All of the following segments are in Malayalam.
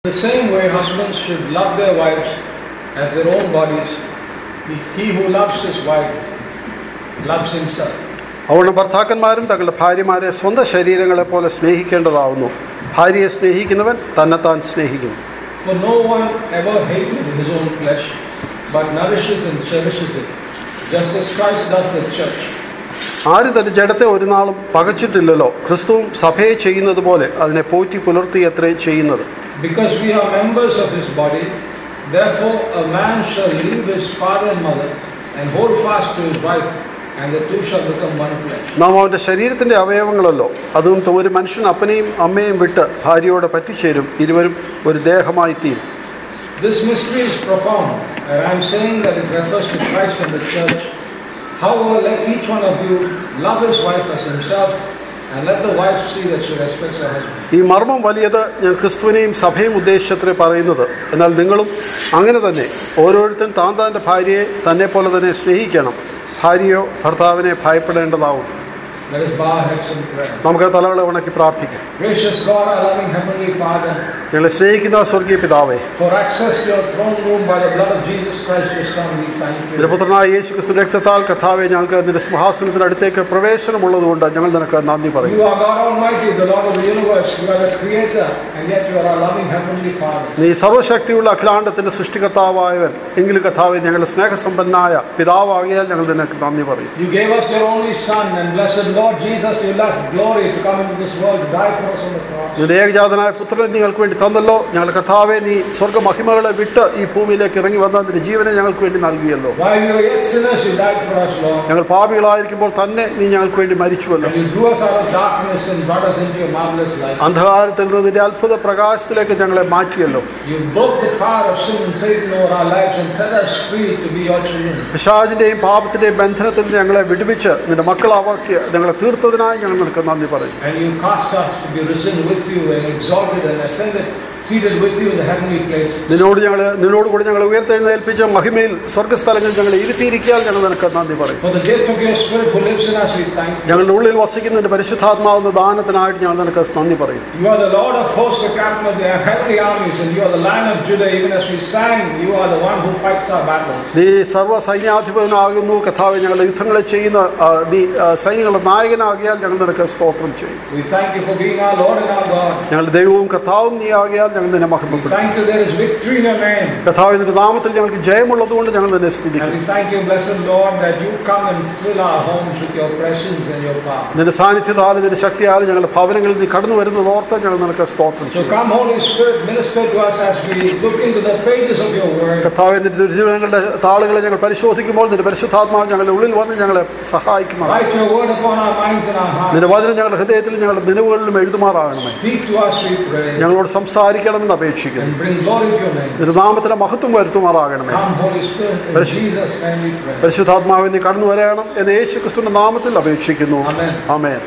The same way, husbands should love their wives as their own bodies. He, he who loves his wife loves himself. അതുകൊണ്ട് ഭർത്താക്കന്മാരും തങ്ങളുടെ ഭാര്യമാരെ സ്വന്തം ശരീരങ്ങളെ പോലെ സ്നേഹിക്കേണ്ടതാവുന്നു ഭാര്യയെ സ്നേഹിക്കുന്നവൻ തന്നെത്താൻ സ്നേഹിക്കുന്നു For no one ever hated his own flesh, but nourishes and cherishes it, just as Christ does the church. ആരും തന്റെ ജഡത്തെ ഒരു നാളും പകച്ചിട്ടില്ലല്ലോ ക്രിസ്തുവും സഭയെ ചെയ്യുന്നത് പോലെ അതിനെ പോറ്റി പുലർത്തി അത്രേ ചെയ്യുന്നത് Because we are members of his body, therefore a man shall leave his father and mother and hold fast to his wife, and the two shall become one flesh. നാം അവന്റെ ശരീരത്തിന്റെ അവയവങ്ങളല്ലോ അതും ഒരു മനുഷ്യൻ അപ്പനെയും അമ്മയും വിട്ട് ഭാര്യയോടെ പറ്റിച്ചേരും ഇരുവരും ഒരു ദേഹമായി തീരും This mystery is profound, and I am saying that it refers to Christ and the church. However, let each one of you love his wife as himself, and let the wife see that she respects her husband. ഈ മർമ്മം വലിയത് ഞാൻ ക്രിസ്തുവിനെയും സഭയും ഉദ്ദേശിച്ചത്രേ പറയുന്നത് എന്നാൽ നിങ്ങളും അങ്ങനെ തന്നെ ഓരോരുത്തൻ താൻ താൻ്റെ ഭാര്യയെ തന്നെ പോലെ തന്നെ സ്നേഹിക്കണം ഭാര്യയോ ഭർത്താവിനെ ഭയപ്പെടേണ്ടതാവും Let us bow our heads in prayer. നമുക്ക് തലകളെ ഉണക്കി പ്രാർത്ഥിക്കാം Gracious God, our loving Heavenly Father, ഞങ്ങളെ സ്നേഹിക്കുന്ന സ്വർഗീയ പിതാവേ for access to your throne room by the blood of Jesus Christ, your Son, we thank നിന്റെ you. പുത്രനായ യേശു ക്രിസ്തു രക്തത്താൽ കഥാവെ ഞങ്ങൾക്ക് നിന്റെ സിംഹാസനത്തിന് അടുത്തേക്ക് പ്രവേശനമുള്ളതുകൊണ്ട് ഞങ്ങൾ നിനക്ക് നന്ദി പറയും You are God Almighty, the Lord of the universe. You are the Creator, and yet you are our loving Heavenly Father. നീ സർവശക്തിയുള്ള അഖിലാണ്ടത്തിന്റെ സൃഷ്ടികർത്താവായവൻ എങ്കിലും കഥാവെ ഞങ്ങളുടെ സ്നേഹസമ്പന്നായ പിതാവാകിയാൽ ഞങ്ങൾ നിനക്ക് നന്ദി പറയും You gave us your only Son, and blessed Lord Jesus, you left glory to come into this world to die for us on the cross. നിന്റെ ഏകജാതനായ പുത്രനെ ഞങ്ങൾക്ക് വേണ്ടി തന്നല്ലോ ഞങ്ങളുടെ കഥാവെ നീ സ്വർഗ മഹിമകളെ വിട്ട് ഈ ഭൂമിയിലേക്ക് ഇറങ്ങി വന്ന നിന്റെ ജീവനെ ഞങ്ങൾക്ക് വേണ്ടി നൽകിയല്ലോ While we were yet sinners, you died for us, Lord. ഞങ്ങൾ പാപികളായിരിക്കുമ്പോൾ തന്നെ നീ ഞങ്ങൾക്ക് വേണ്ടി മരിച്ചുവല്ലോ And you drew us out of darkness and brought us into your marvelous light. അന്ധകാരത്തിൽ നിന്ന് നിന്റെ അത്ഭുത പ്രകാശത്തിലേക്ക് ഞങ്ങളെ മാറ്റിയല്ലോ You broke the power of sin and Satan over our lives and set us free to be your children. പിശാചിന്റെയും പാപത്തിന്റെയും ബന്ധനത്തിൽ നിന്ന് ഞങ്ങളെ വിടുവിച്ച് നിന്റെ മക്കളാവാക്കി ഞങ്ങളെ തീർത്തതിനായി ഞങ്ങൾ നിനക്ക് നന്ദി പറയും And you caused us to be risen with you and exalted and ascended, seated with you in the heavenly places. നിന്നോട് ഞങ്ങൾ നിന്നോട് കൂടി ഞങ്ങളെ ഉയർത്തെഴുന്നേൽപ്പിച്ച മഹിമയിൽ സ്വർഗ്ഗസ്ഥലങ്ങളിൽ ഞങ്ങളെ ഇരുത്തിയിരിക്കാൻ ഞങ്ങൾ നിനക്ക് നന്ദി പറയും For the gift of your Spirit who lives in us, we thank you. ഞങ്ങളുടെ ഉള്ളിൽ വസിക്കുന്ന നിന്റെ പരിശുദ്ധാത്മാവുന്ന ദാനത്തിനായിട്ട് ഞങ്ങൾ നിനക്ക് നന്ദി പറയും You are the Lord of hosts, the captain of the heavenly armies, and you are the Lion of Judah. Even as we sang, you are the one who fights our battles. നീ സർവ്വ സൈന്യാധിപനാകുന്നു കഥാവ് ഞങ്ങളുടെ യുദ്ധങ്ങളെ ചെയ്യുന്ന ആ, നീ ആ, സൈന്യങ്ങളുടെ നായകനാകിയാൽ ഞങ്ങൾ നിനക്ക് സ്തോത്രം ചെയ്യും We thank you for being our Lord and our God. ഞങ്ങളുടെ ദൈവവും കർത്താവും നീ ആകിയാൽ ഞങ്ങൾ നിന്നെ We മഹത്വപ്പെടും thank you there is victory in your name. കഥാവ് നിന്റെ നാമത്തിൽ ഞങ്ങൾക്ക് ജയമുള്ളതുകൊണ്ട് ഞങ്ങൾ നിന്നെ And സ്തുതിക്കും we thank you, blessed Lord, that you come and fill our homes with your presence and your power. നിന്റെ സാന്നിധ്യത്താലും നിന്റെ ശക്തിയാലും ഞങ്ങളുടെ ഭവനങ്ങളിൽ നീ കടന്നു വരുന്നത് ഓർത്ത് ഞങ്ങൾ നിനക്ക് സ്തോത്രം So ചെയ്യും come, Holy Spirit, minister to us as we look into the pages of your word. കർത്താവ് നിന്റെ ദുരിതങ്ങളുടെ താളുകളെ ഞങ്ങൾ പരിശോധിക്കുമ്പോൾ നിന്റെ പരിശുദ്ധാത്മാവ് ഞങ്ങളുടെ ഉള്ളിൽ വന്ന് ഞങ്ങളെ സഹായിക്കുമാറാണ് Write your word upon our minds and our hearts. നിന്റെ വചനം ഞങ്ങളുടെ ഹൃദയത്തിലും ഞങ്ങളുടെ നിലവുകളിലും എഴുതുമാറാകണമേ Speak to us, we pray, ഞങ്ങളോട് സംസാരിക്കണമെന്ന് അപേക്ഷിക്കുന്നു and bring glory to your name. നിന്റെ നാമത്തിലെ മഹത്വം വരുത്തുമാറാകണമേ Come, Holy Spirit, in Bless you. Jesus' name we pray. പരിശുദ്ധാത്മാവിൽ നീ കടന്നു വരയണം എന്ന് യേശു ക്രിസ്തുവിന്റെ നാമത്തിൽ അപേക്ഷിക്കുന്നു Amen. Amen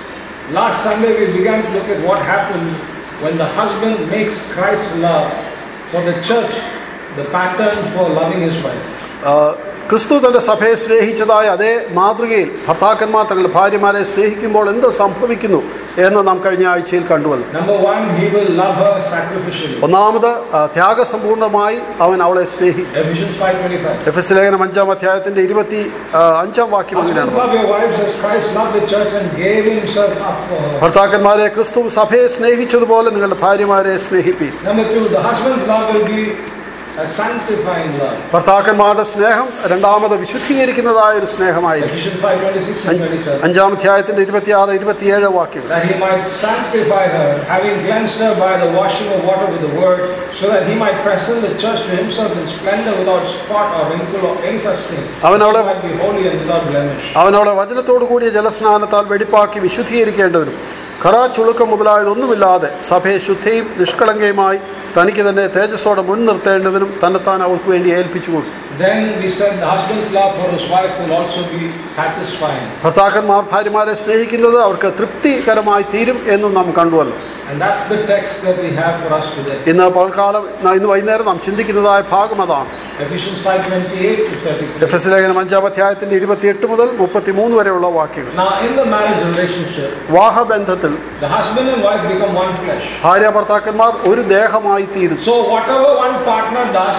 Last Sunday we began to look at what happened when the husband makes Christ's love for the church the pattern for loving his wife. ആ, ക്രിസ്തു തന്റെ സഭയെ സ്നേഹിച്ചതായ അതേ മാതൃകയിൽ ഭർത്താക്കന്മാർ തങ്ങളുടെ ഭാര്യമാരെ സ്നേഹിക്കുമ്പോൾ എന്ത് സംഭവിക്കുന്നു എന്ന് നാം കഴിഞ്ഞ ആഴ്ചയിൽ കണ്ടുവല്ലോ Number one, he will love her sacrificially. ഒന്നാമത് ആ, ത്യാഗസമ്പൂർണമായി അവൻ അവളെ സ്നേഹിക്കും Ephesians 5.25. എഫ് എസ് ലേഖനം അഞ്ചാം അധ്യായത്തിന്റെ ഇരുപത്തി ആ, അഞ്ചാം വാക്യം Husbands, അങ്ങനെയാണ് love your wives as Christ loved the church and gave himself up for her. ഭർത്താക്കന്മാരെ ക്രിസ്തു സഭയെ സ്നേഹിച്ചതുപോലെ നിങ്ങളുടെ ഭാര്യമാരെ സ്നേഹിപ്പീൻ Number two, the husband's love will be a sanctifying love. ഭർത്താക്കന്മാരുടെ സ്നേഹം രണ്ടാമത് വിശുദ്ധീകരിക്കുന്നതായ ഒരു സ്നേഹമായിരിക്കും Ephesians 5.26 and 27. അഞ്ചാം അധ്യായത്തിന്റെ ഇരുപത്തിയാറ് ഇരുപത്തിയേഴ് വാക്യം That he might sanctify her, having cleansed her by the washing of water with the word, so that he might present the church to himself in splendor without spot or wrinkle or any such thing. അവൻ She അവളെ- might be holy and without blemish. അവനവളെ വചനത്തോടു കൂടിയ ജലസ്നാനത്താൽ വെടിപ്പാക്കി വിശുദ്ധീകരിക്കേണ്ടതിനും ഖറ ചുളുക്കം മുതലായതൊന്നുമില്ലാതെ സഭയെ ശുദ്ധിയും നിഷ്കളങ്കയുമായി തനിക്ക് തന്നെ തേജസ്സോടെ മുൻനിർത്തേണ്ടതിനും തന്നെത്താൻ അവൾക്ക് വേണ്ടി ഏൽപ്പിച്ചു കൊടുത്തു Then we said the husband's love for his wife will also be satisfying. ഭർത്താക്കന്മാർ ഭാര്യമാരെ സ്നേഹിക്കുന്നത് അവർക്ക് തൃപ്തികരമായി തീരും എന്നും നാം കണ്ടുവല്ലോ And that's the text that we have for us today. ഇന്ന് പകൽക്കാലം ഇന്ന് വൈകുന്നേരം നാം ചിന്തിക്കുന്നതായ ഭാഗം അതാണ് Ephesians 5:28 to 33. എഫ് എസ് ലേഖനം അഞ്ചാം അധ്യായത്തിന്റെ ഇരുപത്തിയെട്ട് മുതൽ മുപ്പത്തിമൂന്ന് വരെയുള്ള വാക്യങ്ങൾ Now, in the marriage relationship, വിവാഹബന്ധത്തിൽ the husband and wife become one flesh. ഭാര്യ ഭർത്താക്കന്മാർ ഒരു ദേഹമായി തീരുന്നു So, whatever one partner does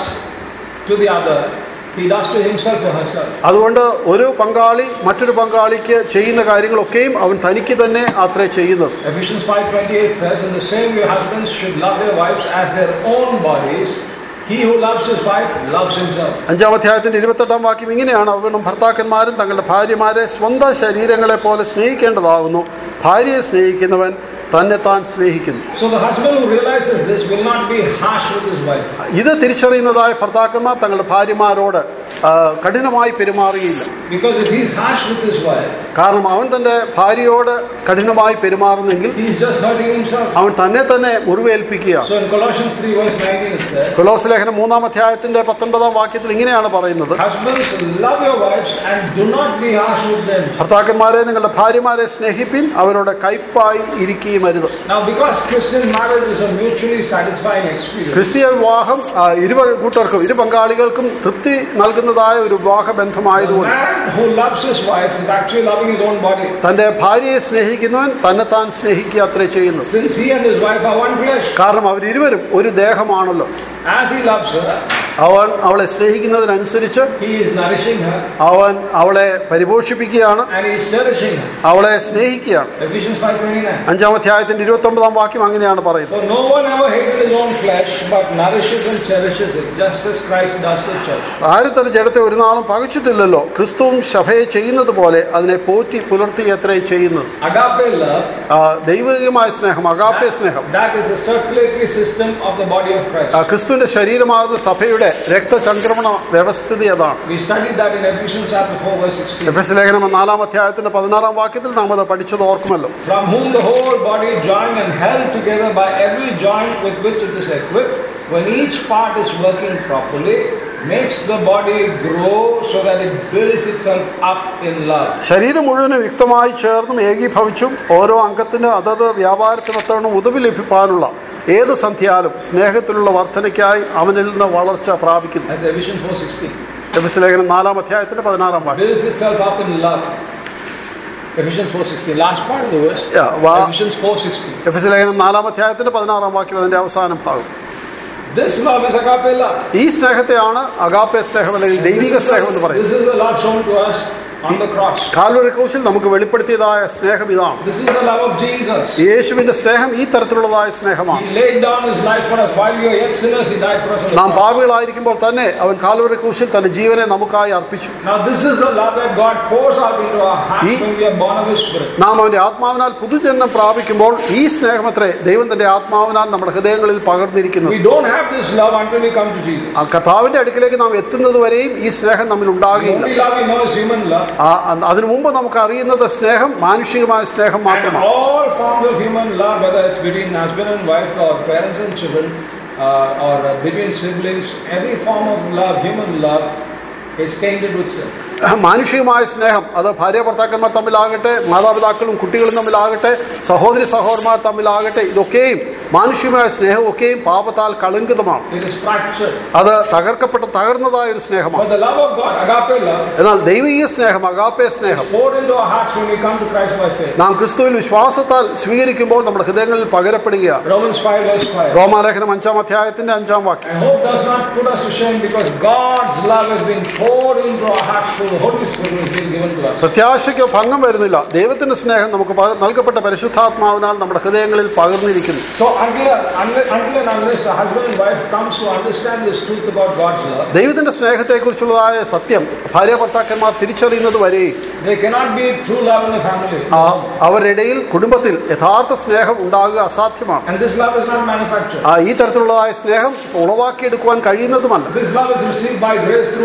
to the other, he does to himself or herself. അതുകൊണ്ട് ഒരു പങ്കാളി മറ്റൊരു പങ്കാളിക്ക് ചെയ്യുന്ന കാര്യങ്ങളൊക്കെയും അവൻ തനിക്ക് തന്നെ അത്രേ ചെയ്യുന്നത് Ephesians 5:28 says, "In the same way, husbands should love their wives as their own bodies. He who loves his wife loves himself." അഞ്ചാം അധ്യായത്തിന്റെ ഇരുപത്തെട്ടാം വാക്യം ഇങ്ങനെയാണ് അവനും ഭർത്താക്കന്മാരും തങ്ങളുടെ ഭാര്യമാരെ സ്വന്തം ശരീരങ്ങളെ പോലെ സ്നേഹിക്കേണ്ടതാകുന്നു ഭാര്യയെ സ്നേഹിക്കുന്നവൻ തന്നെ താൻ സ്നേഹിക്കുന്നു So, the husband who realizes this will not be harsh with his wife. ഇത് തിരിച്ചറിയുന്നതായ ഭർത്താക്കന്മാർ തങ്ങളുടെ ഭാര്യമാരോട് ആ, കഠിനമായി പെരുമാറുകയില്ല Because if he's harsh with his wife, കാരണം അവൻ തന്റെ ഭാര്യയോട് കഠിനമായി പെരുമാറുന്നെങ്കിൽ he's just hurting himself. അവൻ തന്നെ തന്നെ മുറിവേൽപ്പിക്കുകയാണ് So, in Colossians 3, verse 19, it says, കൊലോസ് ലേഖനം മൂന്നാം അധ്യായത്തിന്റെ പത്തൊൻപതാം വാക്യത്തിൽ ഇങ്ങനെയാണ് പറയുന്നത് Husbands, love your wives and do not be harsh with them. ഭർത്താക്കന്മാരെ നിങ്ങളുടെ ഭാര്യമാരെ സ്നേഹിപ്പിൻ അവരോട് കയ്പായി ഇരിക്കുകയും അരുത് Now, because Christian marriage is a mutually satisfying experience, ക്രിസ്തീയ വിവാഹം ആ, ഇരു കൂട്ടർക്കും ഇരു പങ്കാളികൾക്കും തൃപ്തി നൽകുന്നതായ ഒരു വിവാഹ the ബന്ധമായതുകൊണ്ട് man who loves his wife is actually loving his own body. തന്റെ ഭാര്യയെ സ്നേഹിക്കുന്നവൻ തന്നെത്താൻ സ്നേഹിക്കുക അത്രേ ചെയ്യുന്നു Since he and his wife are one flesh, കാരണം അവരിരുവരും ഒരു ദേഹമാണല്ലോ as he loves her, അവൻ അവളെ സ്നേഹിക്കുന്നതിനനുസരിച്ച് he is nourishing her അവൻ അവളെ പരിപോഷിപ്പിക്കുകയാണ് and he is cherishing her. അവളെ സ്നേഹിക്കുകയാണ് Ephesians 5.29 അഞ്ചാം അധ്യായത്തിന്റെ ഇരുപത്തി ഒമ്പതാം വാക്യം അങ്ങനെയാണ് പറയുന്നത് For no one ever hated his own flesh, but nourishes and cherishes it, just as Christ does the church. ആരും തന്നെ ജഡത്തെ ഒരു നാളും പകച്ചിട്ടില്ലല്ലോ ക്രിസ്തുവും സഭയെ ചെയ്യുന്നത് പോലെ അതിനെ പോറ്റി പുലർത്തി എത്രേ ചെയ്യുന്നത് Agape love, ആ, ദൈവികമായ സ്നേഹം അകാപ്യ സ്നേഹം that is the circulatory system of the body of Christ. ആ, ക്രിസ്തുവിന്റെ ശരീരമാകുന്ന സഭയുടെ രക്തചംക്രമണ വ്യവസ്ഥിതി അതാണ് We studied that in Ephesians chapter 4, verse 16. എഫ് എസ് ലേഖനം നാലാം അധ്യായത്തിന്റെ പതിനാറാം വാക്യത്തിൽ നാം അത് പഠിച്ചത് ഓർക്കുമല്ലോ From whom the whole body joined and held together by every joint with which it is equipped, when each part is working properly, makes the body grow so that it builds itself up in love. ശരീരം മുഴുവനും യുക്തമായി ചേർന്നും ഏകീഭവിച്ചും ഓരോ അംഗത്തിന് അതത് വ്യാപാരത്തിനൊത്തവണ്ണം ഉദവി ലഭിക്കാനുള്ള ഏത് സന്ധ്യാലും സ്നേഹത്തിലുള്ള വർധനയ്ക്കായി അവനിൽ നിന്ന് വളർച്ച പ്രാപിക്കുന്നു That's Ephesians 4.16. എഫ് എസ് ലേഖനം നാലാം അധ്യായത്തിന്റെ പതിനാറാം വാക്യം Builds itself up in love. Ephesians 4.16. Last part of the verse. Yeah, wow. Ephesians 4.16. എഫ് എസ് ലേഖനം നാലാം അധ്യായത്തിന്റെ പതിനാറാം വാക്യം അതിന്റെ അവസാനം ഭാഗം This love is agape love. ഈ സ്നേഹത്തെയാണ് അഗാപ്പെ സ്നേഹം അല്ലെങ്കിൽ ദൈവിക സ്നേഹം എന്ന് പറയുന്നത് This is the love shown to us on the cross. Calvary ക്രൂശിൽ നമുക്ക് വെളിപ്പെടുത്തിയതായ സ്നേഹം ഇതാണ് This is the love of Jesus. യേശുവിന്റെ സ്നേഹം ഈ തരത്തിലുള്ളതായ സ്നേഹമാണ് He laid down his life for us. While we were yet sinners, he died for us on the നാം cross. പാപികളായിരിക്കുമ്പോൾ തന്നെ അവൻ കാൽവറി ക്രൂശിൽ തന്റെ ജീവനെ നമുക്കായി അർപ്പിച്ചു Now this is the love that God pours out into our hearts He- when we are born of His Spirit. നാം അവന്റെ ആത്മാവിനാൽ പുതുജന്മം പ്രാപിക്കുമ്പോൾ ഈ സ്നേഹമത്രേ ദൈവം തന്റെ ആത്മാവിനാൽ നമ്മുടെ ഹൃദയങ്ങളിൽ പകർന്നിരിക്കുന്നത് We don't have this love until we come to Jesus. ആ കർത്താവിന്റെ അടുക്കിലേക്ക് നാം എത്തുന്നത് വരെയും ഈ സ്നേഹം നമ്മിൽ The ഉണ്ടാകുകയില്ല only love we know is human love. ആ, അ- അതിനു മുമ്പ് നമുക്ക് അറിയുന്നത് സ്നേഹം മാനുഷികമായ സ്നേഹം And മാത്രമാണ് all forms of human love, whether it's between husband and wife or parents and children, uh, or uh, between siblings, every form of love, human love, is tainted with sin. മാനുഷികമായ സ്നേഹം അത് ഭാര്യ ഭർത്താക്കന്മാർ തമ്മിലാകട്ടെ മാതാപിതാക്കളും കുട്ടികളും തമ്മിലാകട്ടെ സഹോദരി സഹോദരന്മാർ തമ്മിലാകട്ടെ ഇതൊക്കെയും മാനുഷികമായ സ്നേഹമൊക്കെയും പാപത്താൽ കളങ്കിതമാണ് It is fractured. അത് തകർക്കപ്പെട്ട തകർന്നതായ ഒരു സ്നേഹമാണ് But the love of God, agape love, എന്നാൽ ദൈവിക സ്നേഹം അഗാപ്പെ സ്നേഹം poured into our hearts when we come to Christ by faith. നാം ക്രിസ്തുവിൽ വിശ്വാസത്താൽ സ്വീകരിക്കുമ്പോൾ നമ്മുടെ ഹൃദയങ്ങളിൽ പകരപ്പെടുകയാണ് Romans 5 verse 5. റോമാലേഖനം അഞ്ചാം അധ്യായത്തിന്റെ അഞ്ചാം വാക്യം And hope does not put us to shame because God's love has been poured into our hearts through the Holy Spirit who has been given to us. പ്രത്യാശയ്ക്ക് ഭംഗം വരുന്നില്ല ദൈവത്തിന്റെ സ്നേഹം നമുക്ക് പക- നൽകപ്പെട്ട പരിശുദ്ധാത്മാവിനാൽ നമ്മുടെ ഹൃദയങ്ങളിൽ പകർന്നിരിക്കുന്നു So until, until, until and unless a husband and wife comes to understand this truth about God's love, ദൈവത്തിന്റെ സ്നേഹത്തെക്കുറിച്ചുള്ളതായ സത്യം ഭാര്യ ഭർത്താക്കന്മാർ തിരിച്ചറിയുന്നത് വരെയും there cannot be true love in the family. ആ അവരുടെ ഇടയിൽ കുടുംബത്തിൽ യഥാർത്ഥ സ്നേഹം ഉണ്ടാകുക അസാധ്യമാണ് And this love is not manufactured. ആ ഈ തരത്തിലുള്ളതായ സ്നേഹം ഉളവാക്കിയെടുക്കുവാൻ കഴിയുന്നതുമല്ല This love is received by grace through faith in the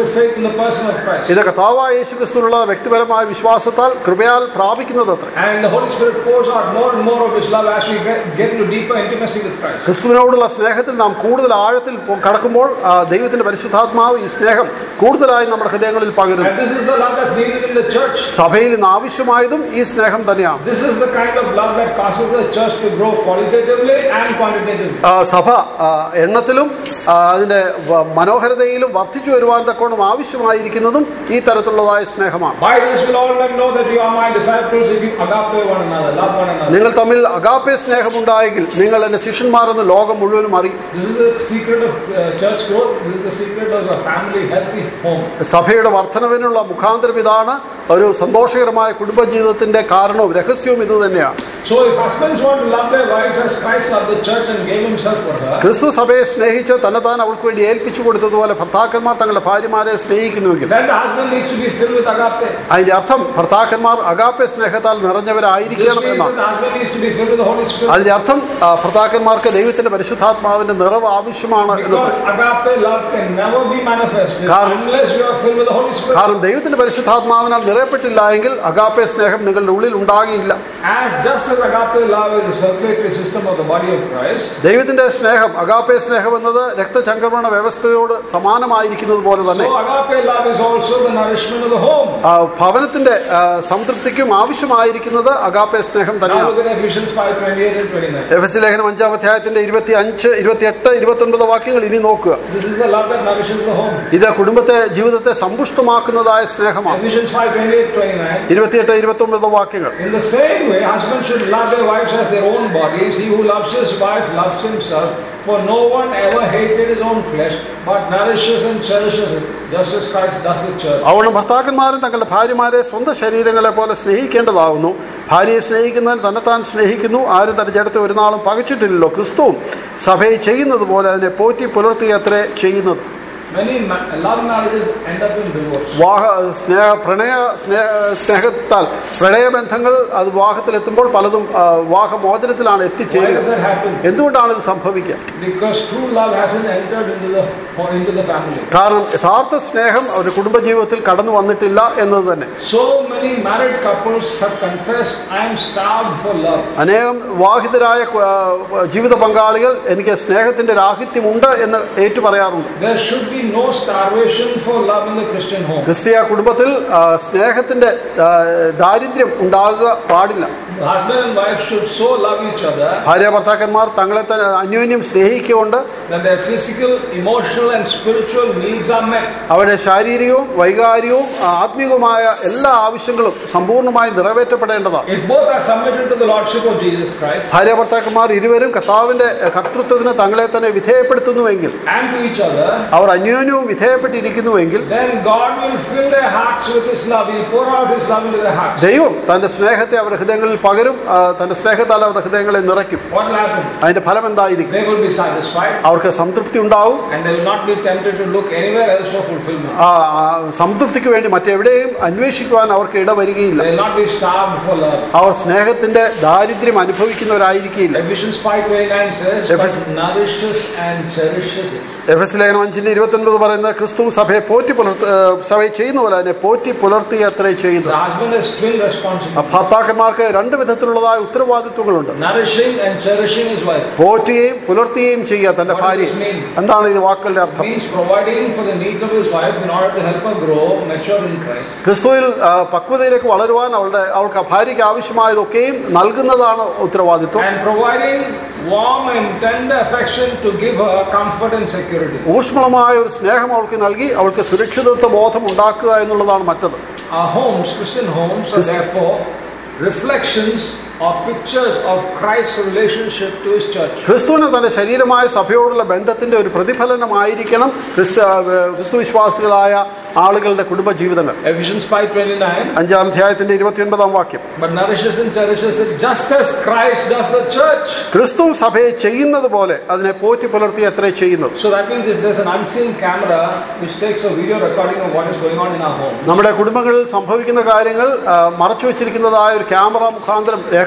the person of Christ. ഇത് കഥാവായ യേശു ക്രിസ്തുവിനുള്ള വ്യക്തിപരമായ വിശ്വാസത്താൽ കൃപയാൽ പ്രാപിക്കുന്നത് അത്ര And the Holy Spirit pours out more and more of His love as we get, get into deeper intimacy with Christ. ക്രിസ്തുവിനോടുള്ള സ്നേഹത്തിൽ നാം കൂടുതൽ ആഴത്തിൽ പോ- കടക്കുമ്പോൾ ആ, ദൈവത്തിന്റെ പരിശുദ്ധാത്മാവ് ഈ സ്നേഹം കൂടുതലായി നമ്മുടെ ഹൃദയങ്ങളിൽ പകരുന്നു And this is the love that's needed in the church. സഭയിൽ ഇന്ന് ആവശ്യമായതും ഈ സ്നേഹം തന്നെയാണ് This is the kind of love that causes the church to grow qualitatively and quantitatively. ആ, സഭ ആ, എണ്ണത്തിലും ആ, അതിന്റെ വ- മനോഹരതയിലും വർദ്ധിച്ചു വരുവാൻ തക്കോണം ആവശ്യമായിരിക്കുന്നതും ഈ തരത്തിലുള്ളതായ സ്നേഹമാണ് By this will all men know that you are my disciples if you agape one another, love one another. നിങ്ങൾ തമ്മിൽ അഗാപ്പെ സ്നേഹമുണ്ടായെങ്കിൽ നിങ്ങൾ എന്റെ ശിഷ്യന്മാരെന്ന് ലോകം മുഴുവനും അറിയും This is the secret of uh, church growth. This is the secret of a family healthy home. സഭയുടെ വർധനവിനുള്ള മുഖാന്തരം ഇതാണ് ഒരു സന്തോഷകരമായ കുടുംബജീവിതത്തിന്റെ കാരണവും രഹസ്യവും ഇത് തന്നെയാണ് So if husbands want to love their wives as Christ loved the church and gave himself for her, ക്രിസ്തു സഭയെ സ്നേഹിച്ച് തന്നെത്താൻ അവൾക്ക് വേണ്ടി ഏൽപ്പിച്ചു കൊടുത്തതുപോലെ ഭർത്താക്കന്മാർ തങ്ങളുടെ ഭാര്യമാരെ സ്നേഹിക്കുന്നുവെങ്കിൽ then the husband needs to be filled with agape. അതിന്റെ അർത്ഥം ഭർത്താക്കന്മാർ അഗാപ്പെ സ്നേഹത്താൽ This നിറഞ്ഞവരായിരിക്കണം means that എന്നാണ് the husband needs to be filled with the Holy Spirit. അതിന്റെ അർത്ഥം ആ, ഭർത്താക്കന്മാർക്ക് ദൈവത്തിന്റെ പരിശുദ്ധാത്മാവിന്റെ നിറവ് ആവശ്യമാണ് Because എന്നത് agape love can never be manifested കാരണം- unless you are filled with the Holy Spirit. കാരണം ദൈവത്തിന്റെ പരിശുദ്ധാത്മാവിനാൽ നിറയപ്പെട്ടില്ല എങ്കിൽ അഗാപ്പെ സ്നേഹം നിങ്ങളുടെ ഉള്ളിൽ ഉണ്ടാകിയില്ല As just as agape love is the circulatory system of the body of Christ, ദൈവത്തിന്റെ സ്നേഹം അഗാപ്പെ സ്നേഹം എന്നത് രക്തചംക്രമണ വ്യവസ്ഥയോട് സമാനമായിരിക്കുന്നത് പോലെ തന്നെ so agape love is also the nourishment of the home. ആ, ഭവനത്തിന്റെ ആ, സംതൃപ്തിക്കും ആവശ്യമായിരിക്കുന്നത് അഗാപ്പെ സ്നേഹം Now തന്നെയാണ് look at Ephesians 5 28 and 29. എഫ് എസ് ലേഖനം അഞ്ചാം അധ്യായത്തിന്റെ ഇരുപത്തി അഞ്ച് ഇരുപത്തിയെട്ട് ഇരുപത്തി ഒൻപത് വാക്യങ്ങൾ ഇനി നോക്കുക This is the love that nourishes the home. ഇത് കുടുംബത്തെ ജീവിതത്തെ സമ്പുഷ്ടമാക്കുന്നതായ സ്നേഹമാണ് Ephesians 5 28 29. ഇരുപത്തിയെട്ട് ഇരുപത്തി ഒൻപത് വാക്യങ്ങൾ In the same way, husbands should love their wives as their own bodies. He who loves his wife loves himself. For no one ever hated his own flesh, but nourishes and cherishes it, just as Christ does the church. അതുകൊണ്ട് ഭർത്താക്കന്മാരും തങ്ങളുടെ ഭാര്യമാരെ സ്വന്തം ശരീരങ്ങളെ പോലെ സ്നേഹിക്കേണ്ടതാകുന്നു ഭാര്യയെ സ്നേഹിക്കുന്നവൻ തന്നെത്താൻ സ്നേഹിക്കുന്നു ആരും തന്റെ ജഡത്തെ ഒരു നാളും പകച്ചിട്ടില്ലല്ലോ ക്രിസ്തുവും സഭയെ ചെയ്യുന്നത് പോലെ അതിനെ പോറ്റി പുലർത്തി അത്രേ ചെയ്യുന്നത് Many ma- love marriages end up in divorce. വാഹ സ്നേഹ പ്രണയ സ്നേഹ സ്നേഹത്താൽ പ്രണയബന്ധങ്ങൾ അത് വിവാഹത്തിലെത്തുമ്പോൾ പലതും ആ, വിവാഹമോചനത്തിലാണ് Why എത്തിച്ചേരുക does that happen? എന്തുകൊണ്ടാണ് ഇത് സംഭവിക്കുക Because true love hasn't entered into the into the family. കാരണം യഥാർത്ഥ സ്നേഹം ഒരു കുടുംബജീവിതത്തിൽ കടന്നു വന്നിട്ടില്ല എന്നത് തന്നെ So many married couples have confessed, "I am starved for love." അനേകം വിവാഹിതരായ ആ, ജീവിത പങ്കാളികൾ എനിക്ക് സ്നേഹത്തിന്റെ രാഹിത്യമുണ്ട് എന്ന് ഏറ്റു പറയാറുണ്ട് There should be no starvation for love in the Christian home. ക്രിസ്തീയ കുടുംബത്തിൽ ആ, സ്നേഹത്തിന്റെ ആ, ദാരിദ്ര്യം ഉണ്ടാകുക പാടില്ല The husband and wife should so love each other ഭാര്യ ഭർത്താക്കന്മാർ തങ്ങളെ തന്നെ അന്യോന്യം സ്നേഹിക്കൊണ്ട് that their physical, emotional, and spiritual needs are met. അവരുടെ ശാരീരികവും വൈകാരികവും ആത്മീയവുമായ എല്ലാ ആവശ്യങ്ങളും സമ്പൂർണ്ണമായി നിറവേറ്റപ്പെടേണ്ടതാണ് If both are submitted to the Lordship of Jesus Christ ഭാര്യ ഭർത്താക്കന്മാർ ഇരുവരും കർത്താവിന്റെ കർത്തൃത്വത്തിന് തങ്ങളെ തന്നെ വിധേയപ്പെടുത്തുന്നുവെങ്കിൽ and to each other, our അന്യോന്യവും വിധേയപ്പെട്ടിരിക്കുന്നുവെങ്കിൽ then God will fill their hearts with His love. He'll pour out His love into their hearts. ദൈവം തന്റെ സ്നേഹത്തെ അവരുടെ ഹൃദയങ്ങളിൽ പകരും ആ, തന്റെ സ്നേഹത്താൽ അവരുടെ ഹൃദയങ്ങളെ നിറയ്ക്കും What will happen? അതിന്റെ ഫലം എന്തായിരിക്കും They will be satisfied അവർക്ക് സംതൃപ്തി ഉണ്ടാവും and they will not be tempted to look anywhere else for fulfillment. ആ ആ, സംതൃപ്തിക്ക് വേണ്ടി മറ്റെവിടെയും അന്വേഷിക്കുവാൻ അവർക്ക് ഇടവരികയില്ല They will not be starved for love. അവർ സ്നേഹത്തിന്റെ ദാരിദ്ര്യം അനുഭവിക്കുന്നവരായിരിക്കില്ല Ephesians 5:29 says, Ephes- but nourishes and cherishes it. എഫ് എസ് ലേഖനം അഞ്ചിന്റെ ഇരുപത്തി ഒൻപത് പറയുന്നത് ക്രിസ്തു സഭയെ പോറ്റി പുലർത്ത ഏ, സഭയെ ചെയ്യുന്ന പോലെ അതിനെ പോറ്റി പുലർത്തി അത്രേ The ചെയ്യുന്നത് husband has twin ആ responsibility. ഭർത്താക്കന്മാർക്ക് രണ്ട് വിധത്തിലുള്ളതായ ഉത്തരവാദിത്വങ്ങളുണ്ട് Nourishing and cherishing his wife. പോറ്റുകയും പുലർത്തുകയും ചെയ്യുക തന്റെ What does ഭാര്യ this mean? എന്താണ് ഇത് വാക്കുകളുടെ അർത്ഥം means providing for the needs of his wife in order to help her grow mature in Christ. ക്രിസ്തുവിൽ ആ, പക്വതയിലേക്ക് വളരുവാൻ അവളുടെ അവൾക്ക് ആ ഭാര്യയ്ക്ക് ആവശ്യമായതൊക്കെയും നൽകുന്നതാണ് ഉത്തരവാദിത്വം And providing warm and tender affection to give her comfort and security. ഊഷ്മളമായ ഒരു സ്നേഹം അവൾക്ക് നൽകി അവൾക്ക് സുരക്ഷിതത്വ ബോധം ഉണ്ടാക്കുക എന്നുള്ളതാണ് മറ്റത് Our homes, Christian homes, are therefore reflections or pictures of Christ's relationship to his church. ക്രിസ്തുവിന് തന്റെ ശരീരമായ സഭയോടുള്ള ബന്ധത്തിന്റെ ഒരു പ്രതിഫലനമായിരിക്കണം ക്രിസ്തു ആ, ക്രിസ്തു വിശ്വാസികളായ ആളുകളുടെ കുടുംബ ജീവിതങ്ങൾ Ephesians 5.29 അഞ്ചാം അധ്യായത്തിന്റെ ഇരുപത്തിയൊൻപതാം വാക്യം But nourishes and cherishes it just as Christ does the church. ക്രിസ്തു സഭയെ ചെയ്യുന്നത് പോലെ അതിനെ പോറ്റി പുലർത്തി അത്രേ ചെയ്യുന്നത് So that means if there's an unseen camera which takes a video recording of what is going on in our home, നമ്മുടെ കുടുംബങ്ങളിൽ സംഭവിക്കുന്ന കാര്യങ്ങൾ ആ, മറച്ചു വെച്ചിരിക്കുന്നതായ ഒരു ക്യാമറ മുഖാന്തരം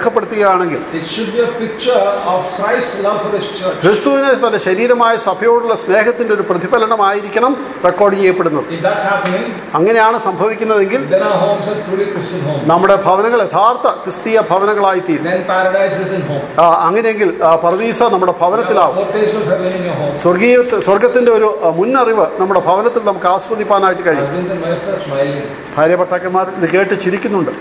രേഖപ്പെടുത്തുകയാണെങ്കിൽ it should be a picture of Christ's love for his church. ക്രിസ്തുവിന് തന്റെ ശരീരമായ സഭയോടുള്ള സ്നേഹത്തിന്റെ ഒരു പ്രതിഫലനമായിരിക്കണം റെക്കോർഡ് ചെയ്യപ്പെടുന്നത് If that's happening, അങ്ങനെയാണ് സംഭവിക്കുന്നതെങ്കിൽ then our homes are truly Christian homes. നമ്മുടെ ഭവനങ്ങൾ യഥാർത്ഥ ക്രിസ്തീയ ഭവനങ്ങളായി തീരും Then paradise is in home. ആ, അങ്ങനെയെങ്കിൽ ആ, പർദീസ നമ്മുടെ You have a ഭവനത്തിലാവും foretaste of heaven in your home. സ്വർഗീയ സ്വർഗത്തിന്റെ ഒരു ആ, മുന്നറിവ് നമ്മുടെ ഭവനത്തിൽ നമുക്ക് ആസ്വദിപ്പാനായിട്ട് കഴിയും Husbands and wives are smiling. ഭാര്യ ഭർത്താക്കന്മാർ ഇത് കേട്ട് ചിരിക്കുന്നുണ്ട്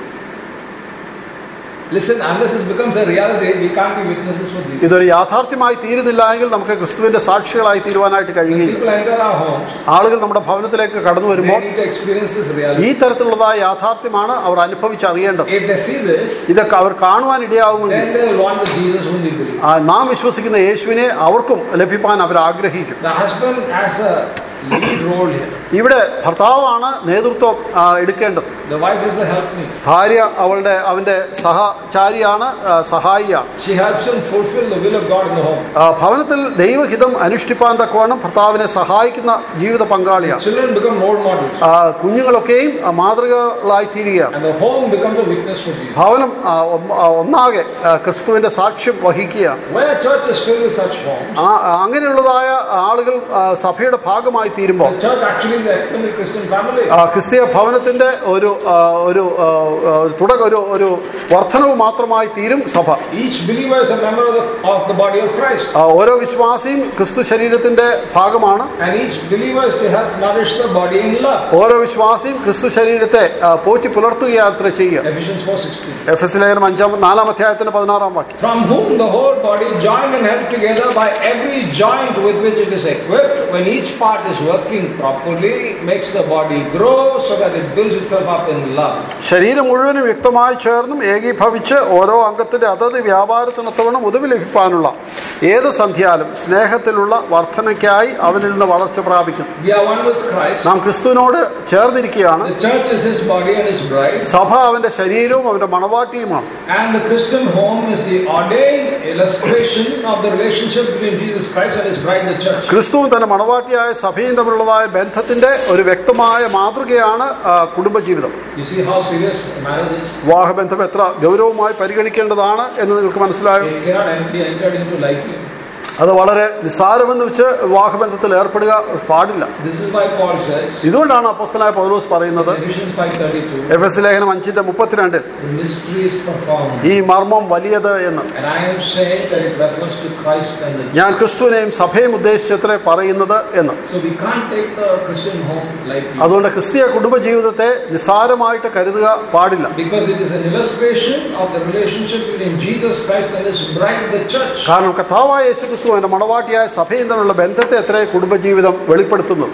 Listen, unless this becomes a reality, we can't be witnesses for these. ഇതൊരു യാഥാർത്ഥ്യമായി തീരുന്നില്ല എങ്കിൽ നമുക്ക് ക്രിസ്തുവിന്റെ സാക്ഷികളായി തീരുവാനായിട്ട് When കഴിയുകയില്ല people enter our homes, ആളുകൾ നമ്മുടെ ഭവനത്തിലേക്ക് കടന്നു they വരുമ്പോൾ need to experience this reality. ഈ തരത്തിലുള്ളതായ യാഥാർത്ഥ്യമാണ് അവർ അനുഭവിച്ചറിയേണ്ടത് If they see this, ഇതൊക്കെ അവർ കാണുവാൻ ഇടയാവുമെങ്കിൽ then they will want the Jesus whom they believe. ആ, നാം വിശ്വസിക്കുന്ന യേശുവിനെ അവർക്കും ലഭിപ്പാൻ അവർ ആഗ്രഹിക്കും The husband has a lead role here. ഇവിടെ ഭർത്താവാണ് നേതൃത്വം ആ, എടുക്കേണ്ടത് The wife is the helpmeet. ഭാര്യ അവളുടെ അവന്റെ സഹചാരിയാണ് ആ, സഹായിയാണ് She helps him fulfill the will of God in the home. ആ, ഭവനത്തിൽ ദൈവഹിതം അനുഷ്ഠിപ്പാൻ തക്കവണ്ണം ഭർത്താവിനെ സഹായിക്കുന്ന ജീവിത പങ്കാളിയാണ് Children become role models. ആ, കുഞ്ഞുങ്ങളൊക്കെയും ആ, മാതൃകകളായി തീരുകയാണ് And the home becomes a witness for Jesus. ഭവനം ആ, ഒ- ആ, ഒന്നാകെ ആ, ക്രിസ്തുവിന്റെ സാക്ഷ്യം വഹിക്കുകയാണ് When a church is filled with such homes, ആ, അങ്ങനെയുള്ളതായ ആളുകൾ ആ, സഭയുടെ ഭാഗമായി തീരുമ്പോൾ the church actually is the extended Christian family. ആ, ക്രിസ്തീയ ഭവനത്തിന്റെ ഒരു ആ, ഒരു ആ, ആ, തുടക്ക ഒരു ഒരു വർധനവ് മാത്രമായി തീരും സഭ Each believer is a member of the, of the body of Christ. ആ, ഓരോ വിശ്വാസിയും ക്രിസ്തു ശരീരത്തിന്റെ ഭാഗമാണ് And each believer is to help nourish the body in love. ഓരോ വിശ്വാസിയും ക്രിസ്തു ശരീരത്തെ ആ, പോറ്റി പുലർത്തുകയാത്ര ചെയ്യുക Ephesians 4.16 എഫ് എസ് ലേഖനം അഞ്ചാം നാലാം അധ്യായത്തിന്റെ പതിനാറാം വാക്യം From whom the whole body joined and held together by every joint with which it is equipped, when each part is working properly, makes the body grow so that it builds itself up in love. ശരീരം മുഴുവനും വ്യക്തമായി ചേർന്നും ഏകീഭവിച്ച് ഓരോ അംഗത്തിന്റെ അതത് വ്യാപാരത്തിനൊത്തവണ്ണം ഉദവി ലഭിക്കാനുള്ള ഏത് സന്ധ്യാലും സ്നേഹത്തിലുള്ള വർധനയ്ക്കായി അവനിൽ നിന്ന് വളർച്ച പ്രാപിക്കുന്നു We are one with Christ. നാം ക്രിസ്തുവിനോട് ചേർന്നിരിക്കുകയാണ് The church is his body and his bride. സഭ അവന്റെ ശരീരവും അവന്റെ മണവാട്ടിയുമാണ് And the Christian home is the ordained illustration of the relationship between Jesus Christ and his bride, the church. ക്രിസ്തുവും തന്റെ മണവാട്ടിയായ സഭയും തമ്മിലുള്ളതായ ബന്ധത്തിന്റെ ഒരു വ്യക്തമായ മാതൃകയാണ് ആ, കുടുംബജീവിതം You see how serious marriage is? വിവാഹബന്ധം എത്ര ഗൗരവമായി പരിഗണിക്കേണ്ടതാണ് എന്ന് നിങ്ങൾക്ക് മനസ്സിലായോ It cannot be entered into lightly. അത് വളരെ നിസ്സാരമെന്ന് വെച്ച് വിവാഹബന്ധത്തിൽ ഏർപ്പെടുക പാടില്ല This is why Paul says ഇതുകൊണ്ടാണ് അപ്പോസ്തനായ പൗലോസ് പറയുന്നത് in Ephesians 5.32, എഫ് എസ് ലേഖനം അഞ്ചിന്റെ മുപ്പത്തിരണ്ടിൽ the mystery is profound. ഈ മർമ്മം വലിയത് എന്ന് And I am saying that it refers to Christ and the ഞാൻ ക്രിസ്തുവിനെയും സഭയും ഉദ്ദേശിച്ചത്രേ പറയുന്നത് എന്ന് So we can't take the Christian home lightly. അതുകൊണ്ട് ക്രിസ്തീയ കുടുംബജീവിതത്തെ നിസ്സാരമായിട്ട് കരുതുക പാടില്ല Because it is an illustration of the relationship between Jesus Christ and his bride, the church. കാരണം കഥാവായ യേശുക്രിസ്തു എന്റെ മണവാട്ടിയായ സഭയും തമ്മിലുള്ള ബന്ധത്തെ എത്ര കുടുംബജീവിതം വെളിപ്പെടുത്തുന്നത്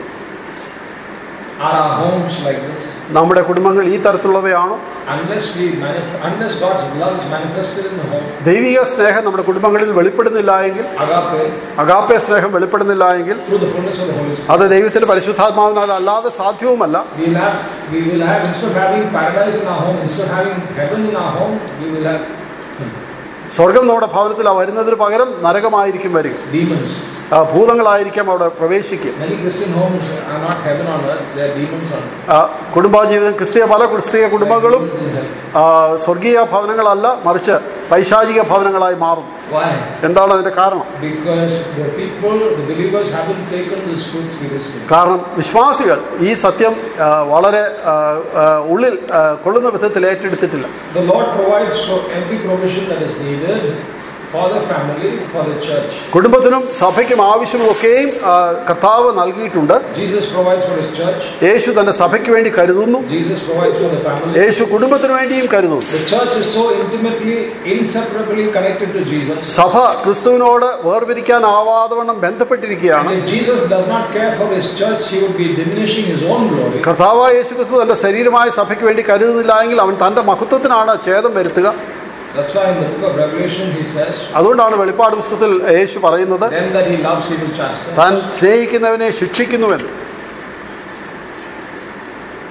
Are our homes like this? നമ്മുടെ കുടുംബങ്ങൾ ഈ തരത്തിലുള്ളവയാണോ Unless we manif- unless God's love is manifested in the home, ദൈവിക സ്നേഹം നമ്മുടെ കുടുംബങ്ങളിൽ വെളിപ്പെടുന്നില്ല എങ്കിൽ agape, അഗാപ്യ സ്നേഹം വെളിപ്പെടുന്നില്ല എങ്കിൽ through the fullness of the Holy Spirit, അത് ദൈവത്തിന്റെ പരിശുദ്ധാത്മാവിനാൽ അല്ലാതെ സാധ്യവുമല്ല we will have, we will have, instead of having paradise in our home, instead of having heaven in our home, we will have സ്വർഗം നമ്മുടെ ഭവനത്തിൽ വരുന്നതിന് പകരം നരകമായിരിക്കും വരിക demons. ആ, ഭൂതങ്ങളായിരിക്കാം അവിടെ പ്രവേശിക്കുക Many Christian homes are not heaven on earth, they are demons on earth. ആ, കുടുംബജീവിതം ക്രിസ്തീയ പല ക്രിസ്തീയ കുടുംബങ്ങളും Demons in hell. ആ, സ്വർഗീയ ഭവനങ്ങളല്ല മറിച്ച് പൈശാചിക ഭവനങ്ങളായി മാറും Why? എന്താണ് അതിന്റെ കാരണം Because the people, the believers haven't taken this truth seriously. കാരണം വിശ്വാസികൾ ഈ സത്യം ആ, വളരെ ആ, ആ, ഉള്ളിൽ ആ, കൊള്ളുന്ന വിധത്തിൽ ഏറ്റെടുത്തിട്ടില്ല The Lord provides for every provision that is needed for the family, for the church. കുടുംബത്തിനും സഭയ്ക്കും ആവശ്യമൊക്കെയും ആ, കർത്താവ് നൽകിയിട്ടുണ്ട് Jesus provides for his church. യേശു തന്റെ സഭയ്ക്ക് വേണ്ടി കരുതുന്നു Jesus provides for the family. യേശു കുടുംബത്തിന് വേണ്ടിയും കരുതുന്നു The church is so intimately, inseparably connected to Jesus. സഭ ക്രിസ്തുവിനോട് വേർപിരിക്കാനാവാതവണ്ണം ബന്ധപ്പെട്ടിരിക്കുകയാണ് And if Jesus does not care for his church, he would be diminishing his own glory. കർത്താവായ യേശു ക്രിസ്തു തന്റെ ശരീരമായ സഭയ്ക്ക് വേണ്ടി കരുതുന്നില്ല എങ്കിൽ അവൻ തന്റെ മഹത്വത്തിനാണ് ഛേദം വരുത്തുക That's why in the book of Revelation he says, അതുകൊണ്ടാണ് വെളിപ്പാട് പുസ്തകത്തിൽ യേശു പറയുന്നത് Them that he loves, he will chastise. താൻ സ്നേഹിക്കുന്നവനെ ശിക്ഷിക്കുന്നുവെന്ന് If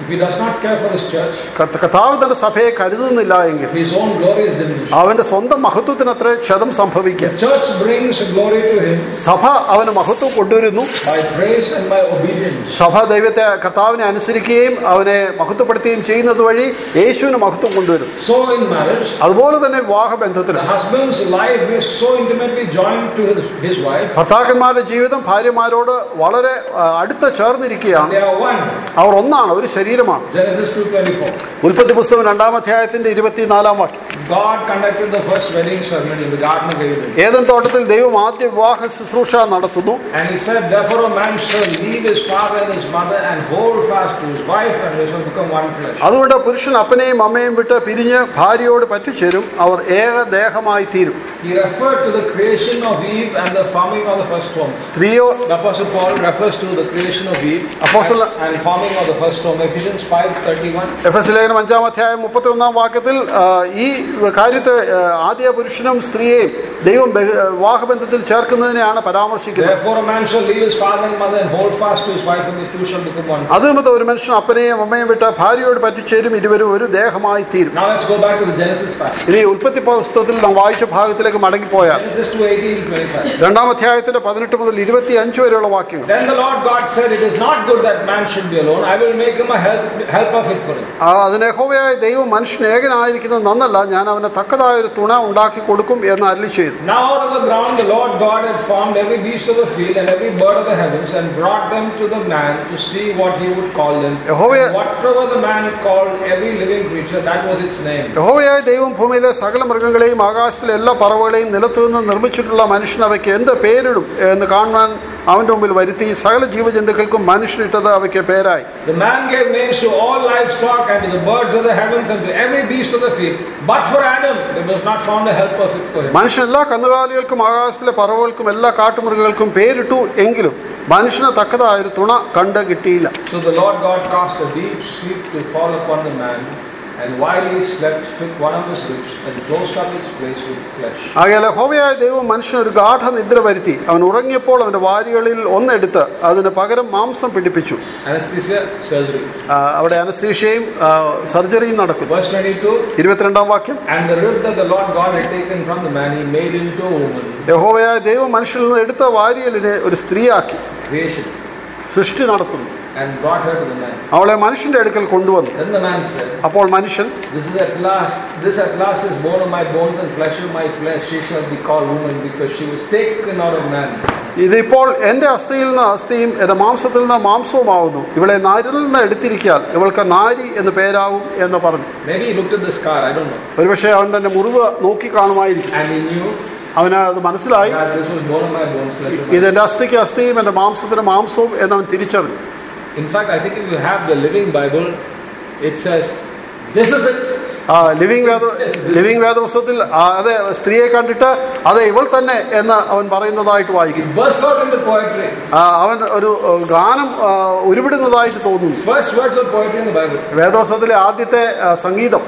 If he does not care for his church, കർത്ത- കർത്താവ് തന്റെ സഭയെ കരുതുന്നില്ല എങ്കിൽ his own glory is diminished. അവന്റെ സ്വന്തം മഹത്വത്തിനത്ര ക്ഷതം സംഭവിക്കുക The church brings glory to him സഭ അവന് മഹത്വം കൊണ്ടുവരുന്നു by praise and by obedience. സഭ ദൈവത്തെ കർത്താവിനെ അനുസരിക്കുകയും അവനെ മഹത്വപ്പെടുത്തുകയും ചെയ്യുന്നത് വഴി യേശുവിന് മഹത്വം കൊണ്ടുവരും So in marriage, അതുപോലെ തന്നെ വിവാഹ the ബന്ധത്തിന് husband's life is so intimately joined to his, his wife. ഭർത്താക്കന്മാരുടെ ജീവിതം ഭാര്യമാരോട് വളരെ ആ, അടുത്ത് ചേർന്നിരിക്കുകയാണ് They are one. അവർ ഒന്നാണ് ഒരു ശരീരമാണ് Genesis 2.24. ഉൽപ്പത്തി പുസ്തകം രണ്ടാം അധ്യായത്തിന്റെ ഇരുപത്തിനാലാം വാക്യം God conducted the first wedding ceremony in the Garden of Eden. ഏതൻ തോട്ടത്തിൽ ദൈവം ആദ്യ വിവാഹ ശുശ്രൂഷ നടത്തുന്നു And he said, Therefore a man shall leave his father and his mother and hold fast to his wife and they shall become one flesh. അതുകൊണ്ട് പുരുഷൻ അപ്പനെയും അമ്മയും വിട്ട് പിരിഞ്ഞ് ഭാര്യയോട് പറ്റിച്ചേരും അവർ ഏക ദേഹമായി തീരും He referred to the creation of Eve and the forming of the first woman. സ്ത്രീയോ The Apostle Paul refers to the creation of Eve Apostle- and, and forming of the first woman. Ephesians 5.31. എഫ് എസ് ലേഖനം അഞ്ചാം അധ്യായം മുപ്പത്തി ഒന്നാം വാക്യത്തിൽ ആ, ഈ കാര്യത്തെ ആ, ആദ്യ പുരുഷനും സ്ത്രീയെയും ദൈവം ബഹ- വിവാഹബന്ധത്തിൽ ചേർക്കുന്നതിനെയാണ് പരാമർശിക്കുന്നത് Therefore a man shall leave his father and mother and hold fast to his wife and the two shall become one. അത് നിമിത്തം ഒരു മനുഷ്യൻ അപ്പനെയും അമ്മയും വിട്ട് ഭാര്യയോട് പറ്റിച്ചേരും ഇരുവരും ഒരു ദേഹമായി തീരും Now let's go back to the Genesis passage. ഇനി ഉൽപ്പത്തി പുസ്തകത്തിൽ നാം വായിച്ച ഭാഗത്തിലേക്ക് മടങ്ങിപ്പോയാൽ Genesis 2.18 25. രണ്ടാം അധ്യായത്തിന്റെ പതിനെട്ട് മുതൽ ഇരുപത്തി അഞ്ച് വരെയുള്ള വാക്യങ്ങൾ Then the Lord God said, It is not good that man should be alone. I will make him a help, helper fit for him. ആ, അതിന് യഹോവയായ ദൈവം മനുഷ്യൻ ഏകനായിരിക്കുന്നത് നന്നല്ല ഞാൻ അവന് തക്കതായ ഒരു തുണ ഉണ്ടാക്കി കൊടുക്കും എന്ന് അരളി ചെയ്തു Now out of the ground the Lord God had formed every beast of the field and every bird of the heavens and brought them to the man to see what he would call them. Yahweh- And whatever the man called every living creature, that was its name. യഹോവയായ ദൈവം ഭൂമിയിലെ സകല മൃഗങ്ങളെയും ആകാശത്തിലെ എല്ലാ പറവകളെയും നിലത്തു നിന്ന് നിർമ്മിച്ചിട്ടുള്ള മനുഷ്യൻ അവയ്ക്ക് എന്ത് പേരിടും എന്ന് കാണുവാൻ അവന്റെ മുമ്പിൽ വരുത്തി സകല ജീവജന്തുക്കൾക്കും മനുഷ്യനിട്ടത് അവയ്ക്ക് പേരായി The man gave names to all livestock and to the birds of the heavens and to every beast of the field. But for Adam, there was not found a helper fit for him. മനുഷ്യൻ എല്ലാ കന്നുകാലികൾക്കും ആകാശത്തിലെ പറവകൾക്കും എല്ലാ കാട്ടുമൃഗങ്ങൾക്കും പേരിട്ടു എങ്കിലും മനുഷ്യന് തക്കതായ ഒരു തുണ കണ്ട് കിട്ടിയില്ല So the Lord God caused a deep sleep to fall upon the man, and while he slept, took one of his ribs and closed up its place with flesh. ആകയാൽ ഹോവയായ ദൈവം മനുഷ്യന് ഒരു ഗാഠ നിദ്ര വരുത്തി അവൻ ഉറങ്ങിയപ്പോൾ അവന്റെ വാരികളിൽ ഒന്നെടുത്ത് അതിന് പകരം മാംസം പിടിപ്പിച്ചു Anesthesia, surgery. ആ, അവിടെ അനസ്തീഷയും സർജറിയും നടക്കുന്നു Verse 22 ഇരുപത്തിരണ്ടാം വാക്യം And the rib that the Lord God had taken from the man, he made into a woman. യഹോവയായ ദൈവം മനുഷ്യനിൽ നിന്ന് എടുത്ത വാരിയലിനെ ഒരു സ്ത്രീയാക്കി Creation. സൃഷ്ടി നടത്തുന്നു And brought her to the man. അവളെ മനുഷ്യന്റെ അടുക്കൽ കൊണ്ടുവന്നു Then the man said, അപ്പോൾ മനുഷ്യൻ This is at last, this at last is bone of my bones and flesh of my flesh. She shall be called woman because she was taken out of man. ഇതിപ്പോൾ എന്റെ അസ്ഥിയിൽ നിന്ന് അസ്ഥിയും എന്റെ മാംസത്തിൽ നിന്ന് മാംസവുമാവുന്നു ഇവളെ നാരിൽ നിന്ന് എടുത്തിരിക്കാൻ ഇവൾക്ക് നാരി എന്ന് പേരാവും എന്ന് പറഞ്ഞു Maybe he looked at the scar, I don't know. ഒരുപക്ഷെ അവൻ തന്റെ മുറിവ് നോക്കി കാണുമായിരിക്കും And he knew അവന് അത് മനസ്സിലായി that this was bone of my bones, flesh of my ഇത് എന്റെ അസ്ഥിക്ക് അസ്ഥിയും എന്റെ മാംസത്തിന് മാംസവും എന്നവൻ തിരിച്ചറിഞ്ഞു In fact, I think if you have the Living Bible, it says, This is it. ആ ലിവിംഗ് വേദ ലിവിംഗ് വേദപുസ്തകത്തിൽ ആ, അതെ സ്ത്രീയെ കണ്ടിട്ട് അതെ ഇവൾ തന്നെ എന്ന് അവൻ പറയുന്നതായിട്ട് വായിക്കും It bursts out into poetry. ആ, അവൻ ഒരു ആ, ഗാനം ആ, ഉരുവിടുന്നതായിട്ട് തോന്നുന്നു First words of poetry in the Bible. വേദപുസ്തകത്തിലെ ആദ്യത്തെ ആ, സംഗീതം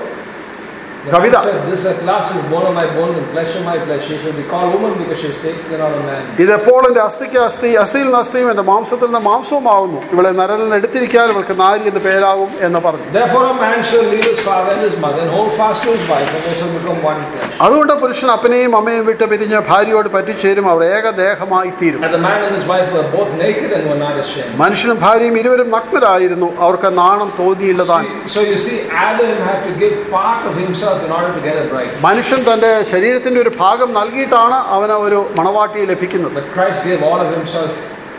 The Kavita. man said, This at last is bone of my bones and flesh of my flesh. She shall be called woman because she was taken out of man. ഇതെപ്പോൾ എന്റെ അസ്ഥിക്ക് അസ്ഥി അസ്ഥിയിൽ നിന്ന് അസ്ഥിയും എന്റെ മാംസത്തിൽ നിന്ന് മാംസവുമാവുന്നു ഇവളെ നരലിന് എടുത്തിരിക്കാൻ ഇവൾക്ക് നാരി എന്ന് പേരാകും എന്ന് പറഞ്ഞു Therefore, a man shall leave his father and his mother and hold fast to his wife, and they shall become one flesh. അതുകൊണ്ട് പുരുഷൻ അപ്പനെയും അമ്മയും വിട്ട് പിരിഞ്ഞ് ഭാര്യയോട് പറ്റിച്ചേരും അവർ ഏകദേഹമായി തീരും And the man and his wife were both naked and were not ashamed. മനുഷ്യനും ഭാര്യയും ഇരുവരും നഗ്നരായിരുന്നു അവർക്ക് നാണം തോന്നിയില്ലതാൻ So you see, Adam had to give part of himself in order to get a bride. മനുഷ്യൻ തന്റെ ശരീരത്തിന്റെ ഒരു ഭാഗം നൽകിയിട്ടാണ് അവന് ഒരു മണവാട്ടിയെ ലഭിക്കുന്നത് But Christ gave all of himself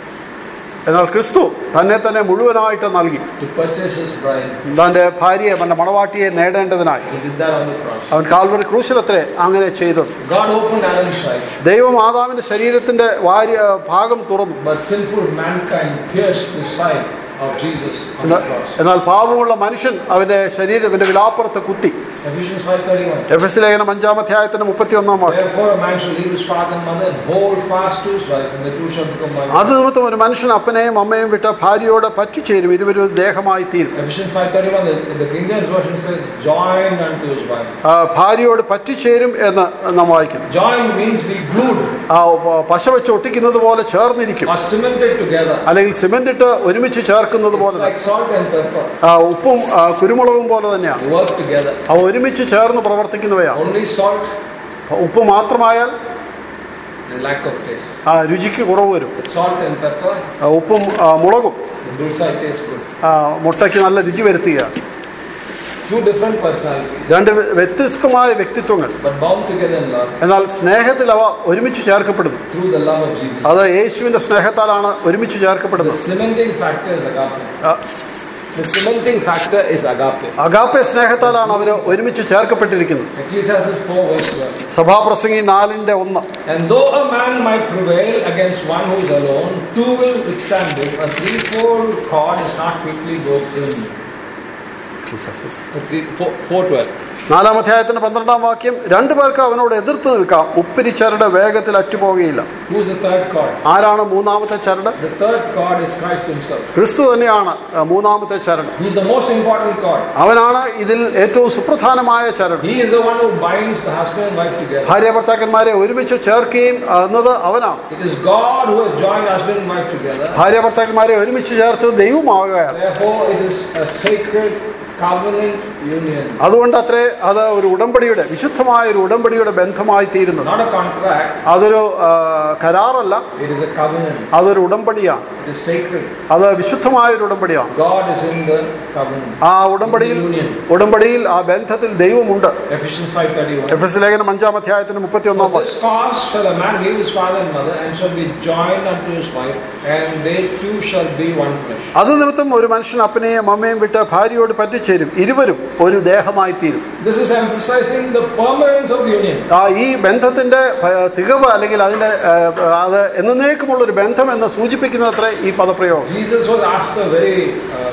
എന്നാൽ ക്രിസ്തു തന്നെ തന്നെ മുഴുവനായിട്ട് നൽകി to purchase his bride. തന്റെ ഭാര്യയെ തന്റെ മണവാട്ടിയെ നേടേണ്ടതിനായി He did that on the cross. അവൻ കാൽവറി ക്രൂശിലത്രേ അങ്ങനെ ചെയ്തത് God opened Adam's sight, ദൈവം ആദാമിന്റെ ശരീരത്തിന്റെ വാര്യ ഭാഗം തുറന്നു but sinful mankind pierced the side of Jesus on the എന്നാൽ- cross. എന്നാൽ പാപമുള്ള മനുഷ്യൻ അവന്റെ ശരീരത്തിന്റെ വിലാപ്പുറത്ത് കുത്തി Ephesians 5.31 എഫ് എസ് ലേഖനം അഞ്ചാം അധ്യായത്തിന്റെ മുപ്പത്തി ഒന്നാം വാക്യം Therefore a man shall leave his father and mother and hold fast to his wife, and the two shall become one. അത് നിമിത്തം ഒരു മനുഷ്യൻ അപ്പനെയും അമ്മയും വിട്ട് ഭാര്യയോട് പറ്റിച്ചേരും ഇരുവരും ഒരു ദേഹമായി തീരും Ephesians 5.31, the, the King James Version says, joined unto his wife. ആ, ഭാര്യയോട് പറ്റിച്ചേരും എന്ന് നാം വായിക്കുന്നു Joined means be glued ആ പ- പശ വെച്ച് ഒട്ടിക്കുന്നത് പോലെ ചേർന്നിരിക്കും or cemented together. അല്ലെങ്കിൽ സിമെന്റ് ഇട്ട് ഒരുമിച്ച് ചേർക്കും ചേർക്കുന്നത് It's പോലെ like തന്നെ salt and pepper. ആ, ഉപ്പും ആ, കുരുമുളകും പോലെ തന്നെയാണ് They work together. അവ ഒരുമിച്ച് ചേർന്ന് പ്രവർത്തിക്കുന്നവയാണ് Only salt, ഉപ്പ് മാത്രമായാൽ the lack of taste. ആ, രുചിക്ക് കുറവ് വരും With salt and pepper, ആ, ഉപ്പും ആ, മുളകും the bullseye tastes good. ആ, മുട്ടയ്ക്ക് നല്ല രുചി വരുത്തുക Two different personalities, രണ്ട് വ്യ- വ്യത്യസ്തമായ വ്യക്തിത്വങ്ങൾ but bound together in love എന്നാൽ സ്നേഹത്തിൽ അവ ഒരുമിച്ച് ചേർക്കപ്പെടുന്നു through the love of Jesus. അത് യേശുവിന്റെ സ്നേഹത്താലാണ് ഒരുമിച്ച് The ചേർക്കപ്പെടുന്നത് cementing factor is agape. ആ, The cementing factor is agape. Agape സ്നേഹത്താലാണ് അവർ ഒരുമിച്ച് ചേർക്കപ്പെട്ടിരിക്കുന്നത് Ecclesiastes 4 verse 12. സഭാപ്രസംഗി നാലിന്റെ ഒന്ന് And though a man might prevail against one who is alone, two will withstand him. A threefold cord is not quickly broken. A three, four, 412. നാലാം അധ്യായത്തിന്റെ പന്ത്രണ്ടാം വാക്യം രണ്ടു പേർക്ക് അവനോട് എതിർത്ത് നിൽക്കാം ഉപ്പിരിച്ചരട് വേഗത്തിൽ അറ്റുപോകുകയില്ല Who's the third cord? ആരാണ് മൂന്നാമത്തെ ചരട് The third cord is Christ himself. ക്രിസ്തു തന്നെയാണ് ആ, മൂന്നാമത്തെ ചരട് He's the most important cord. അവനാണ് ഇതിൽ ഏറ്റവും സുപ്രധാനമായ ചരട് He is the one who binds the husband and wife together. ഭാര്യ ഭർത്താക്കന്മാരെ ഒരുമിച്ച് ചേർക്കുകയും ആ, എന്നത് അവനാണ് It is God who has joined husband and wife together. ഭാര്യ ഭർത്താക്കന്മാരെ ഒരുമിച്ച് ചേർത്ത് ദൈവമാവുകയാണ് Therefore, it is a sacred covenant union. അതുകൊണ്ട് അത്രേ അത് ഒരു ഉടമ്പടിയുടെ വിശുദ്ധമായ ഒരു ഉടമ്പടിയുടെ ബന്ധമായി തീരുന്നത് Not a contract, അതൊരു ആ, കരാറല്ല it is a covenant. അതൊരു ഉടമ്പടിയാണ് It is sacred. അത് വിശുദ്ധമായ ഒരു ഉടമ്പടിയാണ് God is in the covenant. ആ ഉടമ്പടിയിൽ Union. ഉടമ്പടിയിൽ ആ ബന്ധത്തിൽ ദൈവമുണ്ട് Ephesians 5.31. എഫ് എസ് ലേഖനം അഞ്ചാം അധ്യായത്തിന് മുപ്പത്തി ഒന്നാം For this cause shall a man leave his father and mother and shall be joined unto his wife, and they two shall be one flesh. അത് നിമിത്തം ഒരു മനുഷ്യൻ അപ്പനെയും അമ്മയും വിട്ട് ഭാര്യയോട് പറ്റിച്ചേരും ഇരുവരും ഒരു ദേഹമായി തീരും This is emphasizing the permanence of union. ആ ഈ ബന്ധത്തിന്റെ ആ, തികവ് അല്ലെങ്കിൽ അതിന്റെ ആ, അത് എന്നേക്കുമുള്ള ഒരു ബന്ധം എന്ന് സൂചിപ്പിക്കുന്നത്ര ഈ പദപ്രയോഗം Jesus was asked a very uh,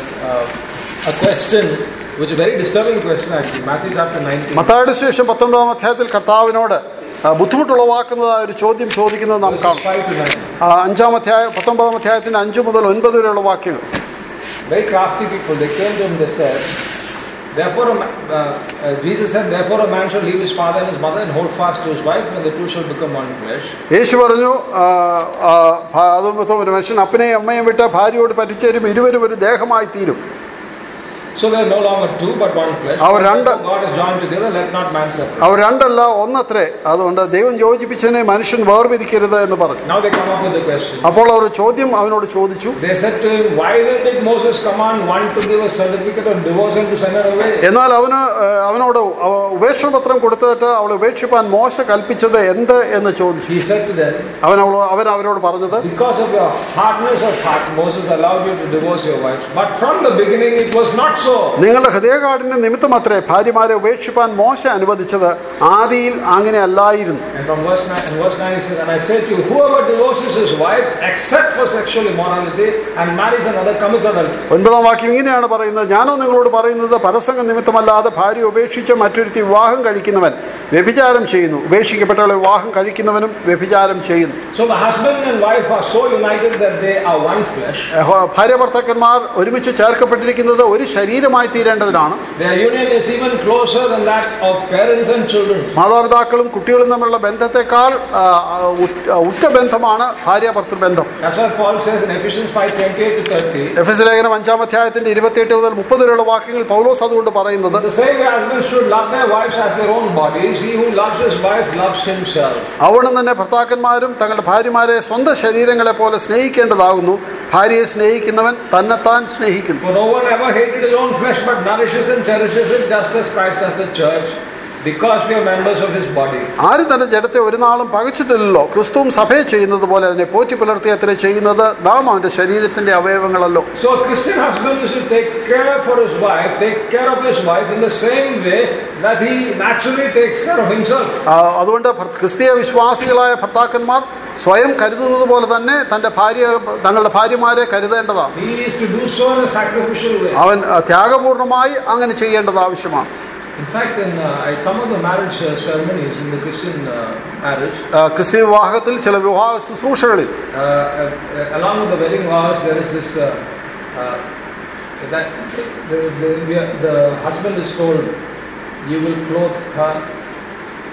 uh, a question, which is a very disturbing question actually. Matthew chapter 19. മത്തായുടെ ശേഷം പത്തൊമ്പതാം അധ്യായത്തിൽ കർത്താവിനോട് ആ, ബുദ്ധിമുട്ടുളവാക്കുന്നതായ ഒരു ചോദ്യം ചോദിക്കുന്നത് നാം Verses കാണും 5 to 9. ആ, അഞ്ചാം അധ്യായം പത്തൊമ്പതാം അധ്യായത്തിന്റെ അഞ്ചു മുതൽ ഒൻപത് വരെയുള്ള വാക്യങ്ങൾ Very crafty people, they came to him, they said, Therefore, a ma- uh, uh, Jesus said, Therefore, a man shall leave his father and his mother and hold fast to his wife, and the two shall become one flesh. യേശു പറഞ്ഞു ആ, ആ, ഭ- അത് നിമിത്തം ഒരു മനുഷ്യൻ അപ്പനെയും അമ്മയും വിട്ട് ഭാര്യയോട് പറ്റിച്ചേരും ഇരുവരും ഒരു ദേഹമായി തീരും So they are no longer two, but one flesh. Our രണ്ട്- Therefore, God is joined together, let not man separate. അവർ രണ്ടല്ല ഒന്നത്രേ അതുകൊണ്ട് ദൈവം യോജിപ്പിച്ചതിനെ മനുഷ്യൻ വേർപിരിക്കരുത് എന്ന് പറഞ്ഞു Now they come up with the question. അപ്പോൾ അവർ ചോദ്യം അവനോട് ചോദിച്ചു They said to him, Why then did Moses command one to give a certificate of divorce and to send her away? എന്നാൽ അവന് ആ, അവനോട് അവ- ഉപേക്ഷണപത്രം കൊടുത്തിട്ട് അവളെ ഉപേക്ഷിപ്പാൻ മോശ കൽപ്പിച്ചത് എന്ത് എന്ന് ചോദിച്ചു He said to them, അവൻ അവളോ- അവൻ അവരോട് പറഞ്ഞത് Because of your hardness of heart, Moses allowed you to divorce your wives. But from the beginning, it was not so. നിങ്ങളുടെ ഹൃദയകാഠിന്റെ നിമിത്തം അത്രേ ഭാര്യമാരെ ഉപേക്ഷിപ്പാൻ മോശ അനുവദിച്ചത് ആദിയിൽ അങ്ങനെ അല്ലായിരുന്നു And from verse 9, and verse 9 he says, And I say to you, whoever divorces his wife, except for sexual immorality, and marries another, commits adultery. ഒൻപതാം വാക്യം ഇങ്ങനെയാണ് പറയുന്നത് ഞാനോ നിങ്ങളോട് പറയുന്നത് പരസംഗ നിമിത്തമല്ലാതെ ഭാര്യ ഉപേക്ഷിച്ച് മറ്റൊരുത്തി വിവാഹം കഴിക്കുന്നവൻ വ്യഭിചാരം ചെയ്യുന്നു ഉപേക്ഷിക്കപ്പെട്ടവളെ വിവാഹം കഴിക്കുന്നവനും വ്യഭിചാരം ചെയ്യുന്നു So the husband and wife are so united that they are one flesh. യഹോ- ഭാര്യ ഭർത്താക്കന്മാർ ഒരുമിച്ച് ചേർക്കപ്പെട്ടിരിക്കുന്നത് ഒരു ശരീരമായി തീരേണ്ടതിനാണ് Their union is even closer than that of parents and children. മാതാപിതാക്കളും കുട്ടികളും തമ്മിലുള്ള ബന്ധത്തെക്കാൾ ആ, ആ, ഉറ്റ- ഉറ്റ ബന്ധമാണ് ഭാര്യ ഭർത്തൃബന്ധം That's what Paul says in Ephesians 5 28 to 30. എഫ് എസ് ലേഖനം അഞ്ചാം അധ്യായത്തിന്റെ ഇരുപത്തിയെട്ട് മുതൽ മുപ്പത് വരെയുള്ള വാക്യങ്ങൾ പൗലോസ് അതുകൊണ്ട് പറയുന്നത് The same way husbands should love their wives as their own bodies. He who loves his wife loves himself. അവിടെ തന്നെ ഭർത്താക്കന്മാരും തങ്ങളുടെ ഭാര്യമാരെ സ്വന്തം ശരീരങ്ങളെ പോലെ സ്നേഹിക്കേണ്ടതാകുന്നു ഭാര്യയെ സ്നേഹിക്കുന്നവൻ തന്നെത്താൻ സ്നേഹിക്കുന്നു For no one ever hated his own flesh, but nourishes and cherishes it just as Christ does the church, because we are members of his body. ആരും തന്റെ ജഡത്തെ ഒരു നാളും പകച്ചിട്ടില്ലല്ലോ ക്രിസ്തുവും സഭയെ ചെയ്യുന്നത് പോലെ അതിനെ പോറ്റി പുലർത്തി അത്ര ചെയ്യുന്നത് നാം അവന്റെ ശരീരത്തിന്റെ അവയവങ്ങളല്ലോ So a Christian husband is to take care for his wife, take care of his wife in the same way that he naturally takes care of himself. ആ, അതുകൊണ്ട് ഭർ- ക്രിസ്തീയ വിശ്വാസികളായ ഭർത്താക്കന്മാർ സ്വയം കരുതുന്നത് പോലെ തന്നെ തന്റെ ഭാര്യ തങ്ങളുടെ ഭാര്യമാരെ കരുതേണ്ടതാണ് He is to do so in a sacrificial way. അവൻ ആ, ത്യാഗപൂർണമായി അങ്ങനെ ചെയ്യേണ്ടത് ആവശ്യമാണ് In fact, in uh, at some of the marriage uh, ceremonies in the Christian uh, marriage, ആ, ക്രിസ്തീയ വിവാഹത്തിൽ ചില വിവാഹ ശുശ്രൂഷകളിൽ uh, uh, along with the wedding vows, there is this uh, uh, that the, the, the, the husband is told, "You will clothe her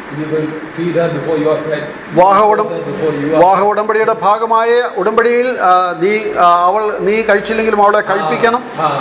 You will feed her before you are fed. വിവാഹ ഉടം Before you are. വിവാഹ ഉടമ്പടിയുടെ ഭാഗമായ ഉടമ്പടിയിൽ ആ, നീ ആ, അവൾ നീ കഴിച്ചില്ലെങ്കിലും അവളെ കഴിപ്പിക്കണം Ah.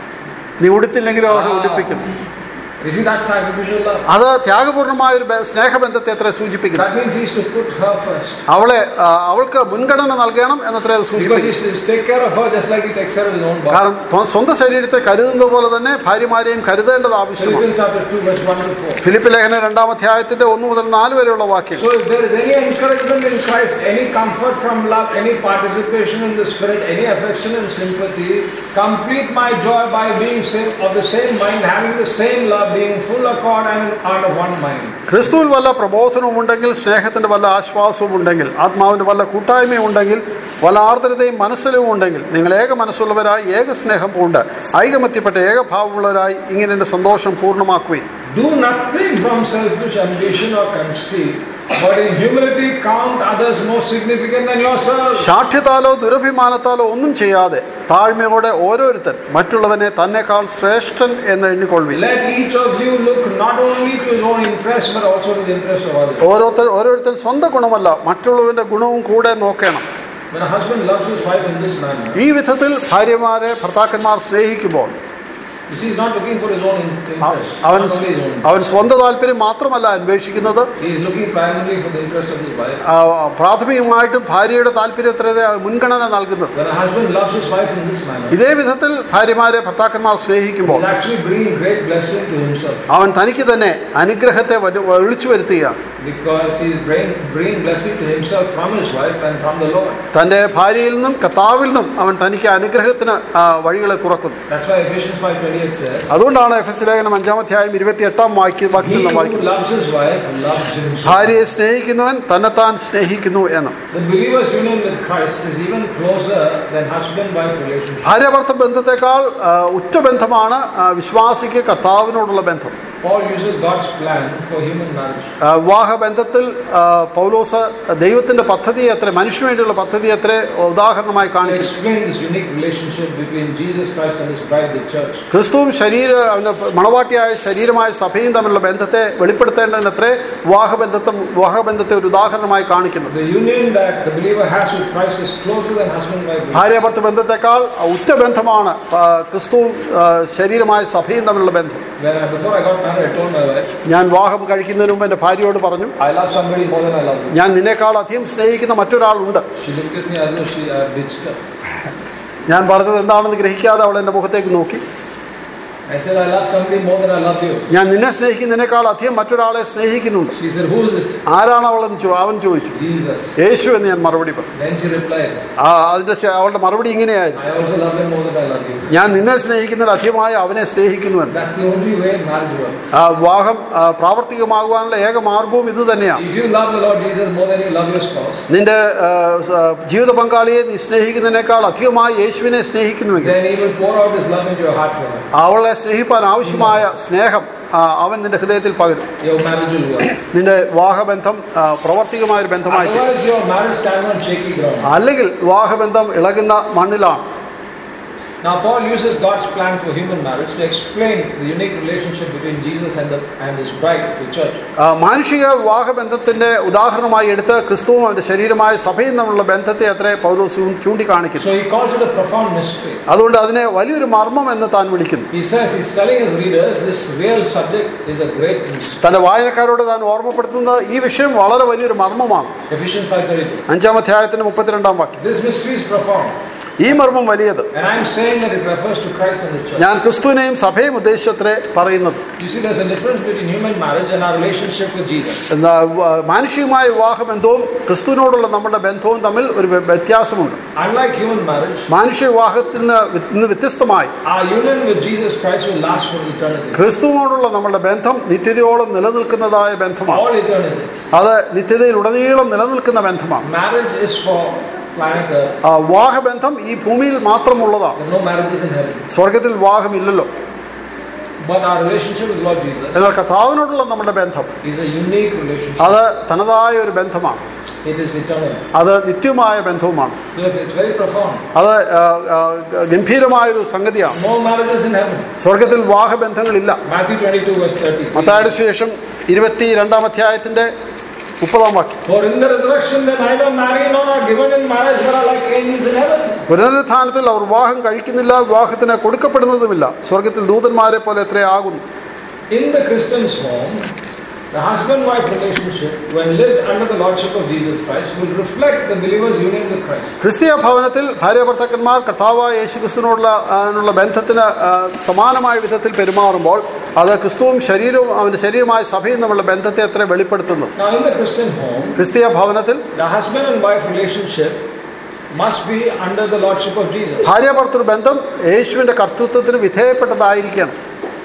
നീ ഉടുത്തില്ലെങ്കിലും അവളെ ഉടുപ്പിക്കണം You see that sacrificial love? അത് ത്യാഗപൂർണമായ ഒരു ബ- സ്നേഹബന്ധത്തെ അത്ര സൂചിപ്പിക്കുന്നു That means he is to put her first. അവളെ ആ, അവൾക്ക് മുൻഗണന നൽകണം എന്നത്ര അത് Because സൂചിപ്പിക്കുന്നു he is to take care of her just like he takes care of his own body. കാരണം സ്വ- സ്വന്തം ശരീരത്തെ കരുതുന്നത് പോലെ തന്നെ ഭാര്യമാരെയും കരുതേണ്ടത് ആവശ്യമാണ് Philippians chapter 2 verse 1 to 4. ഫിലിപ്പ് ലേഖന രണ്ടാം അധ്യായത്തിന്റെ ഒന്ന് മുതൽ നാല് വരെയുള്ള വാക്യം So if there is any encouragement in Christ, any comfort from love, any participation in the Spirit, any affection and sympathy, complete my joy by being same, of the same mind, having the same love, being full accord and are of one mind. ക്രിസ്തുവിൽ വല്ല പ്രബോധനവും ഉണ്ടെങ്കിൽ സ്നേഹത്തിന്റെ വല്ല ആശ്വാസവും ഉണ്ടെങ്കിൽ ആത്മാവിന്റെ വല്ല കൂട്ടായ്മയും ഉണ്ടെങ്കിൽ വല്ല ആർദ്രതയും മനസ്സിലും ഉണ്ടെങ്കിൽ നിങ്ങൾ ഏക മനസ്സുള്ളവരായി ഏക സ്നേഹം പൂണ്ട് ഐകമത്യപ്പെട്ട ഏകഭാവമുള്ളവരായി ഇങ്ങനെ എന്റെ സന്തോഷം പൂർണ്ണമാക്കുകയും Do nothing from selfish ambition or conceit, but in humility count others more significant than yourselves. ശാഠ്യത്താലോ ദുരഭിമാനത്താലോ ഒന്നും ചെയ്യാതെ താഴ്മയോടെ ഓരോരുത്തൻ മറ്റുള്ളവനെ തന്നെക്കാൾ ശ്രേഷ്ഠൻ എന്ന് എണ്ണിക്കൊള്ളുവില്ല Let each of you look not only to his own interest, but also to the interest of others. ഓരോരുത്തർ ഓരോരുത്തൻ സ്വന്തം ഗുണമല്ല മറ്റുള്ളവന്റെ ഗുണവും കൂടെ നോക്കണം When a husband loves his wife in this manner, ഈ വിധത്തിൽ ഭാര്യമാരെ ഭർത്താക്കന്മാർ സ്നേഹിക്കുമ്പോൾ you see, he's not looking for his own in- interest, അവൻ not only his own. അവൻ സ്വന്തം താല്പര്യം മാത്രമല്ല അന്വേഷിക്കുന്നത് He is looking primarily for the interest of his wife. ആ, പ്രാഥമികമായിട്ടും ഭാര്യയുടെ താല്പര്യത്തിന് മുൻഗണന നൽകുന്നത് When a husband loves his wife in this manner, ഇതേ വിധത്തിൽ ഭാര്യമാരെ ഭർത്താക്കന്മാർ സ്നേഹിക്കുമ്പോൾ he's actually bringing great blessing to himself അവൻ തനിക്ക് തന്നെ അനുഗ്രഹത്തെ വരു- വിളിച്ചു വരുത്തുകയാണ് because he is bringing, bringing blessing to himself from his wife and from the Lord. തന്റെ ഭാര്യയിൽ നിന്നും കർത്താവിൽ നിന്നും അവൻ തനിക്ക് അനുഗ്രഹത്തിന് ആ, വഴികളെ തുറക്കുന്നു That's why Ephesians 5.28 says, അതുകൊണ്ടാണ് എഫ് എസ് ലേഖനം അഞ്ചാം അധ്യായം ഇരുപത്തി എട്ടാം വാക്യ He വാക്യത്തിൽ നാം who വായിക്കുന്നത് loves his wife loves himself. ഭാര്യയെ സ്നേഹിക്കുന്നവൻ തന്നെത്താൻ സ്നേഹിക്കുന്നു എന്ന് The believer's union with Christ is even closer than husband-wife relationship. ഭാര്യാഭർത്ത ബന്ധത്തെക്കാൾ ആ, ഉറ്റ ബന്ധമാണ് ആ, വിശ്വാസിക്ക് കർത്താവിനോടുള്ള ബന്ധം Paul uses God's plan for human marriage. ആ, വിവാഹബന്ധത്തിൽ ആ, പൗലോസ് ദൈവത്തിന്റെ പദ്ധതി എത്ര മനുഷ്യന് വേണ്ടിയുള്ള പദ്ധതി എത്ര ഉദാഹരണമായി To കാണിക്കുന്നു explain this unique relationship between Jesus Christ and his bride, the church. ക്രിസ്തുവും ശരീര അവന്റെ മണവാട്ടിയായ ശരീരമായ സഭയും തമ്മിലുള്ള ബന്ധത്തെ വെളിപ്പെടുത്തേണ്ടതിനത്രേ വിവാഹബന്ധത്തെ വിവാഹബന്ധത്തെ ഒരു ഉദാഹരണമായി കാണിക്കുന്നത് The union that the believer has with Christ is closer than husband-wife relationship. ഭാര്യാഭർത്ത ബന്ധത്തെക്കാൾ ഉറ്റ ബന്ധമാണ് ആ, ക്രിസ്തുവും ആ, ശരീരമായ സഭയും തമ്മിലുള്ള ബന്ധം When I, before I got married, I told my wife, ഞാൻ വിവാഹം കഴിക്കുന്നതിന് മുമ്പ് എന്റെ ഭാര്യയോട് പറഞ്ഞു I love somebody more than I love you. ഞാൻ നിന്നെക്കാൾ അധികം സ്നേഹിക്കുന്ന മറ്റൊരാളുണ്ട് She looked at me as though she uh, ditched her. ഞാൻ പറഞ്ഞത് എന്താണെന്ന് ഗ്രഹിക്കാതെ അവൾ എന്റെ മുഖത്തേക്ക് നോക്കി I said, I love somebody more than I love you. ഞാൻ നിന്നെ സ്നേഹിക്കുന്നതിനേക്കാൾ അധികം മറ്റൊരാളെ സ്നേഹിക്കുന്നുണ്ട് She said, Who is this? ആരാണ് അവളെന്ന് ചോ- അവൻ ചോദിച്ചു Jesus. യേശു എന്ന് ഞാൻ മറുപടി പറഞ്ഞു Then she replied, ആ അതിന്റെ ശ- അവളുടെ മറുപടി ഇങ്ങനെയായിരുന്നു I also love him more than I love you. ഞാൻ നിന്നെ സ്നേഹിക്കുന്നതിൽ അധികമായി അവനെ സ്നേഹിക്കുന്നുവെന്ന് That's the only way marriage works. ആ വിവാഹം ആ, പ്രാവർത്തികമാകുവാനുള്ള ഏക മാർഗവും ഇത് തന്നെയാണ് If you love the Lord Jesus more than you love your spouse, നിന്റെ ആ, സ- ജീവിത പങ്കാളിയെ നീ സ്നേഹിക്കുന്നതിനേക്കാൾ അധികമായി യേശുവിനെ സ്നേഹിക്കുന്നുവെങ്കിൽ then he will pour out his love into your heart for her. അവളെ സ്നേഹിപ്പാൻ ആവശ്യമായ സ്നേഹം ആ, അവൻ നിന്റെ ഹൃദയത്തിൽ പകരും Your marriage will work. നിന്റെ വിവാഹബന്ധം ആ, പ്രാവർത്തികമായ ഒരു ബന്ധമായി തീരും. Otherwise, your marriage stands on shaky ground. അല്ലെങ്കിൽ വിവാഹബന്ധം ഇളകുന്ന മണ്ണിലാണ് Now, Paul uses God's plan for human marriage to explain the unique relationship between Jesus and, the, and his bride, the church. ആ, മാനുഷിക വിവാഹബന്ധത്തിന്റെ ഉദാഹരണമായി എടുത്ത് ക്രിസ്തുവും അവന്റെ ശരീരമായ സഭയും തമ്മിലുള്ള ബന്ധത്തെ അത്ര പൗലോസവും ചൂണ്ടിക്കാണിക്കുന്നു So he calls it a profound mystery. അതുകൊണ്ട് അതിനെ വലിയൊരു മർമ്മം എന്ന് താൻ വിളിക്കുന്നു He says he's telling his readers this real subject is a great mystery. തന്റെ വായനക്കാരോട് താൻ ഓർമ്മപ്പെടുത്തുന്നത് ഈ വിഷയം വളരെ വലിയൊരു മർമ്മമാണ് Ephesians 5.32. അഞ്ചാം അധ്യായത്തിന്റെ മുപ്പത്തിരണ്ടാം വാക്യം This mystery is profound. ഈ മർമ്മം വലിയത് And I'm saying that it refers to Christ and the church. ഞാൻ ക്രിസ്തുവിനെയും സഭയും ഉദ്ദേശിച്ചത്രേ പറയുന്നത് You see, there's a difference between human marriage and our relationship with Jesus. എന്താ വ- മാനുഷികമായ വിവാഹബന്ധവും ക്രിസ്തുവിനോടുള്ള നമ്മുടെ ബന്ധവും തമ്മിൽ ഒരു വ്യ- വ്യത്യാസമുണ്ട് Unlike human marriage, മാനുഷിക വിവാഹത്തിൽ നിന്ന് വ്യ- നിന്ന് വ്യത്യസ്തമായി our union with Jesus Christ will last for eternity. ക്രിസ്തുവിനോടുള്ള നമ്മുടെ ബന്ധം നിത്യതയോളം നിലനിൽക്കുന്നതായ ബന്ധമാണ് All eternity. അത് നിത്യതയിലുടനീളം നിലനിൽക്കുന്ന ബന്ധമാണ് Marriage is for planet Earth. ആ വിവാഹബന്ധം ഈ ഭൂമിയിൽ മാത്രമുള്ളതാണ് There are no marriages in heaven. സ്വർഗത്തിൽ വിവാഹമില്ലല്ലോ But our relationship with Lord Jesus എന്നാൽ കർത്താവിനോടുള്ള നമ്മുടെ ബന്ധം is a unique relationship. അത് തനതായ ഒരു ബന്ധമാണ് It is eternal. അത് നിത്യമായ ബന്ധവുമാണ് So it's very profound. അത് ആ, ആ, ഗംഭീരമായ ഒരു സംഗതിയാണ് No marriages in heaven. സ്വർഗത്തിൽ വിവാഹബന്ധങ്ങളില്ല Matthew 22 verse 30. മത്തായുടെ ശേഷം ഇരുപത്തി രണ്ടാം അധ്യായത്തിന്റെ മുപ്പതാം വാക്യം For in the resurrection, they neither marry nor are given in marriage, but are like angels in heaven. പുനരുത്ഥാനത്തിൽ അവർ വിവാഹം കഴിക്കുന്നില്ല വിവാഹത്തിന് കൊടുക്കപ്പെടുന്നതുമില്ല സ്വർഗത്തിൽ ദൂതന്മാരെ പോലെ എത്രയാകുന്നു In the Christian's home, the husband-wife relationship, when lived under the lordship of Jesus Christ, will reflect the believer's union with Christ. ക്രിസ്തീയ ഭവനത്തിൽ ഭാര്യ ഭർത്താക്കന്മാർ കർത്താവായ യേശുക്രിസ്തുവിനോടുള്ള അതിനുള്ള ബന്ധത്തിന് ആ, സമാനമായ വിധത്തിൽ പെരുമാറുമ്പോൾ അത് ക്രിസ്തുവും ശരീരവും അവന്റെ ശരീരമായ സഭയും തമ്മിലുള്ള ബന്ധത്തെ എത്ര വെളിപ്പെടുത്തുന്നു Now, in the Christian home, ക്രിസ്തീയ ഭവനത്തിൽ the husband and wife relationship must be under the lordship of Jesus. ഭാര്യ ഭർത്തൃ ബന്ധം യേശുവിന്റെ കർത്തൃത്വത്തിന് വിധേയപ്പെട്ടതായിരിക്കണം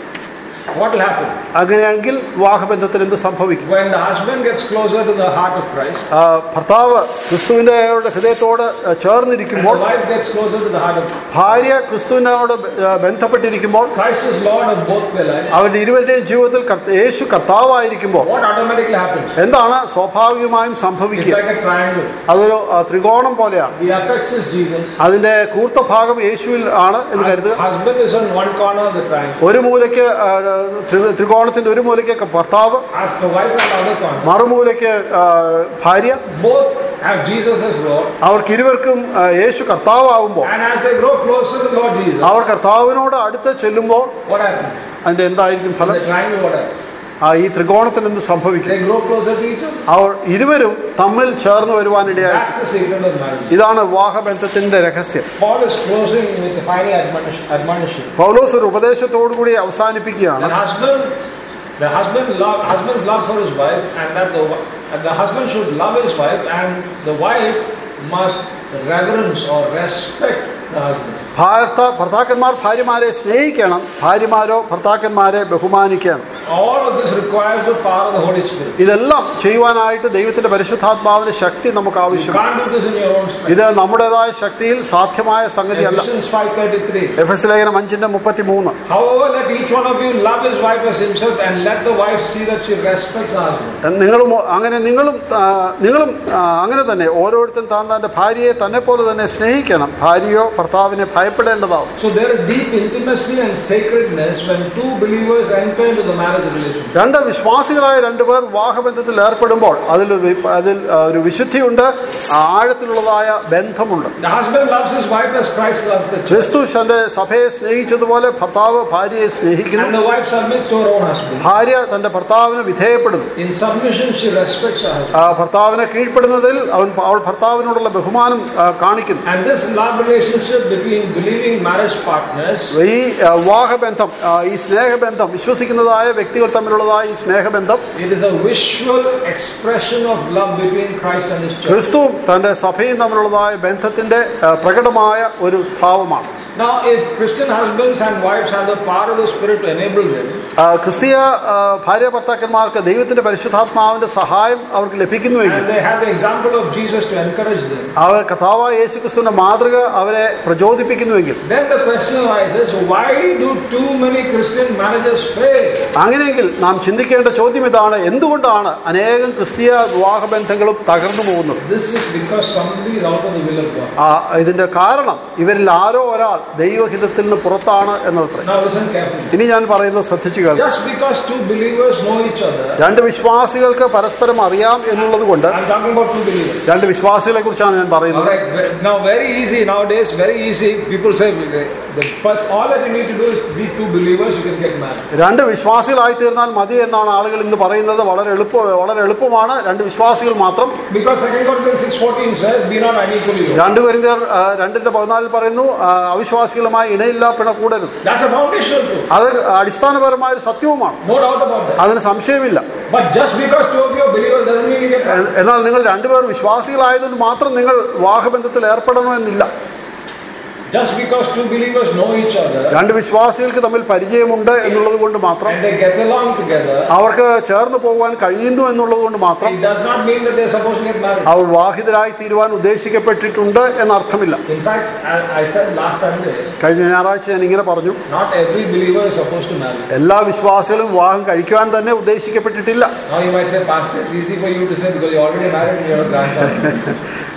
What will happen? അങ്ങനെയെങ്കിൽ വിവാഹബന്ധത്തിൽ എന്ത് സംഭവിക്കും When the husband gets closer to the heart of Christ, ആ, ഭർത്താവ് ക്രിസ്തുവിന്റെ ഹൃദയത്തോട് and ചേർന്നിരിക്കുമ്പോൾ the wife gets closer to the heart of ഭാര്യ ക്രിസ്തുവിനോട് ആ, ബന്ധപ്പെട്ടിരിക്കുമ്പോൾ Christ is Lord of both their lives, അവരുടെ ഇരുവരുടെയും ജീവിതത്തിൽ കർത്ത- യേശു കർത്താവായിരിക്കുമ്പോൾ what automatically happens? എന്താണ് സ്വാഭാവികമായും It's സംഭവിക്കുക like a triangle. അതൊരു ആ, ത്രികോണം പോലെയാണ് The apex is Jesus. അതിന്റെ കൂർത്ത ഭാഗം യേശുവിൽ ആണ് എന്ന് കരുതുക Husband is on one corner of the triangle. ഒരു മൂലയ്ക്ക് ആ, ത്രി- ത്രികോണത്തിന്റെ ഒരു മൂലയ്ക്ക് ഭർത്താവ് As the wife on the other corner. മറുമൂലയ്ക്ക് ആ, ഭാര്യ Both have Jesus as Lord. അവർക്ക് ഇരുവർക്കും ആ, യേശു കർത്താവാകുമ്പോൾ And as they grow closer to Lord Jesus, അവർ കർത്താവിനോട് അടുത്ത് ചെല്ലുമ്പോൾ what happens? അതിന്റെ എന്തായിരിക്കും In ഫലം the triangle, what happens? ആ ഈ ത്രികോണത്തിൽ എന്ത് സംഭവിക്കും They grow closer to each other. അവർ ഇരുവരും തമ്മിൽ ചേർന്ന് വരുവാനിടയായി That's the secret of marriage. ഇതാണ് വിവാഹബന്ധത്തിന്റെ രഹസ്യം Paul is closing with the final admonish- admonition. പൗലോസ് ഒരു ഉപദേശത്തോടു കൂടി അവസാനിപ്പിക്കുകയാണ് The husband, the husband love, husband's love for his wife, and that the wi- and the husband should love his wife, and the wife must reverence or respect the husband. ഭാര്ത്ത ഭർത്താക്കന്മാർ ഭാര്യമാരെ സ്നേഹിക്കണം ഭാര്യമാരോ ഭർത്താക്കന്മാരെ ബഹുമാനിക്കണം All of this requires the power of the Holy Spirit. ഇതെല്ലാം ചെയ്യുവാനായിട്ട് ദൈവത്തിന്റെ പരിശുദ്ധാത്മാവിന്റെ ശക്തി നമുക്ക് You ആവശ്യമാണ് can't do this in your own strength. ഇത് നമ്മുടേതായ ശക്തിയിൽ സാധ്യമായ സംഗതിയല്ല Ephesians 5:33. എഫ് എസ് ലേഖനം അഞ്ചിന്റെ മുപ്പത്തി മൂന്ന് However, let each one of you love his wife as himself, and let the wife see that she respects her husband. നിങ്ങളും അങ്ങനെ നിങ്ങളും ആ, നിങ്ങളും ആ, അങ്ങനെ തന്നെ ഓരോരുത്തരും താൻ തന്റെ ഭാര്യയെ തന്നെ പോലെ തന്നെ സ്നേഹിക്കണം ഭാര്യയോ ഭർത്താവിനെ ഭയപ്പെടേണ്ടതാവും So there is deep intimacy and sacredness when two believers enter into the marriage relationship. രണ്ട് വിശ്വാസികളായ രണ്ടുപേർ വിവാഹബന്ധത്തിൽ ഏർപ്പെടുമ്പോൾ അതിലൊരു വി- അതിൽ ആ, ഒരു വിശുദ്ധിയുണ്ട് ആഴത്തിലുള്ളതായ ബന്ധമുണ്ട് The husband loves his wife as Christ loves the church. ക്രിസ്തു തന്റെ സഭയെ സ്നേഹിച്ചതുപോലെ ഭർത്താവ് ഭാര്യയെ സ്നേഹിക്കുന്നു And the wife submits to her own husband. ഭാര്യ തന്റെ ഭർത്താവിന് വിധേയപ്പെടുന്നു In submission, she respects her husband. ആ, ഭർത്താവിനെ കീഴ്പ്പെടുന്നതിൽ അവൻ അവൾ ഭർത്താവിനോടുള്ള ബഹുമാനം ആ, കാണിക്കുന്നു And this love relationship between believing marriage partners ഈ ആ, വിവാഹബന്ധം ആ, ഈ സ്നേഹബന്ധം വിശ്വസിക്കുന്നതായ വ്യക്തികൾ തമ്മിലുള്ളതായ ഈ സ്നേഹബന്ധം it is a visual expression of love between Christ and his church. ക്രിസ്തുവും തന്റെ സഭയും തമ്മിലുള്ളതായ ബന്ധത്തിന്റെ ആ, പ്രകടമായ ഒരു ഭാവമാണ് Now, if Christian husbands and wives have the power of the Spirit to enable them, ആ, ക്രിസ്തീയ ആ, ഭാര്യ ഭർത്താക്കന്മാർക്ക് ദൈവത്തിന്റെ പരിശുദ്ധാത്മാവിന്റെ സഹായം അവർക്ക് ലഭിക്കുന്നുവെങ്കിൽ and they have the example of Jesus to encourage them, അവർ കഥാവായ യേശുക്രിസ്തുവിന്റെ മാതൃക അവരെ പ്രചോദിപ്പിക്കുന്നുവെങ്കിൽ then the question arises why do too many Christian marriages fail? അങ്ങനെയെങ്കിൽ നാം ചിന്തിക്കേണ്ട ചോദ്യം ഇതാണ് എന്തുകൊണ്ടാണ് അനേകം ക്രിസ്തീയ വിവാഹബന്ധങ്ങളും തകർന്നു പോകുന്നത് This is because somebody is out of the will of God. ആ, ഇതിന്റെ കാരണം ഇവരിൽ ആരോ ഒരാൾ ദൈവഹിതത്തിൽ നിന്ന് പുറത്താണ് എന്നത്ര Now, listen carefully. ഇനി ഞാൻ പറയുന്നത് ശ്രദ്ധിച്ചു കേൾക്കാം Just because two believers know each other, രണ്ട് വിശ്വാസികൾക്ക് പരസ്പരം അറിയാം എന്നുള്ളത് കൊണ്ട് I'm talking about two believers. രണ്ട് വിശ്വാസികളെ കുറിച്ചാണ് ഞാൻ All പറയുന്നത് right, ve- now very easy nowadays, very easy. People say the first, all that you need to do is be two believers, you can get married. രണ്ട് വിശ്വാസികളായി തീർന്നാൽ മതി എന്നാണ് ആളുകൾ ഇന്ന് പറയുന്നത് വളരെ എളുപ്പ വളരെ എളുപ്പമാണ് രണ്ട് വിശ്വാസികൾ മാത്രം Because Second Corinthians six fourteen says, "Be not unequally yoked." രണ്ടു പേരിന്തർ രണ്ടിന്റെ പതിനാലിൽ പറയുന്നു ആ, അവിശ്വാസികളുമായി ഇണയില്ല പിണ കൂടരുത് That's a foundational truth, അത് അടിസ്ഥാനപരമായ ഒരു സത്യവുമാണ് no doubt about that. അതിന് സംശയമില്ല But just because two of you are believers doesn't mean you get married. എ- എന്നാൽ നിങ്ങൾ രണ്ടുപേർ വിശ്വാസികളായതുകൊണ്ട് മാത്രം നിങ്ങൾ വിവാഹബന്ധത്തിൽ ഏർപ്പെടണമെന്നില്ല Just because two believers know each other രണ്ട് വിശ്വാസികൾക്ക് തമ്മിൽ പരിചയമുണ്ട് എന്നുള്ളത് കൊണ്ട് മാത്രം and they get along together, അവർക്ക് ചേർന്ന് പോകാൻ കഴിയുന്നു എന്നുള്ളത് കൊണ്ട് മാത്രം it does not mean that they're supposed to get married. അവർ വിവാഹിതരായി തീരുവാൻ ഉദ്ദേശിക്കപ്പെട്ടിട്ടുണ്ട് എന്നർത്ഥമില്ല In fact, I, I said last Sunday, കഴിഞ്ഞ ഞായറാഴ്ച ഞാൻ ഇങ്ങനെ പറഞ്ഞു not every believer is supposed to marry. എല്ലാ വിശ്വാസികളും വിവാഹം കഴിക്കുവാൻ തന്നെ ഉദ്ദേശിക്കപ്പെട്ടിട്ടില്ല Now you might say, Pastor, it's easy for you to say because you're already married and you're a grandfather.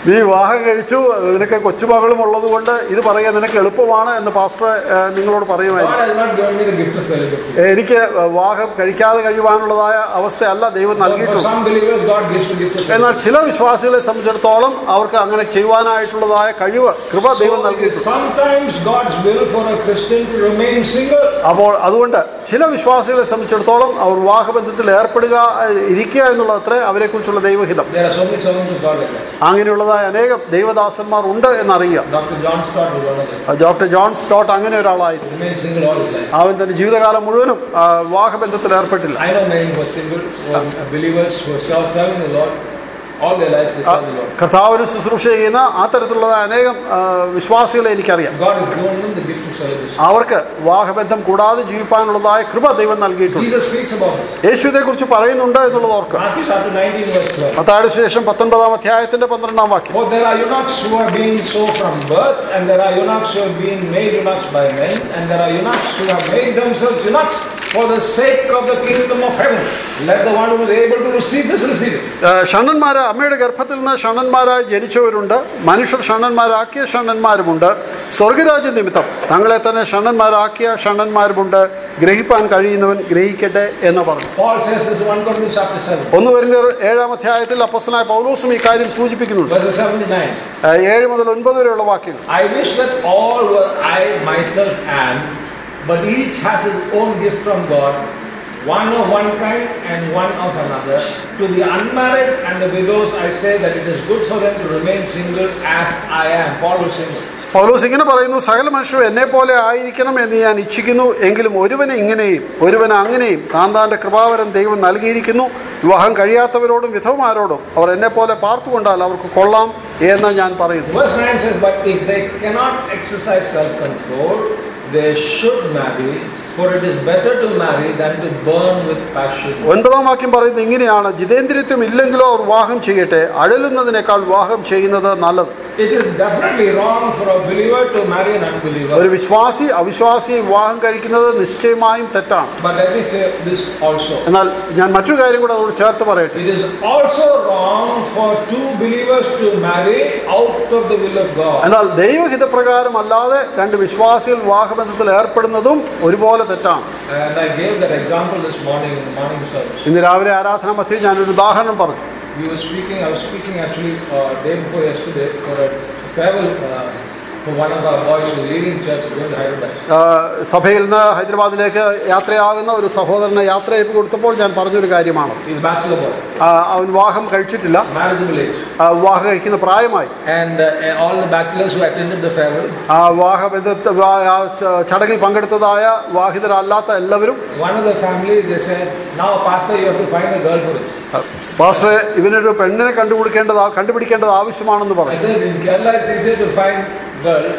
നീ വിവാഹം കഴിച്ചു നിനക്ക് കൊച്ചുമകളും ഉള്ളത് കൊണ്ട് ഇത് പറയാൻ നിനക്ക് എളുപ്പമാണ് എന്ന് പാസ്റ്റർ ഏഹ്, നിങ്ങളോട് പറയുമായിരുന്നു God has not given me the gift of celibacy. എനിക്ക് വിവാഹം കഴിക്കാതെ കഴിയുവാനുള്ളതായ അവസ്ഥയല്ല ദൈവം For നൽകിയിട്ടുള്ളത് some believers, God gives the gift of celibacy. എന്നാൽ ചില വിശ്വാസികളെ സംബന്ധിച്ചിടത്തോളം അവർക്ക് അങ്ങനെ ചെയ്യുവാനായിട്ടുള്ളതായ കഴിവ് കൃപ ദൈവം So it is നൽകിയിട്ടുണ്ട് sometimes God's will for a Christian to remain single. അപ്പോൾ അതുകൊണ്ട് ചില വിശ്വാസികളെ സംബന്ധിച്ചിടത്തോളം അവർ വിവാഹബന്ധത്തിൽ ഏർപ്പെടുക ഏഹ്, ഇരിക്കുക എന്നുള്ളതത്രേ അവരെക്കുറിച്ചുള്ള ദൈവഹിതം There are so many servants of God like that. അങ്ങനെയുള്ളതായ അനേകം ദൈവദാസന്മാർ ഉണ്ട് എന്നറിയാം Dr. John Stott was one of them. Doctor John Stott അങ്ങനെ ഒരാളായിരുന്നു Remained single all his life. അവൻ തന്റെ ജീവിതകാലം മുഴുവനും ആ, വിവാഹബന്ധത്തിൽ ഏർപ്പെട്ടില്ല I know many who are single, who are believers, who are serv- serving the Lord. All their life they ആ, serve the Lord. കർത്താവിന് ശുശ്രൂഷ ചെയ്യുന്ന ആ തരത്തിലുള്ള അനേകം ആ, വിശ്വാസികളെ എനിക്കറിയാം God has given them the gift of celibacy. അവർക്ക് വിവാഹബന്ധം കൂടാതെ ജീവിപ്പാനുള്ളതായ കൃപ ദൈവം നൽകിയിട്ടുണ്ട് Jesus speaks about this. യേശുവിനെ കുറിച്ച് പറയുന്നുണ്ട് എന്നുള്ളത് ഓർക്കുക Matthew chapter 19 verse 12. പത്താഴ്ച ശേഷം പത്തൊൻപതാം അധ്യായത്തിന്റെ പന്ത്രണ്ടാം വാക്യം For there are eunuchs who are being so from birth, and there are eunuchs who are being made eunuchs by men, and there are eunuchs who have made themselves eunuchs for the sake of the kingdom of heaven. Let the one who is able to receive this receive it. ആ, ഷണ്ണന്മാര് അമ്മയുടെ ഗർഭത്തിൽ നിന്ന് ഷണ്ണന്മാരായി ജനിച്ചവരുണ്ട് മനുഷ്യർ ഷണ്ണന്മാരാക്കിയ ഷണ്ണന്മാരുമുണ്ട് സ്വർഗരാജ്യ നിമിത്തം തങ്ങളെ തന്നെ ഷണ്ണന്മാരാക്കിയ ഷണ്ണന്മാരുമുണ്ട് ഗ്രഹിപ്പാൻ കഴിയുന്നവൻ ഗ്രഹിക്കട്ടെ എന്ന് പറഞ്ഞു Paul says this in 1 Corinthians chapter 7, ഒന്ന് വരുന്ന ഏഴാം അധ്യായത്തിൽ അപ്പസ്തനായ പൗലോസും ഈ കാര്യം സൂചിപ്പിക്കുന്നുണ്ട് verses 7 to 9. ആ, ഏഴ് മുതൽ ഒൻപത് വരെയുള്ള വാക്യങ്ങൾ I wish that all were I myself am, but each has his own gift from God, one of one kind and one of another. To the unmarried and the widows I say that it is good for them to remain single as I am. Paul was single. പൗലോസ് ഇങ്ങനെ പറയുന്നു സകല മനുഷ്യരും എന്നെ പോലെ ആയിരിക്കണം എന്ന് ഞാൻ ഇച്ഛിക്കുന്നു എങ്കിലും ഒരുവന് ഇങ്ങനെയും ഒരുവന് അങ്ങനെയും താന്താന്റെ കൃപാവരം ദൈവം നൽകിയിരിക്കുന്നു വിവാഹം കഴിയാത്തവരോടും വിധവമാരോടും അവർ എന്നെ പോലെ പാർത്തുകൊണ്ടാൽ അവർക്ക് കൊള്ളാം എന്ന് ഞാൻ പറയുന്നു Verse 9 says, But if they cannot exercise self control, they should marry, for it is better to marry than to burn with passion. ഒൻപതാം വാക്യം പറയുന്നത് ഇങ്ങനെയാണ് ജിതേന്ദ്രിത്വം ഇല്ലെങ്കിലോ അവർ വിവാഹം ചെയ്യട്ടെ അഴലുന്നതിനേക്കാൾ വിവാഹം ചെയ്യുന്നത് നല്ലത് It is definitely wrong for a believer to marry an unbeliever. ഒരു വിശ്വാസി അവിശ്വാസിയെ വിവാഹം കഴിക്കുന്നത് നിശ്ചയമായും തെറ്റാണ് But let me say this also. എന്നാൽ ഞാൻ മറ്റൊരു കാര്യം കൂടെ അതോട് ചേർത്ത് പറയട്ടെ It is also wrong for two believers to marry out of the will of God. എന്നാൽ ദൈവഹിതപ്രകാരം അല്ലാതെ രണ്ട് വിശ്വാസികൾ വിവാഹബന്ധത്തിൽ ഏർപ്പെടുന്നതും ഒരുപോലെ തെറ്റാണ് And I gave that example this morning in the morning service. ഇന്ന് രാവിലെ ആരാധന മധ്യ ഞാനൊരു ഉദാഹരണം പറഞ്ഞു We were speaking, I was speaking actually uh, day before yesterday for a farewell uh, for one of our boys who was leaving church going to Hyderabad. ആ, സഭയിൽ നിന്ന് ഹൈദരാബാദിലേക്ക് യാത്രയാകുന്ന ഒരു സഹോദരന് യാത്രയപ്പ് കൊടുത്തപ്പോൾ ഞാൻ പറഞ്ഞൊരു കാര്യമാണ് He's a bachelor boy, ആ, അവൻ വിവാഹം കഴിച്ചിട്ടില്ല marriageable age. ആ, വിവാഹം കഴിക്കുന്ന പ്രായമായി And, uh, and all the bachelors who attended the farewell, ആ വിവാഹബന്ധ ആ ച- ചടങ്ങിൽ പങ്കെടുത്തതായ വിവാഹിതരല്ലാത്ത എല്ലാവരും one of the families, they said, now pastor, you have to find a girl for it. പാസ്റ്ററെ ഇവനൊരു പെണ്ണിനെ കണ്ടുപിടിക്കേണ്ടത് കണ്ടുപിടിക്കേണ്ടത് ആവശ്യമാണെന്ന് I പറഞ്ഞു said, in Kerala it's easier to find girls,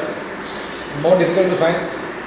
more difficult to find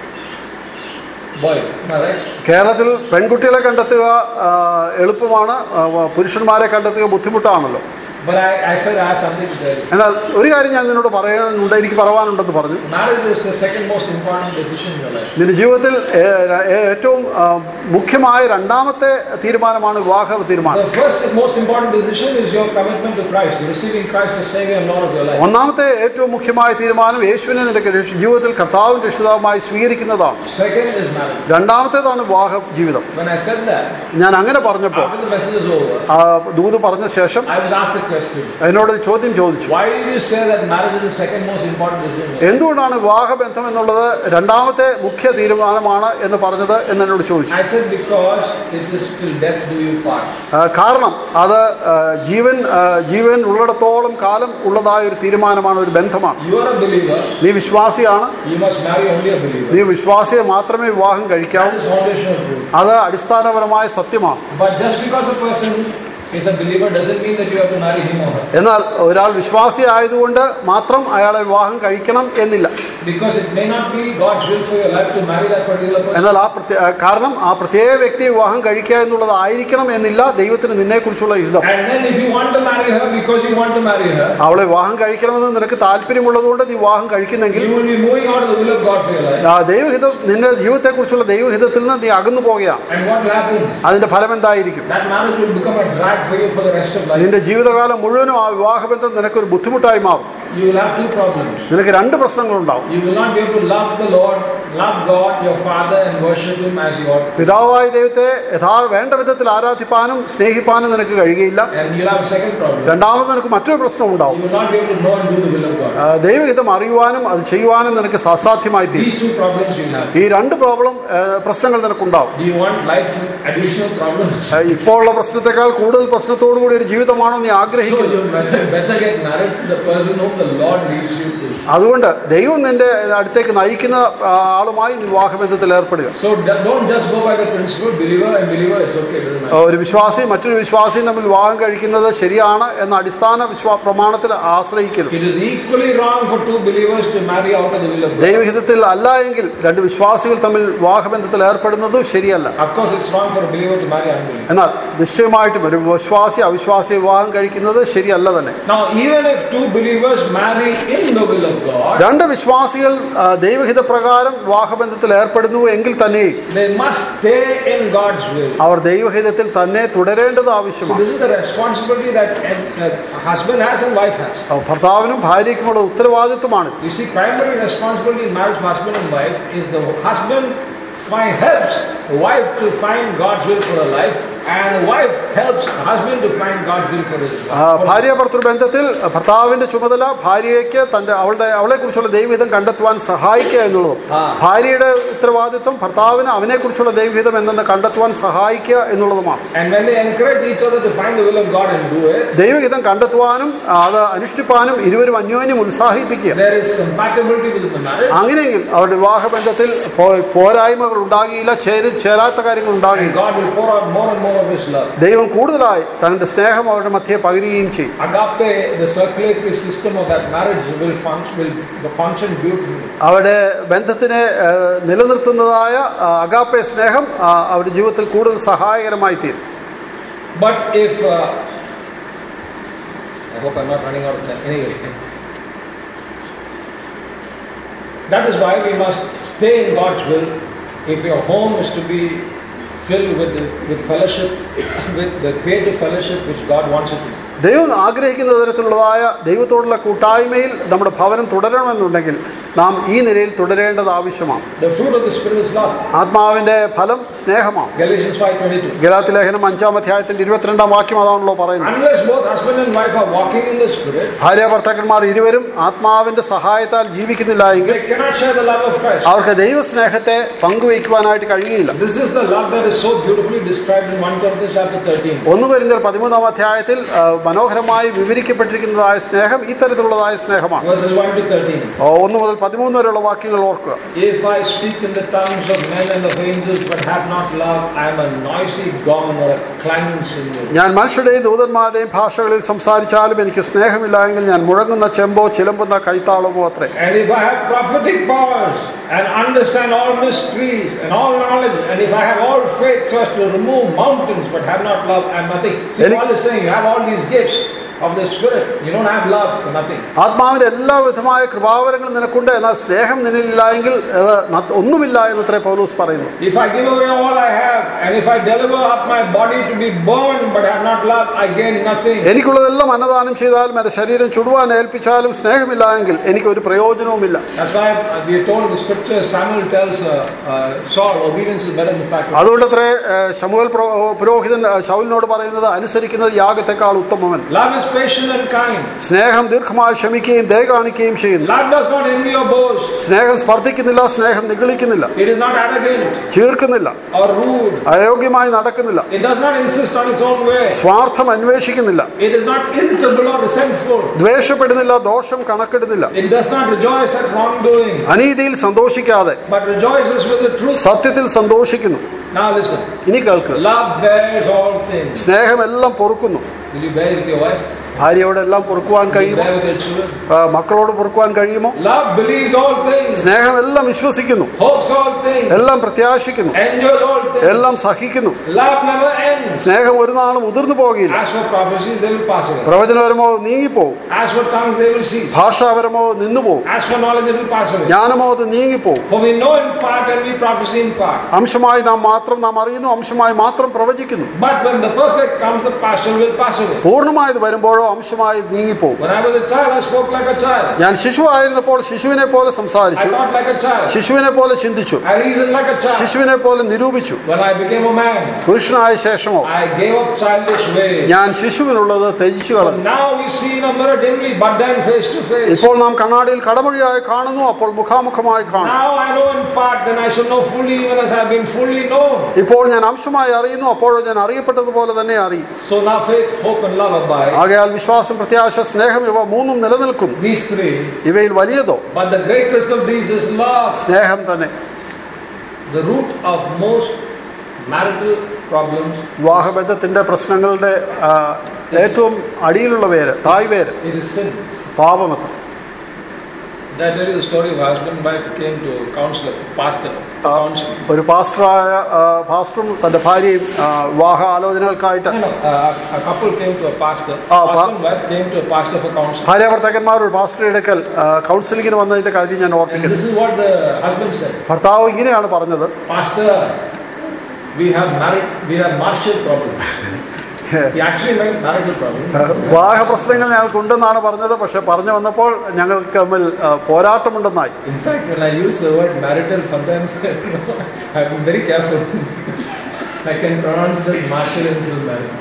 boys. Am I right? കേരളത്തിൽ പെൺകുട്ടികളെ കണ്ടെത്തുക ആ, എളുപ്പമാണ് ആ, പുരുഷന്മാരെ കണ്ടെത്തുക ബുദ്ധിമുട്ടാണല്ലോ But I, I said I have something to tell you. എന്നാൽ ഒരു കാര്യം ഞാൻ നിന്നോട് പറയാനുണ്ട് എനിക്ക് പറയാനുണ്ടെന്ന് പറഞ്ഞു Marriage is the second most important decision in your life. നിന്റെ ജീവിതത്തിൽ ഏ- ഏ- ഏറ്റവും ആ, മുഖ്യമായ രണ്ടാമത്തെ തീരുമാനമാണ് വിവാഹ തീരുമാനം The first and most important decision is your commitment to Christ, receiving Christ as Savior and Lord of your life. ഒന്നാമത്തെ ഏറ്റവും മുഖ്യമായ തീരുമാനം യേശുവിനെ നിന്റെ രക്ഷ- ജീവിതത്തിൽ കർത്താവും രക്ഷിതാവുമായി സ്വീകരിക്കുന്നതാണ് Second is marriage. രണ്ടാമത്തേതാണ് വിവാഹ ജീവിതം When I said that, ഞാൻ അങ്ങനെ പറഞ്ഞപ്പോൾ after the message is over, ആ, ദൂത് പറഞ്ഞ ശേഷം I was asked a question. എന്നോട് ഒരു ചോദ്യം ചോദിച്ചു Why did you say that marriage is the second most important decision? in your life? എന്തുകൊണ്ടാണ് വിവാഹബന്ധം എന്നുള്ളത് രണ്ടാമത്തെ മുഖ്യ തീരുമാനമാണ് എന്ന് പറഞ്ഞത് എന്ന് എന്നോട് ചോദിച്ചു I said because it is till death do you part. ആ, കാരണം അത് ആ, ജീവൻ ആ, ജീവൻ ഉള്ളിടത്തോളം കാലം ഉള്ളതായ ഒരു തീരുമാനമാണ് ഒരു ബന്ധമാണ് You are a believer, നീ വിശ്വാസിയാണ് you must marry only a believer. നീ വിശ്വാസിയെ മാത്രമേ വിവാഹം കഴിക്കാവൂ That is foundational truth. അത് അടിസ്ഥാനപരമായ സത്യമാണ് But just because a person is a believer doesn't mean that you have to marry him or her. എന്നാൽ ഒരാൾ വിശ്വാസി ആയതുകൊണ്ട് മാത്രം അയാളെ വിവാഹം കഴിക്കണം എന്നില്ല Because it may not be God's will for your life to marry that particular person. എന്നാൽ ആ പ്രത്യേക കാരണം ആ പ്രത്യേക വ്യക്തിയെ വിവാഹം കഴിക്കുക എന്നുള്ളത് ആയിരിക്കണം എന്നില്ല ദൈവത്തിന് നിന്നെക്കുറിച്ചുള്ള ഹിതം And then if you want to marry her because you want to marry her, അവളെ വിവാഹം കഴിക്കണമെന്ന് നിനക്ക് താല്പര്യമുള്ളതുകൊണ്ട് നീ വിവാഹം കഴിക്കുന്നെങ്കിൽ you will be moving out of the will of God for your life. ആ ദൈവഹിതം നിന്റെ ജീവിതത്തെക്കുറിച്ചുള്ള ദൈവഹിതത്തിൽ നിന്ന് നീ അകന്നു പോകുകയാണ് And what will happen? അതിന്റെ ഫലം എന്തായിരിക്കും That marriage will become a drag for you for the rest of life. നിന്റെ ജീവിതകാലം മുഴുവനും ആ വിവാഹബന്ധം നിനക്കൊരു ബുദ്ധിമുട്ടായി മാറും You will have two problems. നിനക്ക് രണ്ട് പ്രശ്നങ്ങളുണ്ടാവും You will not be able to love the Lord, love God, your Father, and worship Him as you ought. പിതാവായ ദൈവത്തെ യഥാ വേണ്ട വിധത്തിൽ ആരാധിപ്പാനും സ്നേഹിപ്പാനും നിനക്ക് കഴിയുകയില്ല And you'll have a second problem. രണ്ടാമത് നിനക്ക് മറ്റൊരു പ്രശ്നം ഉണ്ടാവും You will not be able to know and do the will of God. ആ, ദൈവഹിതം അറിയുവാനും അത് ചെയ്യുവാനും നിനക്ക് അസാധ്യമായി തീരും These two problems you'll have. ഈ രണ്ട് പ്രോബ്ലം ആ, പ്രശ്നങ്ങൾ നിനക്കുണ്ടാവും Do you want life with additional problems? ആ, ഇപ്പോൾ ഉള്ള പ്രശ്നത്തെക്കാൾ കൂടുതൽ പ്രശ്നത്തോടു കൂടി ഒരു ജീവിതമാണോ നീ So ആഗ്രഹിക്കുന്നു you better, better get married to the person whom the Lord leads you to. അതുകൊണ്ട് ദൈവം നിന്റെ അടുത്തേക്ക് നയിക്കുന്ന ആ, ആളുമായി നീ വിവാഹബന്ധത്തിൽ ഏർപ്പെടുക So d- don't just go by the principle, believer and believer, it's okay, doesn't ആ, matter. ഒരു വിശ്വാസി മറ്റൊരു വിശ്വാസിയും തമ്മിൽ വിവാഹം കഴിക്കുന്നത് ശരിയാണ് എന്ന അടിസ്ഥാന വിശ്വാ പ്രമാണത്തിൽ ആശ്രയിക്കുന്നു It is equally wrong for two believers to marry out of the will of God. ദൈവഹിതത്തിൽ അല്ല എങ്കിൽ രണ്ട് വിശ്വാസികൾ തമ്മിൽ വിവാഹബന്ധത്തിൽ ഏർപ്പെടുന്നതും ശരിയല്ല Of course, it's wrong for a believer to marry unbeliever. എന്നാൽ നിശ്ചയമായിട്ടും ഒരു വിശ്വാസി അവിശ്വാസി വിവാഹം കഴിക്കുന്നത് ശരിയല്ല തന്നെ Now, even if two believers marry in the will of God, രണ്ട് വിശ്വാസികൾ ആ, ദൈവഹിത പ്രകാരം വിവാഹബന്ധത്തിൽ ഏർപ്പെടുന്നു എങ്കിൽ തന്നെ they must stay in God's will. അവർ ദൈവഹിതത്തിൽ തന്നെ തുടരേണ്ടത് So ആവശ്യമാണ് this is the responsibility that a, a husband has and wife has. ആ, ഭർത്താവിനും ഭാര്യയ്ക്കുമുള്ള ഉത്തരവാദിത്വമാണ് You see, primary responsibility in marriage for husband and wife is the husband find, helps the wife to find God's will for her life, and the wife helps the husband to find God's will for his ആ, ഭാര്യ ഭർത്തൃ ബന്ധത്തിൽ ഭർത്താവിന്റെ ചുമതല ഭാര്യയ്ക്ക് തന്റെ അവളുടെ അവളെ കുറിച്ചുള്ള ദൈവഹിതം കണ്ടെത്തുവാൻ സഹായിക്കുക എന്നുള്ളതും ആ. ഭാര്യയുടെ ഉത്തരവാദിത്വം ഭർത്താവിന് അവനെ കുറിച്ചുള്ള ദൈവഹിതം എന്തെന്ന് കണ്ടെത്തുവാൻ സഹായിക്കുക എന്നുള്ളതുമാണ് And when they encourage each other to find the will of God and do it, ദൈവഹിതം കണ്ടെത്തുവാനും അത് അനുഷ്ഠിപ്പാനും ഇരുവരും അന്യോന്യം ഉത്സാഹിപ്പിക്കുക there is compatibility within the marriage, അങ്ങനെയെങ്കിൽ അവരുടെ വിവാഹബന്ധത്തിൽ പോ- പോരായ്മകൾ ഉണ്ടാകിയില്ല ചേരി ചേരാത്ത കാര്യങ്ങൾ and ഉണ്ടാകില്ല God will pour out more and more of His love. ദൈവം കൂടുതലായി തന്റെ സ്നേഹം അവരുടെ മധ്യേ പകരുകയും ചെയ്യും Agape, the circulatory system of that marriage will function, will function beautifully. അവരുടെ ബന്ധത്തിനെ ആ, നിലനിർത്തുന്നതായ ആ, അഗാപ്പെ സ്നേഹം ആ, അവരുടെ ജീവിതത്തിൽ കൂടുതൽ സഹായകരമായി തീരും But if, uh, I hope I'm not running out of time. Anyway, that is why we must stay in God's will. If your home is to be filled with with fellowship, with the creative fellowship which God wants it to. be. ദൈവം ആഗ്രഹിക്കുന്ന തരത്തിലുള്ളതായ ദൈവത്തോടുള്ള കൂട്ടായ്മയിൽ നമ്മുടെ ഭവനം തുടരണമെന്നുണ്ടെങ്കിൽ നാം ഈ നിലയിൽ തുടരേണ്ടത് ആവശ്യമാണ് The fruit of the Spirit is love. ആത്മാവിന്റെ ഫലം സ്നേഹമാണ് Galatians 5:22. ഗലാത്തി ലേഖനം അഞ്ചാം അധ്യായത്തിന്റെ ഇരുപത്തിരണ്ടാം വാക്യം അതാണല്ലോ പറയുന്നത് Unless both husband and wife are walking in the Spirit, ഭാര്യ ഭർത്താക്കന്മാർ ഇരുവരും ആത്മാവിന്റെ സഹായത്താൽ ജീവിക്കുന്നില്ല എങ്കിൽ they cannot share the love of Christ. അവർക്ക് ദൈവസ്നേഹത്തെ പങ്കുവയ്ക്കുവാനായിട്ട് കഴിയുകയില്ല This is the love that is so beautifully described in 1 Corinthians chapter 13. ഒന്ന് വരുന്ന പതിമൂന്നാം അധ്യായത്തിൽ ആ, മനോഹരമായി വിവരിക്കപ്പെട്ടിരിക്കുന്നതായ സ്നേഹം ഇത്തരത്തിലുള്ളതായ സ്നേഹമാണ് Verses 1 to 13. ആ, ഒന്ന് മുതൽ പതിമൂന്ന് വരെയുള്ള വാക്യങ്ങൾ ഓർക്കുക If I speak in the tongues of men and of angels but have not love, I am a noisy gong or a clanging cymbal. ഞാൻ മനുഷ്യരുടെയും ദൂതന്മാരുടെയും ഭാഷകളിൽ സംസാരിച്ചാലും എനിക്ക് സ്നേഹമില്ല എങ്കിൽ ഞാൻ മുഴങ്ങുന്ന ചെമ്പോ ചിലമ്പുന്ന കൈത്താളമോ അത്രേ And if I have prophetic powers and understand all mysteries and all knowledge, and if I have all faith so as to remove mountains but have not love, I am nothing. See, Any- Paul is saying you have all these gifts of the Spirit, you don't have love, you're nothing. ആത്മാവിന്റെ എല്ലാ വിധമായ കൃപാവരങ്ങളും നിനക്കുണ്ട് എന്നാൽ സ്നേഹം നിന്നില്ല എങ്കിൽ അത് ന- ഒന്നുമില്ല എന്നത്രേ പൗലൂസ് പറയുന്നു If I give away all I have, and if I deliver up my body to be burned but have not love, I gain nothing. എനിക്കുള്ളതെല്ലാം അന്നദാനം ചെയ്താലും എന്റെ ശരീരം ചുടുവാൻ ഏൽപ്പിച്ചാലും സ്നേഹമില്ല എങ്കിൽ എനിക്ക് ഒരു പ്രയോജനവുമില്ല That's why uh, we are told in the scripture, Samuel tells uh, uh, Saul, obedience is better than sacrifice. അതുകൊണ്ട് അത്രേ ശമുവൽ പുരോഹിതൻ ആ, ശൗലിനോട് പറയുന്നത് അനുസരിക്കുന്നത് യാഗത്തെക്കാൾ ഉത്തമമൻ Love is patient and kind. സ്നേഹം ദീർഘമായി ക്ഷമിക്കുകയും ദയ കാണിക്കുകയും ചെയ്യുന്നു Love does not envy or boast. സ്നേഹം സ്പർദ്ധിക്കുന്നില്ല സ്നേഹം നിഗളിക്കുന്നില്ല It is not arrogant ചീർക്കുന്നില്ല or rude. അയോഗ്യമായി നടക്കുന്നില്ല It does not insist on its own way. സ്വാർത്ഥം അന്വേഷിക്കുന്നില്ല It is not irritable or resentful. ദ്വേഷപ്പെടുന്നില്ല ദോഷം കണക്കിടുന്നില്ല It does not rejoice at wrongdoing, അനീതിയിൽ സന്തോഷിക്കാതെ but rejoices with the truth. സത്യത്തിൽ സന്തോഷിക്കുന്നു Now listen. ഇനി കേൾക്ക് Love bears all things. സ്നേഹമെല്ലാം പൊറുക്കുന്നു Will you bear with your wife? ഭാര്യയോട് എല്ലാം പൊറുക്കുവാൻ Be കഴിയുമോ there with your children. ആ, മക്കളോട് പൊറുക്കുവാൻ കഴിയുമോ Love believes all things, സ്നേഹം എല്ലാം വിശ്വസിക്കുന്നു hopes all things, എല്ലാം പ്രത്യാശിക്കുന്നു endures all things. എല്ലാം സഹിക്കുന്നു Love never ends. സ്നേഹം ഒരു നാളും മുതിർന്നു പോകുകയില്ല As for prophecies, they will pass away. പ്രവചനപരമോ നീങ്ങിപ്പോവും As for tongues, they will cease. ഭാഷാപരമോ നിന്നുപോകും As for knowledge, it will pass away. ജ്ഞാനമോ അത് നീങ്ങിപ്പോവും For we know in part and we prophesy in part. അംശമായി നാം മാത്രം നാം അറിയുന്നു അംശമായി മാത്രം പ്രവചിക്കുന്നു But when the perfect comes, the partial will pass away. പൂർണ്ണമായത് വരുമ്പോഴോ അംശമായി നീങ്ങിപ്പോവും When I was a child, I spoke like a child. ഞാൻ ശിശുവായിരുന്നപ്പോൾ ശിശുവിനെ പോലെ I സംസാരിച്ചു thought like a child. ശിശുവിനെ പോലെ ചിന്തിച്ചു I reasoned like a child. ശിശുവിനെ പോലെ നിരൂപിച്ചു When I became a man, പുരുഷനായ ശേഷമോ I gave up childish ways. ഞാൻ ശിശുവിനുള്ളത് ത്യജിച്ചു കളഞ്ഞു Now we see in a mirror dimly, but then face to face. ഇപ്പോൾ നാം കണ്ണാടിയിൽ കടമൊഴിയായി കാണുന്നു അപ്പോൾ മുഖാമുഖമായി കാണും Now I know in part, then I shall know fully, even as I have been fully known. ഇപ്പോൾ ഞാൻ അംശമായി അറിയുന്നു അപ്പോഴോ ഞാൻ അറിയപ്പെട്ടതുപോലെ തന്നെ അറിയും So now faith, hope, and love abide. ആകയാൽ വിശ്വാസം പ്രത്യാശ സ്നേഹം ഇവ മൂന്നും നിലനിൽക്കും These three. ഇവയിൽ വലിയതോ But the greatest of these is love. സ്നേഹം തന്നെ The root of most marital problems, വിവാഹബന്ധത്തിന്റെ പ്രശ്നങ്ങളുടെ ആ, ഏറ്റവും അടിയിലുള്ള പേര് തായ് പേര് it is sin. പാപമൊക്കെ Did I tell you the story of husband and wife who came to a counselor, pastor, for counseling? ഒരു പാസ്റ്ററായ ആ, പാസ്റ്ററും തന്റെ ഭാര്യയും ആ, വിവാഹ ആലോചനകൾക്കായിട്ട് No, no, uh, a couple came to a pastor. Ah, pa- husband and wife came to a pastor for counseling. ഭാര്യ ഭർത്താക്കന്മാർ ഒരു പാസ്റ്ററുടെ അടുക്കൽ ആ, കൗൺസിലിങ്ങിന് വന്നതിന്റെ കാര്യം ഞാൻ And ഓർപ്പിക്കുന്നു this is what the husband said. ഭർത്താവ് ഇങ്ങനെയാണ് പറഞ്ഞത് Pastor, we have married, we have martial problems. He actually meant marital problems. വിവാഹ പ്രശ്നങ്ങൾ ഞങ്ങൾക്കുണ്ടെന്നാണ് പറഞ്ഞത് പക്ഷെ പറഞ്ഞു വന്നപ്പോൾ ഞങ്ങൾക്ക് തമ്മിൽ ആ, പോരാട്ടമുണ്ടെന്നായി In fact, when I use the word marital, sometimes I'm very careful. I can pronounce it as martial instead of marital.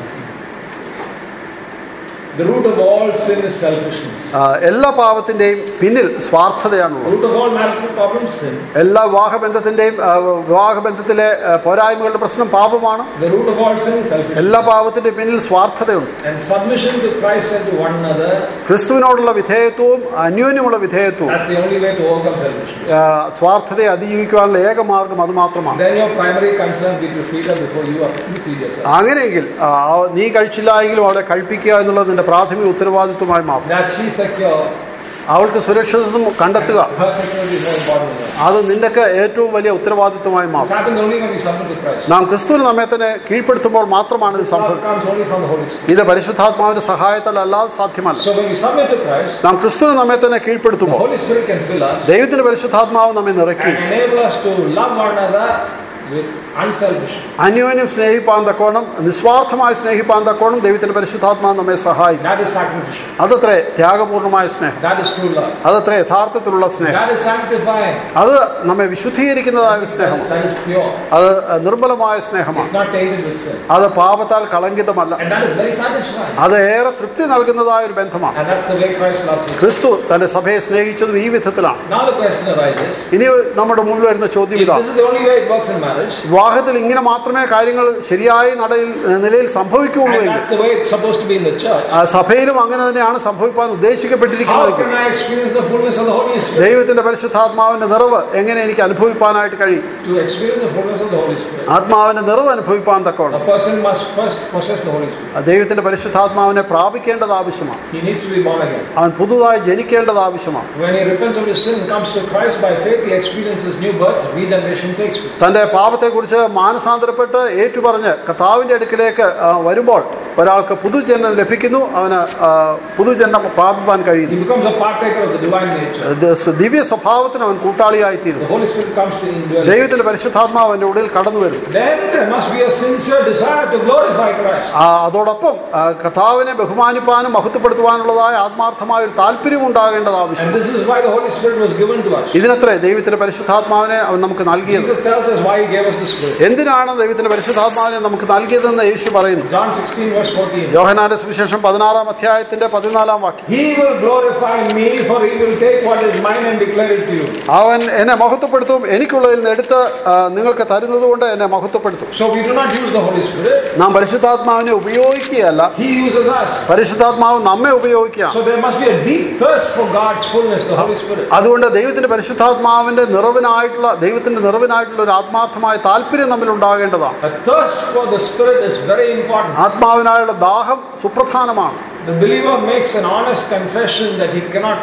The root of all sin is selfishness. ആ, എല്ലാ പാപത്തിന്റെയും പിന്നിൽ The സ്വാർത്ഥതയാണുള്ളത് root of all marital problems, sin. എല്ലാ വിവാഹബന്ധത്തിന്റെയും ആ, വിവാഹബന്ധത്തിലെ ആ, പോരായ്മകളുടെ പ്രശ്നം പാപമാണ് The root of all sin is selfishness. എല്ലാ പാപത്തിന്റെ പിന്നിൽ സ്വാർത്ഥതയുണ്ട് And submission to Christ and to one another, ക്രിസ്തുവിനോടുള്ള വിധേയത്വവും അന്യോന്യമുള്ള വിധേയത്വവും that's the only way to overcome selfishness. ആ, സ്വാർത്ഥതയെ അതിജീവിക്കുവാനുള്ള ഏക മാർഗം അത് മാത്രമാണ് Then your primary concern be to feed her before you, are, you feed yourself. അങ്ങനെയെങ്കിൽ ആ, നീ കഴിച്ചില്ല എങ്കിലും അവളെ കഴിപ്പിക്കുക എന്നുള്ളത് നിന്റെ പ്രാഥമിക ഉത്തരവാദിത്വമായി മാറും That she's secure, അവൾക്ക് സുരക്ഷിതത്വം കണ്ടെത്തുക her security is more important than yours. അത് നിന്റെയൊക്കെ ഏറ്റവും വലിയ ഉത്തരവാദിത്വമായി This മാറും happens only when we submit to Christ. നാം ക്രിസ്തുവിന് നമ്മെ തന്നെ കീഴ്പ്പെടുത്തുമ്പോൾ മാത്രമാണ് ഇത് Love സംഭവിക്കുന്നത് comes only from the Holy Spirit. ഇത് പരിശുദ്ധാത്മാവിന്റെ സഹായത്താൽ അല്ലാതെ സാധ്യമല്ല So when we submit to Christ, നാം ക്രിസ്തുവിന് നമ്മെ തന്നെ the കീഴ്പ്പെടുത്തുമ്പോൾ Holy Spirit can fill us ദൈവത്തിന്റെ പരിശുദ്ധാത്മാവ് നമ്മെ നിറയ്ക്കും and enable us to love one another with unselfish. അന്യോന്യം സ്നേഹിപ്പാൻ തക്കോണം നിസ്വാർത്ഥമായി സ്നേഹിപ്പാൻ തക്കോണം ദൈവത്തിന്റെ പരിശുദ്ധാത്മാവ് നമ്മെ സഹായിക്കും That is sacrificial. അതത്രേ ത്യാഗപൂർണമായ സ്നേഹം That is true love. അതത്രേ യഥാർത്ഥത്തിലുള്ള സ്നേഹം That is sanctifying. അത് നമ്മെ വിശുദ്ധീകരിക്കുന്നതായ ഒരു സ്നേഹമാണ് That is pure. അത് നിർമ്മലമായ സ്നേഹമാണ് It's not tainted with sin. അത് പാപത്താൽ കളങ്കിതമല്ല And that is very satisfying. അത് ഏറെ തൃപ്തി നൽകുന്നതായ ഒരു ബന്ധമാണ് And that's the way Christ loves us. ക്രിസ്തു തന്റെ സഭയെ സ്നേഹിച്ചതും ഈ വിധത്തിലാണ് Now the question arises ഇനി നമ്മുടെ മുന്നിൽ വരുന്ന ചോദ്യം if ഇതാണ് this is the only way it works in marriage, വിവാഹത്തിൽ ഇങ്ങനെ മാത്രമേ കാര്യങ്ങൾ ശരിയായ നടയിൽ നിലയിൽ സംഭവിക്കുകയുള്ളൂ and എങ്കിൽ that's the way it's supposed to be in the church, ആ സഭയിലും അങ്ങനെ തന്നെയാണ് സംഭവിക്കാൻ how ഉദ്ദേശിക്കപ്പെട്ടിരിക്കുന്നത് can I experience the fullness of the Holy Spirit? ദൈവത്തിന്റെ പരിശുദ്ധാത്മാവിന്റെ നിറവ് എങ്ങനെ എനിക്ക് അനുഭവിപ്പാനായിട്ട് കഴിയും To experience the fullness of the Holy Spirit, ആത്മാവിന്റെ നിറവ് അനുഭവിപ്പാൻ തക്കോണം a person must first possess the Holy Spirit. ആ ദൈവത്തിന്റെ പരിശുദ്ധാത്മാവിനെ പ്രാപിക്കേണ്ടത് ആവശ്യമാണ് He needs to be born again. അവൻ പുതുതായി ജനിക്കേണ്ടത് ആവശ്യമാണ് When he repents of his sin and comes to Christ by faith, he experiences new birth, regeneration takes place. തന്റെ പാപത്തെക്കുറിച്ച് മാനസാന്തരപ്പെട്ട് ഏറ്റുപറഞ്ഞ് കർത്താവിന്റെ അടുക്കിലേക്ക് ആ, വരുമ്പോൾ ഒരാൾക്ക് പുതുജന്മം ലഭിക്കുന്നു അവന് ആ, പുതുജന്മം പ്രാപിപ്പാൻ He കഴിയുന്നു becomes a partaker of the divine nature. ഇത് ദിവ്യ സ്വഭാവത്തിന് അവൻ കൂട്ടാളിയായിത്തീരുന്നു The Holy Spirit comes to indwell. him. ദൈവത്തിന്റെ പരിശുദ്ധാത്മാവ് അവന്റെ ഉള്ളിൽ കടന്നു വരും Then there must be a sincere desire to glorify Christ. ആ, അതോടൊപ്പം ആ, കർത്താവിനെ ബഹുമാനിപ്പാനും മഹത്വപ്പെടുത്തുവാനുള്ളതായ ആത്മാർത്ഥമായ ഒരു താല്പര്യം ഉണ്ടാകേണ്ടത് ആവശ്യം And this is why the Holy Spirit was given to us. ഇതിനത്രേ ദൈവത്തിന്റെ പരിശുദ്ധാത്മാവിനെ അവൻ നമുക്ക് നൽകിയത് Jesus tells us why he gave us the Spirit. എന്തിനാണ് ദൈവത്തിന്റെ പരിശുദ്ധാത്മാവിനെ നമുക്ക് നൽകിയതെന്ന് യേശു പറയുന്നു John 16, verse 14. യോഹനാന്റെ സുവിശേഷം പതിനാറാം അധ്യായത്തിന്റെ പതിനാലാം വാക്യം He will glorify me, for he will take what is mine and declare it to you. അവൻ എന്നെ മഹത്വപ്പെടുത്തും എനിക്കുള്ളതിൽ നിന്ന് എടുത്ത് ആ, നിങ്ങൾക്ക് തരുന്നത് കൊണ്ട് എന്നെ മഹത്വപ്പെടുത്തും So we do not use the Holy Spirit, നാം പരിശുദ്ധാത്മാവിനെ ഉപയോഗിക്കുകയല്ല he uses us. പരിശുദ്ധാത്മാവ് നമ്മെ ഉപയോഗിക്കുകയാണ് So there must be a deep thirst for God's fullness, the Holy Spirit. അതുകൊണ്ട് ദൈവത്തിന്റെ പരിശുദ്ധാത്മാവിന്റെ നിറവിനായിട്ടുള്ള ദൈവത്തിന്റെ നിറവിനായിട്ടുള്ള ഒരു ആത്മാർത്ഥമായ ആത്മാർത്ഥമായ താല്പര്യം തമ്മിൽ ഉണ്ടാകേണ്ടതാണ് A thirst for the Spirit is very important. ആത്മാവിനായുള്ള ദാഹം സുപ്രധാനമാണ് The believer makes an honest confession that he cannot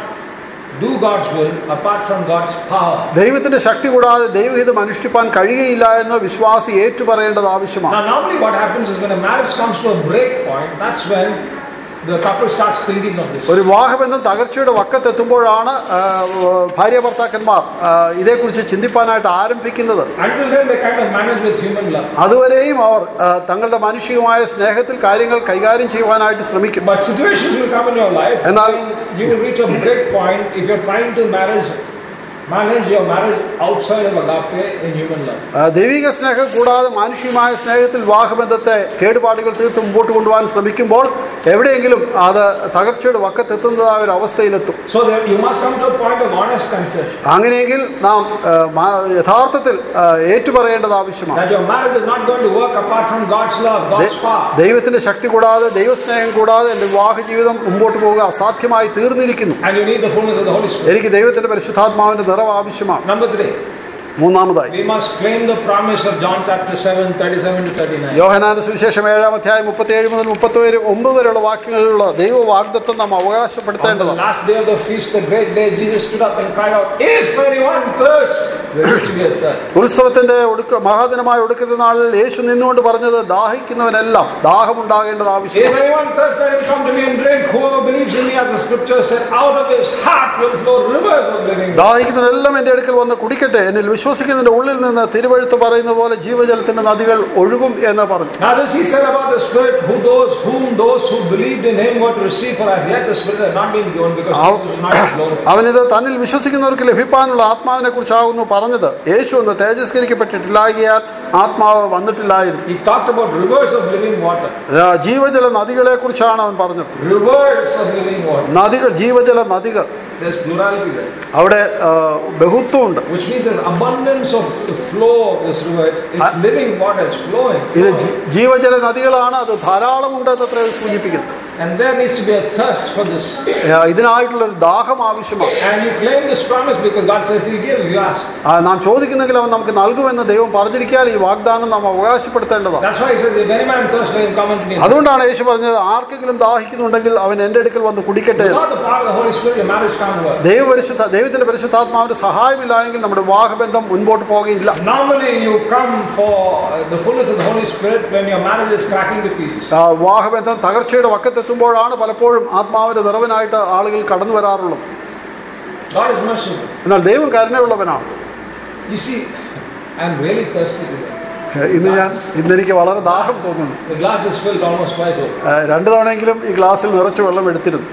do God's will apart from God's power. ദൈവത്തിന്റെ ശക്തി കൂടാതെ ദൈവഹിതം അനുഷ്ഠിപ്പാൻ കഴിയുകയില്ല എന്ന് വിശ്വാസി ഏറ്റുപറയേണ്ടത് ആവശ്യമാണ് Now, normally what happens is when a marriage comes to a break point, that's when the couple starts thinking of this. ഒരു വിവാഹബന്ധം തകർച്ചയുടെ വക്കത്തെത്തുമ്പോഴാണ് ആ, ഭാര്യ ഭർത്താക്കന്മാർ ആ, ഇതേക്കുറിച്ച് ചിന്തിപ്പാനായിട്ട് ആരംഭിക്കുന്നത് Until then, they kind of manage with human love. അതുവരെയും അവർ ആ, തങ്ങളുടെ മാനുഷികമായ സ്നേഹത്തിൽ കാര്യങ്ങൾ കൈകാര്യം ചെയ്യുവാനായിട്ട് ശ്രമിക്കും But situations will come in your life And I- when you will reach a break point if you're trying to marriage, manage your marriage outside of agape in human love. ആ, ദൈവിക സ്നേഹം കൂടാതെ മാനുഷികമായ സ്നേഹത്തിൽ വിവാഹബന്ധത്തെ കേടുപാടുകൾ തീർത്ത് മുമ്പോട്ട് കൊണ്ടുപോകാൻ ശ്രമിക്കുമ്പോൾ എവിടെയെങ്കിലും അത് തകർച്ചയുടെ വക്കത്തെത്തുന്നതായ ഒരു അവസ്ഥയിലെത്തും So that you must come to a point of honest confession അങ്ങനെയെങ്കിൽ നാം ആ, മാ- യഥാർത്ഥത്തിൽ ആ, ഏറ്റുപറയേണ്ടത് ആവശ്യമാണ് that your marriage is not going to work apart from God's love, God's power. ദൈവത്തിന്റെ ശക്തി കൂടാതെ ദൈവസ്നേഹം കൂടാതെ എന്റെ വിവാഹ ജീവിതം മുമ്പോട്ട് പോവുക അസാധ്യമായി തീർന്നിരിക്കുന്നു And you need the fullness of the Holy Spirit. എനിക്ക് ദൈവത്തിന്റെ പരിശുദ്ധാത്മാവിന്റെ നിറവ് ആവശ്യമാണ് Number three, മൂന്നാമതായി we must claim the promise of John chapter 7, 37 to 39. യോഹനാന്റെ സുവിശേഷം ഏഴാം അധ്യായം മുപ്പത്തിയേഴ് മുതൽ മുപ്പത്തി ഒമ്പത് വരെയുള്ള വാക്യങ്ങളിലുള്ള ദൈവ വാഗ്ദത്വം നാം On the അവകാശപ്പെടുത്തേണ്ടതാണ് last day of the feast, the great day, Jesus stood up and cried out, If anyone thirsts, there is to be a thirst. ഉത്സവത്തിന്റെ ഒടുക്ക മഹാദിനമായ ഒടുക്കത്തെ നാളിൽ യേശു നിന്നുകൊണ്ട് പറഞ്ഞത് ദാഹിക്കുന്നവനെല്ലാം ദാഹമുണ്ടാകേണ്ടത് ആവശ്യം If anyone thirsts, let him come to me and drink. Whoever believes in me, as the scripture said, out of his heart will flow rivers of living water. ദാഹിക്കുന്നവരെല്ലാം എന്റെ അടുക്കൽ വന്ന് കുടിക്കട്ടെ എന്നിൽ വിശ്വസിക്കുന്നതിന്റെ ഉള്ളിൽ നിന്ന് തിരുവഴുത്ത് പറയുന്ന പോലെ ജീവജലത്തിന്റെ നദികൾ ഒഴുകും എന്ന് പറഞ്ഞു Now this he said about the Spirit, who those whom those who believed in him were to receive, for as yet the Spirit had not been given because Av- Jesus was not yet glorified. അവനിത് തന്നിൽ വിശ്വസിക്കുന്നവർക്ക് ലഭിക്കാനുള്ള ആത്മാവിനെ കുറിച്ചാകുന്നു പറഞ്ഞത് യേശു എന്ന് തേജസ്കരിക്കപ്പെട്ടിട്ടില്ലാകിയാൽ ആത്മാവ് വന്നിട്ടില്ലായിരുന്നു He talked about rivers of living water. ആ, ജീവജല നദികളെ കുറിച്ചാണ് അവൻ പറഞ്ഞത് Rivers of living water. നദികൾ ജീവജല നദികൾ There's plurality there. അവിടെ ആ, ബഹുത്വമുണ്ട് Which means there's abundance of the flow of this river. It's, it's living water, it's flowing. ഇത് flowing. ജി- ജീവജല നദികളാണ് അത് ധാരാളമുണ്ട് എന്നത്ര ഇത് സൂചിപ്പിക്കുന്നത് And there needs to be a thirst for this. ആ, ഇതിനായിട്ടുള്ള ഒരു ദാഹം ആവശ്യമാണ് And you claim this promise because God says He'll give, you ask. ആ, നാം ചോദിക്കുന്നെങ്കിൽ അവൻ നമുക്ക് നൽകുമെന്ന് ദൈവം പറഞ്ഞിരിക്കാൻ ഈ വാഗ്ദാനം നാം അവകാശപ്പെടുത്തേണ്ടതാണ് That's why He says, If any man thirst, let him come unto me. അതുകൊണ്ടാണ് യേശു പറഞ്ഞത് ആർക്കെങ്കിലും ദാഹിക്കുന്നുണ്ടെങ്കിൽ അവൻ എന്റെ അടുക്കൽ വന്ന് കുടിക്കട്ടെ എന്ന്. Without the power of the Holy Spirit, your marriage can't work. ദൈവപരിശുദ്ധ ദൈവത്തിന്റെ പരിശുദ്ധാത്മാവിന്റെ സഹായമില്ലായെങ്കിൽ നമ്മുടെ വിവാഹബന്ധം മുൻപോട്ട് പോകുകയില്ല Normally, you come for uh, the fullness of the Holy Spirit when your marriage is cracking to pieces. ആ, വിവാഹബന്ധം തകർച്ചയുടെ വക്കത്തെത്തുമ്പോഴാണ് പലപ്പോഴും ആത്മാവിന്റെ നിറവിനായിട്ട് ആളുകൾ കടന്നു വരാറുള്ളത് God is merciful. എന്നാൽ ദൈവം കരുണയുള്ളവനാണ് You see, I'm really thirsty today. ഇന്ന് ഞാൻ ഇന്നെനിക്ക് വളരെ ദാഹം തോന്നുന്നു The glass is filled almost twice over. ആ, രണ്ടു തവണയെങ്കിലും ഈ ഗ്ലാസ്സിൽ നിറച്ച് വെള്ളം എടുത്തിരുന്നു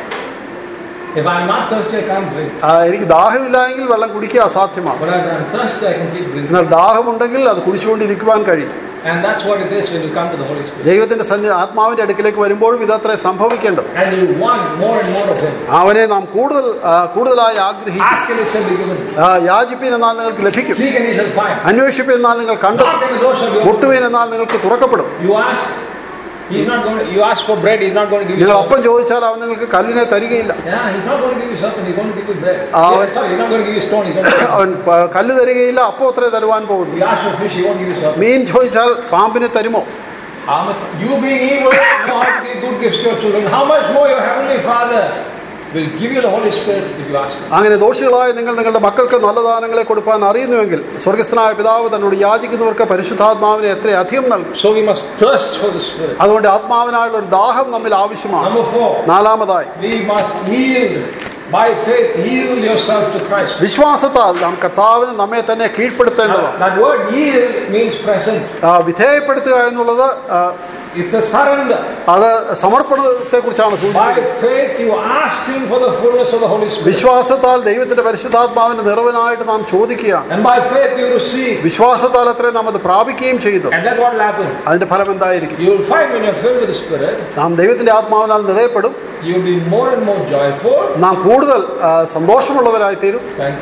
If I'm not thirsty, I can't drink. ആ, എനിക്ക് ദാഹമില്ലായെങ്കിൽ വെള്ളം കുടിക്കുക അസാധ്യമാണ് But if I'm thirsty, I can keep drinking. എന്നാൽ ദാഹമുണ്ടെങ്കിൽ അത് കുടിച്ചുകൊണ്ടിരിക്കുവാൻ കഴിയും And that's what it is when you come to the Holy Spirit. ദൈവത്തിന്റെ സന്നി ആത്മാവിന്റെ അടുക്കിലേക്ക് വരുമ്പോഴും ഇതത്രേ സംഭവിക്കേണ്ടത് And you want more and more of Him. അവനെ നാം കൂടുതൽ ആ, കൂടുതലായി ആഗ്രഹിക്കും Ask and it shall be given. ആ, യാചിപ്പീൻ എന്നാൽ നിങ്ങൾക്ക് ലഭിക്കും Seek and you shall find. അന്വേഷിപ്പീൻ എന്നാൽ നിങ്ങൾ കണ്ടെത്തും Knock and the door shall be opened. മുട്ടുവീൻ എന്നാൽ നിങ്ങൾക്ക് തുറക്കപ്പെടും You ask, He's not going to, you ask for bread, He's not going to give you നിങ്ങൾ something. അപ്പം ചോദിച്ചാൽ അവൻ നിങ്ങൾക്ക് കല്ലിനെ തരികയില്ല Yeah, He's not going to give you something, He's going to give you bread. Ah, yeah, sorry, He's not going to give you stone, He's going to give you അവൻ പ- കല്ല് തരികയില്ല അപ്പം അത്രേ തരുവാൻ പോകുന്നു You ask for fish, He won't give you something. മീൻ ചോദിച്ചാൽ പാമ്പിനെ തരുമോ How much, you being evil, know how to give good gifts to your children. How much more your Heavenly Father will give you the Holy Spirit if you ask Him. അങ്ങനെ ദോഷികളായ നിങ്ങൾ നിങ്ങളുടെ മക്കൾക്ക് നല്ല ദാനങ്ങളെ കൊടുക്കാൻ അറിയുന്നുവെങ്കിൽ സ്വർഗസ്ഥനായ പിതാവ് തന്നോട് യാചിക്കുന്നവർക്ക് പരിശുദ്ധാത്മാവിനെ എത്ര അധികം നൽകും So we must thirst for the Spirit. അതുകൊണ്ട് ആത്മാവിനായുള്ള ഒരു ദാഹം നമ്മിൽ ആവശ്യമാണ് Number four, നാലാമതായി we must yield by faith, yield yourself to Christ. വിശ്വാസത്താൽ നാം കർത്താവിന് നമ്മെ തന്നെ Now, കീഴ്പ്പെടുത്തേണ്ടതാണ് that word yield means present. ആ, വിധേയപ്പെടുത്തുക എന്നുള്ളത് ആ, It's a surrender. അത് സമർപ്പണത്തെ കുറിച്ചാണ് By സൂചിപ്പിക്കുന്നത് faith, you ask Him for the fullness of the Holy Spirit. വിശ്വാസത്താൽ ദൈവത്തിന്റെ പരിശുദ്ധാത്മാവിന്റെ നിറവിനായിട്ട് നാം ചോദിക്കുകയാണ് And by faith, you receive. വിശ്വാസത്താൽ അത്രേ നാം അത് പ്രാപിക്കുകയും ചെയ്തു And that's what will happen. അതിന്റെ ഫലം എന്തായിരിക്കും You will find when you're filled with the Spirit, നാം ദൈവത്തിന്റെ ആത്മാവിനാൽ നിറയപ്പെടും you'll be more and more joyful. നാം കൂടുതൽ ആ, സന്തോഷമുള്ളവരായിത്തീരും Thank you.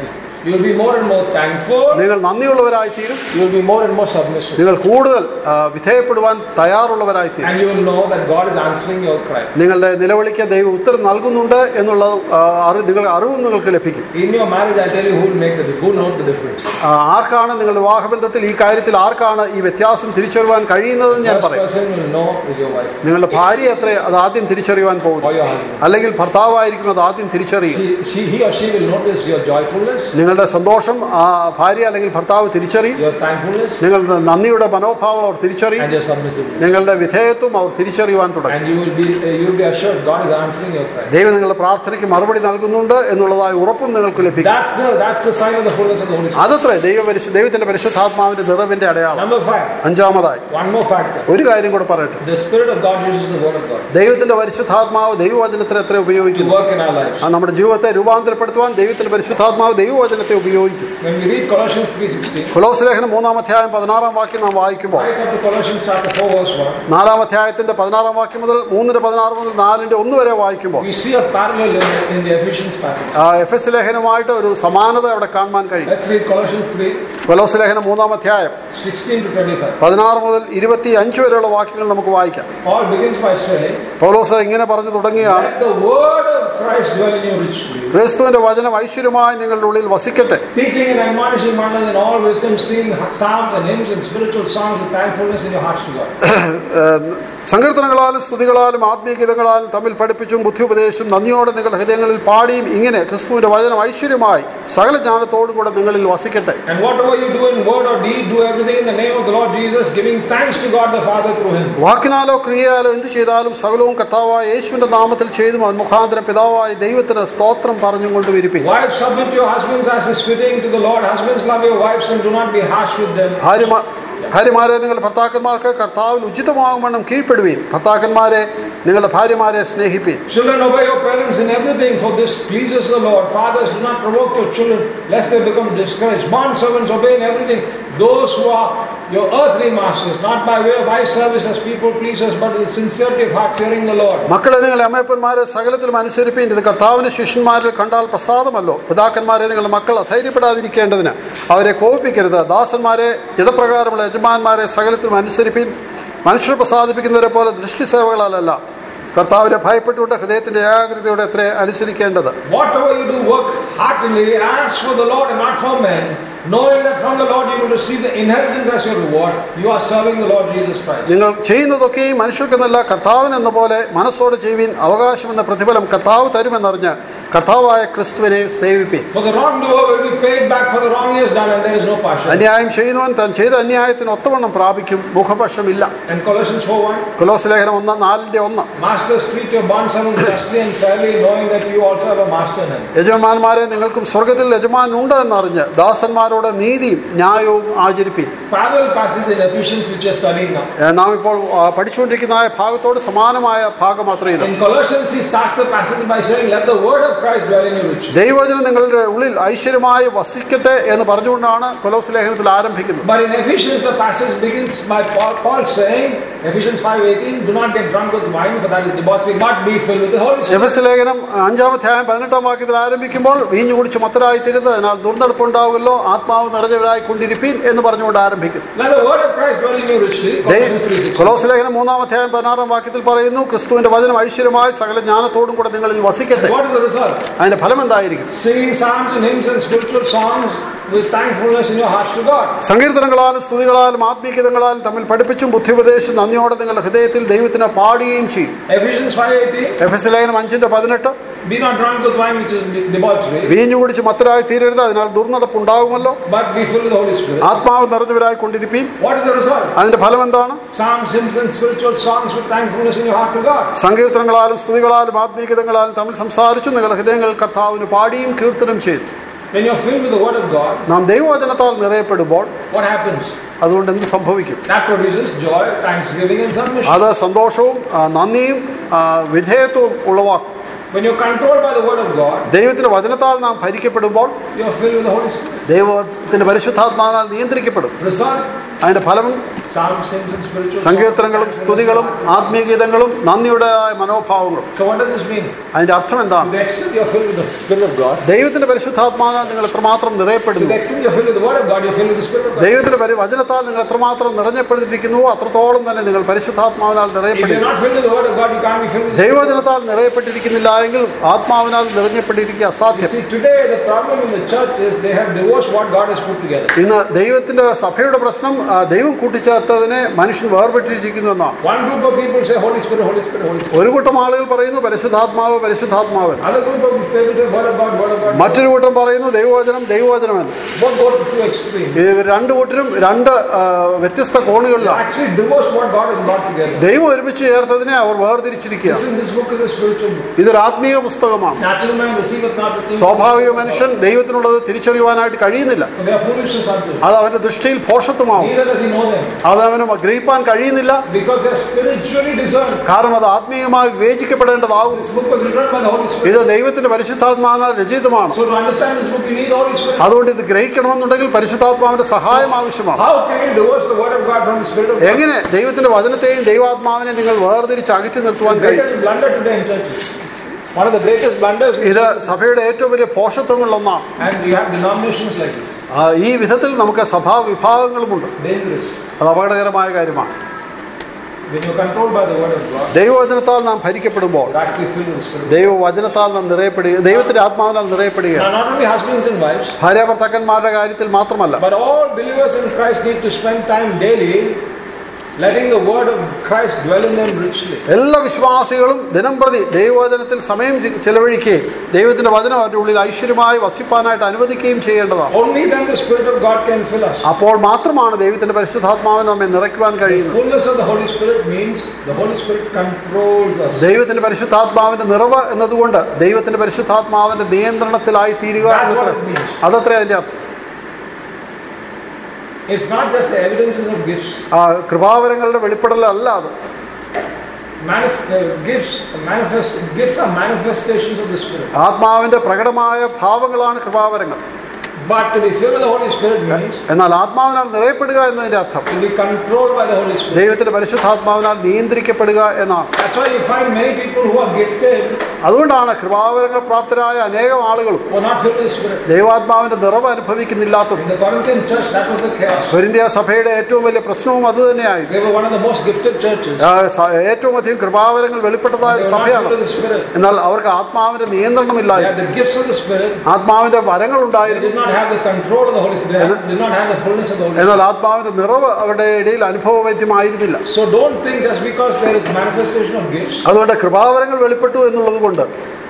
You'll be more and more thankful. നിങ്ങൾ നന്ദിയുള്ളവരായി തീരും You'll be more and more submissive. നിങ്ങൾ കൂടുതൽ ആ, വിധേയപ്പെടുവാൻ തയ്യാറുള്ളവരായി തീരും And you will know that God is answering your cry. നിങ്ങളുടെ നിലവിളിക്ക് ദൈവം ഉത്തരം നൽകുന്നുണ്ട് എന്നുള്ള ആ, അറി- നിങ്ങൾ അറിവും നിങ്ങൾക്ക് ലഭിക്കും In your marriage, I tell you who will make the who knows the difference. ആ, ആർക്കാണ് നിങ്ങളുടെ വിവാഹബന്ധത്തിൽ ഈ കാര്യത്തിൽ ആർക്കാണ് ഈ വ്യത്യാസം തിരിച്ചറിയുവാൻ കഴിയുന്നതെന്ന് ഞാൻ First പറയും person will know is your wife നിങ്ങളുടെ ഭാര്യ എത്ര അത് ആദ്യം തിരിച്ചറിയുവാൻ or പോകുന്നു your husband. അല്ലെങ്കിൽ ഭർത്താവായിരിക്കും അത് ആദ്യം തിരിച്ചറിയും She, she, he or she will notice your joyfulness, നിങ്ങളുടെ സന്തോഷം ആ ഭാര്യ അല്ലെങ്കിൽ ഭർത്താവ് തിരിച്ചറിയും your thankfulness, നിങ്ങളുടെ നന്ദിയുടെ മനോഭാവം അവർ തിരിച്ചറിയും and your submissiveness. നിങ്ങളുടെ വിധേയത്വം അവർ തിരിച്ചറിയുവാൻ തുടങ്ങും And you will be uh, you will be assured God is answering your cry. ദൈവം നിങ്ങളുടെ പ്രാർത്ഥനയ്ക്ക് മറുപടി നൽകുന്നുണ്ട് എന്നുള്ളതായ ഉറപ്പും നിങ്ങൾക്ക് ലഭിക്കും That's the that's the sign of the fullness of the Holy Spirit. അതത്രേ ദൈവ പരിശു ദൈവത്തിന്റെ പരിശുദ്ധാത്മാവിന്റെ നിറവിന്റെ അടയാളം Number five, അഞ്ചാമതായി one more factor. ഒരു കാര്യം കൂടെ പറയട്ടെ The Spirit of God uses the Word of God ദൈവത്തിന്റെ പരിശുദ്ധാത്മാവ് ദൈവവചനത്തിന് എത്ര to ഉപയോഗിക്കുന്നു work in our lives. ആ നമ്മുടെ ജീവിതത്തെ രൂപാന്തരപ്പെടുത്തുവാൻ ദൈവത്തിന്റെ പരിശുദ്ധാത്മാവ് ദൈവവചനത്തെ ഉപയോഗിക്കും When we read Colossians 3.16, കൊലോസ് ലേഖനം മൂന്നാം അധ്യായം പതിനാറാം വാക്യം നാം വായിക്കുമ്പോൾ right up to Colossians chapter 4 verse 1, നാലാം അധ്യായത്തിന്റെ പതിനാറാം വാക്യം മുതൽ മൂന്നിന്റെ പതിനാറ് മുതൽ നാലിന്റെ ഒന്ന് വരെ വായിക്കുമ്പോൾ we see a parallel in, in the Ephesians passage. ആ എഫ് എസ് ലേഖനമായിട്ട് ഒരു സമാനത അവിടെ കാണുവാൻ കഴിയും Let's read Colossians 3, കൊലോസ് ലേഖനം മൂന്നാം അധ്യായം 16 to 25. പതിനാറ് മുതൽ ഇരുപത്തി അഞ്ച് വരെയുള്ള വാക്യങ്ങൾ നമുക്ക് വായിക്കാം Paul begins by saying, പൗലോസ് ഇങ്ങനെ പറഞ്ഞു തുടങ്ങിയാണ് Let the word of Christ dwell in you richly, ക്രിസ്തുവിന്റെ വചനം ഐശ്വര്യമായി നിങ്ങളുടെ ഉള്ളിൽ വസിക്കട്ടെ teaching and admonishing one another in all wisdom, singing psalms and hymns and spiritual songs with thankfulness in your hearts to God. ഏഹ് സങ്കീർത്തനങ്ങളാലും സ്തുതികളാലും ആത്മീയ ഗീതങ്ങളാലും തമ്മിൽ പഠിപ്പിച്ചും ബുദ്ധി ഉപദേശിച്ചും നന്ദിയോടെ നിങ്ങളുടെ ഹൃദയങ്ങളിൽ പാടിയും ഇങ്ങനെ ക്രിസ്തുവിന്റെ വചനം ഐശ്വര്യമായി സകല ജ്ഞാനത്തോടും കൂടെ നിങ്ങളിൽ വസിക്കട്ടെ And whatever you do in word or deed, do everything in the name of the Lord Jesus, giving thanks to God the Father through him. വാക്കിനാലോ ക്രിയയാലോ എന്തു ചെയ്താലും സകലവും കർത്താവായ യേശുവിന്റെ നാമത്തിൽ ചെയ്തും അവൻ മുഖാന്തരം പിതാവായ ദൈവത്തിന് സ്തോത്രം പറഞ്ഞും കൊണ്ടുവരിപ്പിക്കും Wives, submit to your husbands as is fitting to the Lord. Husbands, love your wives and do not be harsh with them. ഭാര്യമാ ഭാര്യമാരെ നിങ്ങളുടെ ഭർത്താക്കന്മാർക്ക് കർത്താവിൽ ഉചിതമാകുമെണ്ണം കീഴ്പ്പെടുവീൻ ഭർത്താക്കന്മാരെ നിങ്ങളുടെ ഭാര്യമാരെ സ്നേഹിപ്പീൻ Children, obey your parents in everything, for this pleases the Lord. Fathers, do not provoke your children, lest they become discouraged. Bond servants, obey in everything those who are your earthly masters, not by way of eye service as people pleasers, but with sincerity of heart, fearing the Lord. മക്കളെ നിങ്ങളുടെ അമ്മയപ്പന്മാരെ സകലത്തിലും അനുസരിപ്പീൻ ഇത് കർത്താവിന്റെ ശിഷ്യന്മാരിൽ കണ്ടാൽ പ്രസാദമല്ലോ പിതാക്കന്മാരെ നിങ്ങളുടെ മക്കൾ അധൈര്യപ്പെടാതിരിക്കേണ്ടതിന് അവരെ കോപിപ്പിക്കരുത് ദാസന്മാരെ ഇടപ്രകാരമുള്ള യജമാന്മാരെ സകലത്തിലും അനുസരിപ്പീൻ മനുഷ്യർ പ്രസാദിപ്പിക്കുന്നവരെ പോലെ ദൃഷ്ടിസേവകളല്ല കർത്താവിനെ ഭയപ്പെട്ടുകൊണ്ട് ഹൃദയത്തിന്റെ ഏകാഗ്രതയോടെ എത്ര അനുസരിക്കേണ്ടത് Whatever you do, work heartily as for the Lord and not for men, knowing that from the Lord you will receive the inheritance as your reward. You are serving the Lord Jesus Christ. നിങ്ങൾ ചെയ്യുന്നതൊക്കെയും മനുഷ്യർക്കെന്നല്ല കർത്താവിനെന്ന പോലെ മനസ്സോടെ ചെയ്യുവിൻ അവകാശമെന്ന പ്രതിഫലം കർത്താവ് തരുമെന്നറിഞ്ഞ് കർത്താവായ ക്രിസ്തുവിനെ സേവിപ്പീൻ For the wrongdoer will be paid back for the wrong he has done, and there is no partiality. അന്യായം ചെയ്യുന്നവൻ താൻ ചെയ്ത അന്യായത്തിന് ഒത്തവണ്ണം പ്രാപിക്കും മുഖപക്ഷമില്ല And Colossians 4 1. കൊലോസ് ലേഖനം ഒന്ന് നാലിന്റെ ഒന്ന് Masters, treat your bondservants justly and fairly, knowing that you also have a master in heaven. യജമാന്മാരെ നിങ്ങൾക്കും സ്വർഗത്തിൽ യജമാനുണ്ട് എന്നറിഞ്ഞ് ദാസന്മാരോട് നീതിയും ന്യായവും ആചരിപ്പീൻ Parallel passage in Ephesians, which you are studying now. ഏ, നാം ഇപ്പോൾ ആ, പഠിച്ചുകൊണ്ടിരിക്കുന്ന ആ ഭാഗത്തോട് സമാനമായ ഭാഗം മാത്രം ഇത് In Colossians, he starts the passage by saying, Let the word of Christ dwell in you richly. ദൈവവചനം നിങ്ങളുടെ ഉള്ളിൽ ഐശ്വര്യമായി വസിക്കട്ടെ എന്ന് പറഞ്ഞുകൊണ്ടാണ് കൊലോസ് ലേഖനത്തിൽ ആരംഭിക്കുന്നത് But in Ephesians, the passage begins by Paul, Paul saying, Ephesians 5.18, Do not get drunk with wine, for that is debauchery, but be filled with the Holy Spirit. എഫ് എസ് ലേഖനം അഞ്ചാമധ്യായം പതിനെട്ടാം വാക്യത്തിൽ ആരംഭിക്കുമ്പോൾ വീഞ്ഞു കുടിച്ച് മത്തരായി തീരുന്നത് അതിനാൽ ദുർനടപ്പുണ്ടാവുമല്ലോ ആത്മാവ് നിറഞ്ഞവരായി കൊണ്ടിരിപ്പീൻ എന്ന് പറഞ്ഞുകൊണ്ട് ആരംഭിക്കുന്നു Let the word of Christ dwell in you richly. Colossians 3.16. കൊലോസ് ലേഖനം മൂന്നാം അധ്യായം പതിനാറാം വാക്യത്തിൽ പറയുന്നു ക്രിസ്തുവിന്റെ വചനം ഐശ്വര്യമായി സകല ജ്ഞാനത്തോടും കൂടെ നിങ്ങളിൽ വസിക്കട്ടെ What is the result? അതിന്റെ ഫലം എന്തായിരിക്കും Singing psalms and hymns and spiritual songs with thankfulness in your hearts to God. സങ്കീർത്തനങ്ങളാലും സ്തുതികളാലും ആത്മീയഗീതങ്ങളാലും തമ്മിൽ പഠിപ്പിച്ചും ബുദ്ധിപദേശം നന്ദിയോടെ നിങ്ങളുടെ ഹൃദയത്തിൽ ദൈവത്തിന് പാടുകയും ചെയ്യും Ephesians 5.18, എഫ് എസ് ലേഖനം അഞ്ചിന്റെ പതിനെട്ട് Be not drunk with wine, which is debauchery, വീഞ്ഞു കുടിച്ച് മത്തരായി തീരരുത് അതിനാൽ ദുർനടപ്പുണ്ടാകുമല്ലോ but be filled with the Holy Spirit. ആത്മാവ് നിറഞ്ഞവരായി കൊണ്ടിരിപ്പീൻ What is the result? അതിന്റെ ഫലം എന്താണ് Psalms, hymns, and spiritual songs with thankfulness in your heart to God. സങ്കീർത്തനങ്ങളാലും സ്തുതികളാലും ആത്മീയഗീതങ്ങളാലും തമ്മിൽ സംസാരിച്ചു നിങ്ങളുടെ ഹൃദയങ്ങൾ കർത്താവിന് പാടിയും കീർത്തനം ചെയ്തു When you're filled with the Word of God, നാം ദൈവവചനത്താൽ നിറയപ്പെടുമ്പോൾ what happens? അതുകൊണ്ട് എന്ത് സംഭവിക്കും That produces joy, thanksgiving, and submission. അത് സന്തോഷവും ആ, നന്ദിയും ആ, വിധേയത്വവും ഉളവാക്കും When you're controlled by the Word of God, ദൈവത്തിന്റെ വചനത്താൽ നാം ഭരിക്കപ്പെടുമ്പോൾ you're filled with the Holy Spirit. ദൈവ ദൈവത്തിന്റെ പരിശുദ്ധാത്മാവിനാൽ നിയന്ത്രിക്കപ്പെടും Result, അതിന്റെ ഫലം psalms, hymns, and spiritual സങ്കീർത്തനങ്ങളും songs. സ്തുതികളും ആത്മീയഗീതങ്ങളും നന്ദിയുടെ മനോഭാവങ്ങളും So what does this mean? അതിന്റെ അർത്ഥം To എന്താണ് the extent you're filled with the Spirit of God, ദൈവത്തിന്റെ പരിശുദ്ധാത്മാവിനാൽ നിങ്ങൾ എത്രമാത്രം to the നിറയപ്പെടുന്നു extent you're filled with the Word of God, you're filled with the Spirit of God. ദൈവത്തിന്റെ പരി വചനത്താൽ നിങ്ങൾ എത്രമാത്രം നിറഞ്ഞപ്പെട്ടിരിക്കുന്നുവോ അത്രത്തോളം തന്നെ നിങ്ങൾ പരിശുദ്ധാത്മാവിനാൽ If you're നിറയപ്പെടുന്നു not filled with the Word of God, you can't be filled with the Spirit. ദൈവവചനത്താൽ നിറയപ്പെട്ടിരിക്കുന്നില്ല എങ്കിൽ ആത്മാവിനാൽ നിറഞ്ഞപ്പെട്ടിരിക്കുക You അസാധ്യം see, today the problem in the church is they have divorced what God has put together. ഇന്ന് ദൈവത്തിന്റെ സഭയുടെ പ്രശ്നം ആ, ദൈവം കൂട്ടിച്ചേർത്തതിനെ മനുഷ്യൻ വേർപെട്ടിരിക്കുന്നു എന്നാണ് One group of people say Holy Spirit, Holy Spirit, Holy Spirit. ഒരു കൂട്ടം ആളുകൾ പറയുന്നു പരിശുദ്ധാത്മാവ് പരിശുദ്ധാത്മാവ് Other group of people say Word of God, Word of God. മറ്റൊരു കൂട്ടം പറയുന്നു ദൈവവചനം ദൈവവചനമെന്ന് Both go to two extremes. ഇത് രണ്ടു കൂട്ടരും രണ്ട് ആ, വ്യത്യസ്ത They കോണുകളിലാണ് actually divorced what God has brought together. ദൈവം ഒരുമിച്ച് ചേർത്തതിനെ അവർ വേർതിരിച്ചിരിക്കുകയാണ് Listen, this book is a spiritual book. ഇതൊരു ആത്മീയ പുസ്തകമാണ് Natural man receiveth not the things. സ്വാഭാവിക മനുഷ്യൻ ദൈവത്തിനുള്ളത് തിരിച്ചറിയുവാനായിട്ട് കഴിയുന്നില്ല For they are foolishness unto him. അത് അവന്റെ ദൃഷ്ടിയിൽ പോഷത്വമാവും Neither does he know them. അത് അവന് ഗ്രഹിപ്പാൻ കഴിയുന്നില്ല Because they are spiritually discerned. കാരണം അത് ആത്മീയമായി വിവേചിക്കപ്പെടേണ്ടതാവും This book was written by the Holy Spirit. ഇത് ദൈവത്തിന്റെ പരിശുദ്ധാത്മാവിനാൽ രചിതമാണ് So to understand this book, you need the Holy Spirit. അതുകൊണ്ട് ഇത് ഗ്രഹിക്കണമെന്നുണ്ടെങ്കിൽ പരിശുദ്ധാത്മാവിന്റെ സഹായം ആവശ്യമാണ് How can you divorce the Word of God from the Spirit of God? എങ്ങനെ ദൈവത്തിന്റെ വചനത്തെയും ദൈവാത്മാവിനെ നിങ്ങൾ വേർതിരിച്ച് അകറ്റി നിർത്തുവാൻ The കഴിയും greatest blunder today in churches. One of the greatest blunders is, ഇത് സഭയുടെ ഏറ്റവും വലിയ പോഷത്വങ്ങളിലൊന്നാണ് and we have denominations like this. ആ, ഈ വിധത്തിൽ നമുക്ക് സഭാ വിഭാഗങ്ങളുമുണ്ട് Dangerous. അത് അപകടകരമായ കാര്യമാണ് When you're controlled by the Word of God, ദൈവവചനത്താൽ നാം ഭരിക്കപ്പെടുമ്പോൾ you're actually filled with the Spirit. ദൈവവചനത്താൽ നാം നിറയപ്പെടുക ദൈവത്തിന്റെ ആത്മാവിനാൽ നിറയപ്പെടുക Now, not only husbands and wives, ഭാര്യാഭർത്താക്കന്മാരുടെ കാര്യത്തിൽ മാത്രമല്ല but all believers in Christ need to spend time daily letting the Word of Christ dwell in them richly. എല്ലാ വിശ്വാസികളും ദിനം പ്രതി ദൈവവചനത്തിൽ സമയം ചി- ചെലവഴിക്കുകയും ദൈവത്തിന്റെ വചനം അവരുടെ ഉള്ളിൽ ഐശ്വര്യമായി വസിപ്പാനായിട്ട് അനുവദിക്കുകയും ചെയ്യേണ്ടതാണ് Only then the Spirit of God can fill us. അപ്പോൾ മാത്രമാണ് ദൈവത്തിന്റെ പരിശുദ്ധാത്മാവിനെ നമ്മെ നിറയ്ക്കുവാൻ കഴിയുന്നത് Fullness of the Holy Spirit means the Holy Spirit controls us. ദൈവത്തിന്റെ പരിശുദ്ധാത്മാവിന്റെ നിറവ് എന്നതുകൊണ്ട് ദൈവത്തിന്റെ പരിശുദ്ധാത്മാവിന്റെ നിയന്ത്രണത്തിലായി തീരുക That's what എന്നത്ര it means. അതത്രേ അതിന്റെ അർത്ഥം It's not just the evidences of gifts. ആ, കൃപാവരങ്ങളുടെ വെളിപ്പെടലല്ല അത് Manis- uh, gifts, manifest, gifts are manifestations of the Spirit. ആത്മാവിന്റെ പ്രകടമായ ഭാവങ്ങളാണ് കൃപാവരങ്ങൾ But to be filled with the Holy Spirit means എന്നാൽ ആത്മാവിനാൽ നിറയപ്പെടുക എന്നതിന്റെ അർത്ഥം to be controlled by the Holy Spirit. ദൈവത്തിന്റെ പരിശുദ്ധാത്മാവിനാൽ നിയന്ത്രിക്കപ്പെടുക എന്നാണ് That's why you find many people who are gifted അതുകൊണ്ടാണ് കൃപാവരങ്ങൾ പ്രാപ്തരായ അനേകം ആളുകളും who are not filled with the Spirit. ദൈവാത്മാവിന്റെ നിറവ് അനുഭവിക്കുന്നില്ലാത്തത് In the Corinthian church, that was the chaos. കൊരിന്ത്യ സഭയുടെ ഏറ്റവും വലിയ പ്രശ്നവും അത് തന്നെയായിരുന്നു They were one of the most gifted churches. ആ, സ- ഏറ്റവും അധികം കൃപാവരങ്ങൾ വെളിപ്പെട്ടതായ They ഒരു were not filled സഭയാണ് with the Spirit. എന്നാൽ അവർക്ക് ആത്മാവിന്റെ They നിയന്ത്രണമില്ലായിരുന്നു had the gifts of the Spirit. ആത്മാവിന്റെ വരങ്ങൾ They ഉണ്ടായിരുന്നു did not have the control of the Holy Spirit. They had- did not have the fullness of the Holy Spirit. എന്നാൽ ആത്മാവിന്റെ നിറവ് അവരുടെ ഇടയിൽ അനുഭവവേദ്യമായിരുന്നില്ല So don't think just because there is manifestation of gifts, അതുകൊണ്ട് കൃപാവരങ്ങൾ വെളിപ്പെട്ടു എന്നുള്ളത് കൊണ്ട്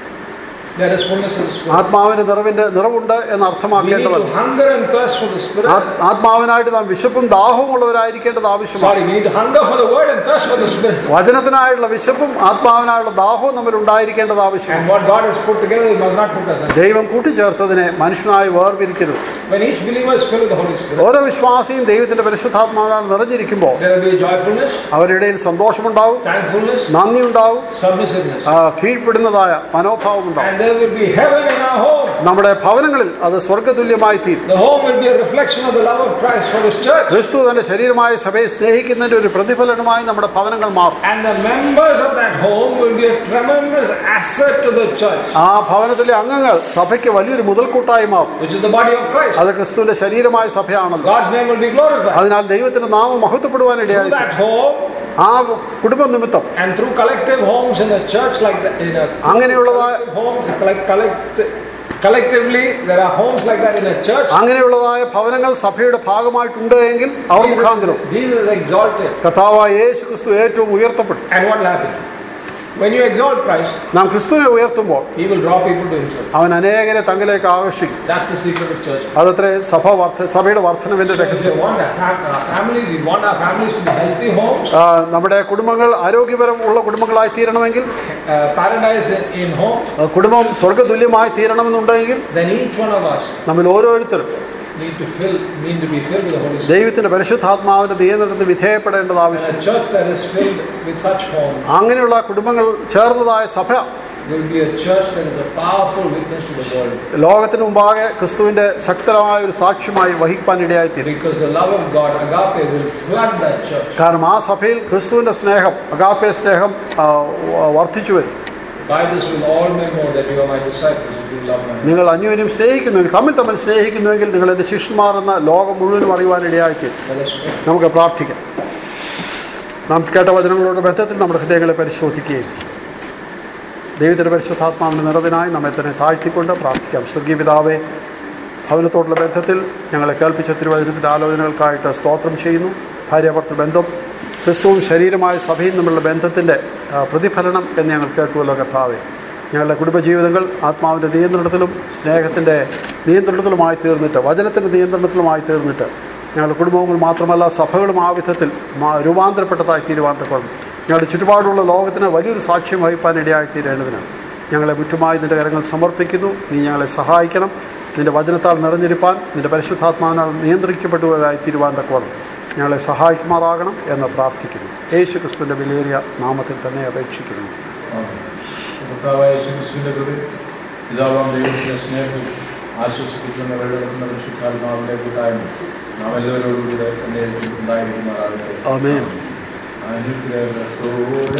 there is fullness of the Spirit. ആത്മാവിന്റെ നിറവിന്റെ നിറവുണ്ട് എന്ന് We need to അർത്ഥമാക്കേണ്ടതല്ല hunger and thirst for the Spirit. ആ- ആത്മാവിനായിട്ട് നാം വിശപ്പും ദാഹവും ഉള്ളവരായിരിക്കേണ്ടത് ആവശ്യമാണ് Sorry, we need to hunger for the Word and thirst for the Spirit. വചനത്തിനായുള്ള വിശപ്പും ആത്മാവിനായുള്ള ദാഹവും നമ്മൾ ഉണ്ടായിരിക്കേണ്ടത് ആവശ്യമാണ് And what God has put together, He must not put us under. ദൈവം കൂട്ടിച്ചേർത്തതിനെ മനുഷ്യനായി വേർപിരിക്കരുത് When each believer is filled with the Holy Spirit, ഓരോ വിശ്വാസിയും ദൈവത്തിന്റെ പരിശുദ്ധാത്മാവിനാൽ നിറഞ്ഞിരിക്കുമ്പോൾ there will be a joyfulness, അവരുടെ ഇടയിൽ സന്തോഷമുണ്ടാവും thankfulness, നന്ദി ഉണ്ടാവും submissiveness. ആ, കീഴ്പ്പെടുന്നതായ മനോഭാവം ഉണ്ടാവും And there will be heaven in our home. നമ്മുടെ ഭവനങ്ങളിൽ അത് സ്വർഗതുല്യമായി തീരും The home will be a reflection of the love of Christ for His church. ക്രിസ്തു തന്റെ ശരീരമായ സഭയെ സ്നേഹിക്കുന്നതിന്റെ ഒരു പ്രതിഫലനമായി നമ്മുടെ ഭവനങ്ങൾ മാറും And the members of that home will be a tremendous asset to the church, ആ ഭവനത്തിലെ അംഗങ്ങൾ സഭയ്ക്ക് വലിയൊരു മുതൽക്കൂട്ടായി മാറും which is the body of Christ. അത് ക്രിസ്തുവിന്റെ ശരീരമായ സഭയാണല്ലോ God's name will be glorified. അതിനാൽ ദൈവത്തിന്റെ നാമം മഹത്വപ്പെടുവാൻ Through ഇടയായി that home ആ കുടുംബ നിമിത്തം and through collective homes in a church like that, in a അങ്ങനെയുള്ളതായ home, collect, collect, collectively, there are homes like that in a church. അങ്ങനെയുള്ളതായ ഭവനങ്ങൾ സഭയുടെ ഭാഗമായിട്ടുണ്ട് എങ്കിൽ അവർ മുഖാന്തരം Jesus, Jesus is exalted. കർത്താവായ യേശു ക്രിസ്തു ഏറ്റവും ഉയർത്തപ്പെട്ടു And what will happen? When you exalt Christ, നാം ക്രിസ്തുവിനെ ഉയർത്തുമ്പോൾ He will draw people to Himself. അവൻ അനേകരെ തങ്കിലേക്ക് ആകർഷിക്കും That's the secret of church. അതത്രേ സഭ വർദ്ധ സഭയുടെ വർധനവിന്റെ So if രഹസ്യം you want our, fam- our families, we want our families to be healthy homes, ആ, നമ്മുടെ കുടുംബങ്ങൾ ആരോഗ്യപരം ഉള്ള കുടുംബങ്ങളായി തീരണമെങ്കിൽ uh, paradise in, in home, ആ, കുടുംബം സ്വർഗതുല്യമായി തീരണമെന്നുണ്ടെങ്കിൽ then each one of us നമ്മൾ ഓരോരുത്തരും need to fill, need to be filled with the Holy Spirit. ദൈവത്തിന്റെ പരിശുദ്ധാത്മാവിന്റെ നിയന്ത്രണത്തിന് വിധേയപ്പെടേണ്ടത് And ആവശ്യം a church that is filled with such homes അങ്ങനെയുള്ള കുടുംബങ്ങൾ ചേർന്നതായ സഭ will be a church that is a powerful witness to the world. ലോകത്തിന് മുമ്പാകെ ക്രിസ്തുവിന്റെ ശക്തമായ ഒരു സാക്ഷ്യമായി വഹിക്കാനിടയായി തീരും Because the love of God, agape, will flood that church. കാരണം ആ സഭയിൽ ക്രിസ്തുവിന്റെ സ്നേഹം അഗാപ്പെ സ്നേഹം ആ, വർദ്ധിച്ചു വരും By this will all men know that you are my disciples if you love one another. നിങ്ങൾ അന്യോന്യം സ്നേഹിക്കുന്നുവെങ്കിൽ തമ്മിൽ തമ്മിൽ സ്നേഹിക്കുന്നുവെങ്കിൽ നിങ്ങൾ എന്റെ ശിഷ്യന്മാർ എന്ന ലോകം മുഴുവനും അറിയുവാനിടയായി തീരും Let us pray. നമുക്ക് പ്രാർത്ഥിക്കാം നാം കേട്ട വചനങ്ങളുടെ ബന്ധത്തിൽ നമ്മുടെ ഹൃദയങ്ങളെ പരിശോധിക്കുകയും ദൈവത്തിന്റെ പരിശുദ്ധാത്മാവിന്റെ നിറവിനായി നമ്മെ തന്നെ താഴ്ത്തിക്കൊണ്ട് പ്രാർത്ഥിക്കാം സ്വർഗീയ പിതാവേ ഭവനത്തോടുള്ള ബന്ധത്തിൽ ഞങ്ങളെ കേൾപ്പിച്ച തിരുവചനത്തിന്റെ ആലോചനകൾക്കായിട്ട് സ്തോത്രം ചെയ്യുന്നു ഭാര്യാഭർത്തൃ ബന്ധം ക്രിസ്തുവും ശരീരമായ സഭയും തമ്മിലുള്ള ബന്ധത്തിന്റെ ആ, പ്രതിഫലനം എന്ന് ഞങ്ങൾ കേട്ടുവല്ലോ കർത്താവേ ഞങ്ങളുടെ കുടുംബജീവിതങ്ങൾ ആത്മാവിന്റെ നിയന്ത്രണത്തിലും സ്നേഹത്തിന്റെ നിയന്ത്രണത്തിലുമായി തീർന്നിട്ട് വചനത്തിന്റെ നിയന്ത്രണത്തിലുമായി തീർന്നിട്ട് ഞങ്ങളുടെ കുടുംബങ്ങൾ മാത്രമല്ല സഭകളും ആ വിധത്തിൽ മാ- രൂപാന്തരപ്പെട്ടതായി തീരുവാൻ തക്കോളും ഞങ്ങളുടെ ചുറ്റുപാടുള്ള ലോകത്തിന് വലിയൊരു സാക്ഷ്യം വഹിപ്പാൻ ഇടയായി തീരേണ്ടതിന് ഞങ്ങളെ മുറ്റുമായി നിന്റെ കരങ്ങൾ സമർപ്പിക്കുന്നു നീ ഞങ്ങളെ സഹായിക്കണം നിന്റെ വചനത്താൽ നിറഞ്ഞിരിപ്പാൻ നിന്റെ പരിശുദ്ധാത്മാവിനാൽ നിയന്ത്രിക്കപ്പെടുവതായി തീരുവാൻ തക്കോളം ഞങ്ങളെ സഹായിക്കുമാറാകണം എന്ന് പ്രാർത്ഥിക്കുന്നു യേശു ക്രിസ്തുവിന്റെ വിലയേറിയ നാമത്തിൽ തന്നെ അപേക്ഷിക്കുന്നു കർത്താവായ യേശുക്രിസ്തുവിന്റെ കൃപ പിതാവാം ദൈവത്തിന്റെ സ്നേഹവും ആശ്വസിപ്പിക്കുന്ന വെള്ളമെന്ന പരിശുദ്ധാത്മാവിന്റെ കൂട്ടായ്മ നാം എല്ലാവരോടും കൂടെ തന്നെ ഉണ്ടായിരിക്കുമാറാകട്ടെ ആമേൻ അനുഗ്രഹത്തോടെ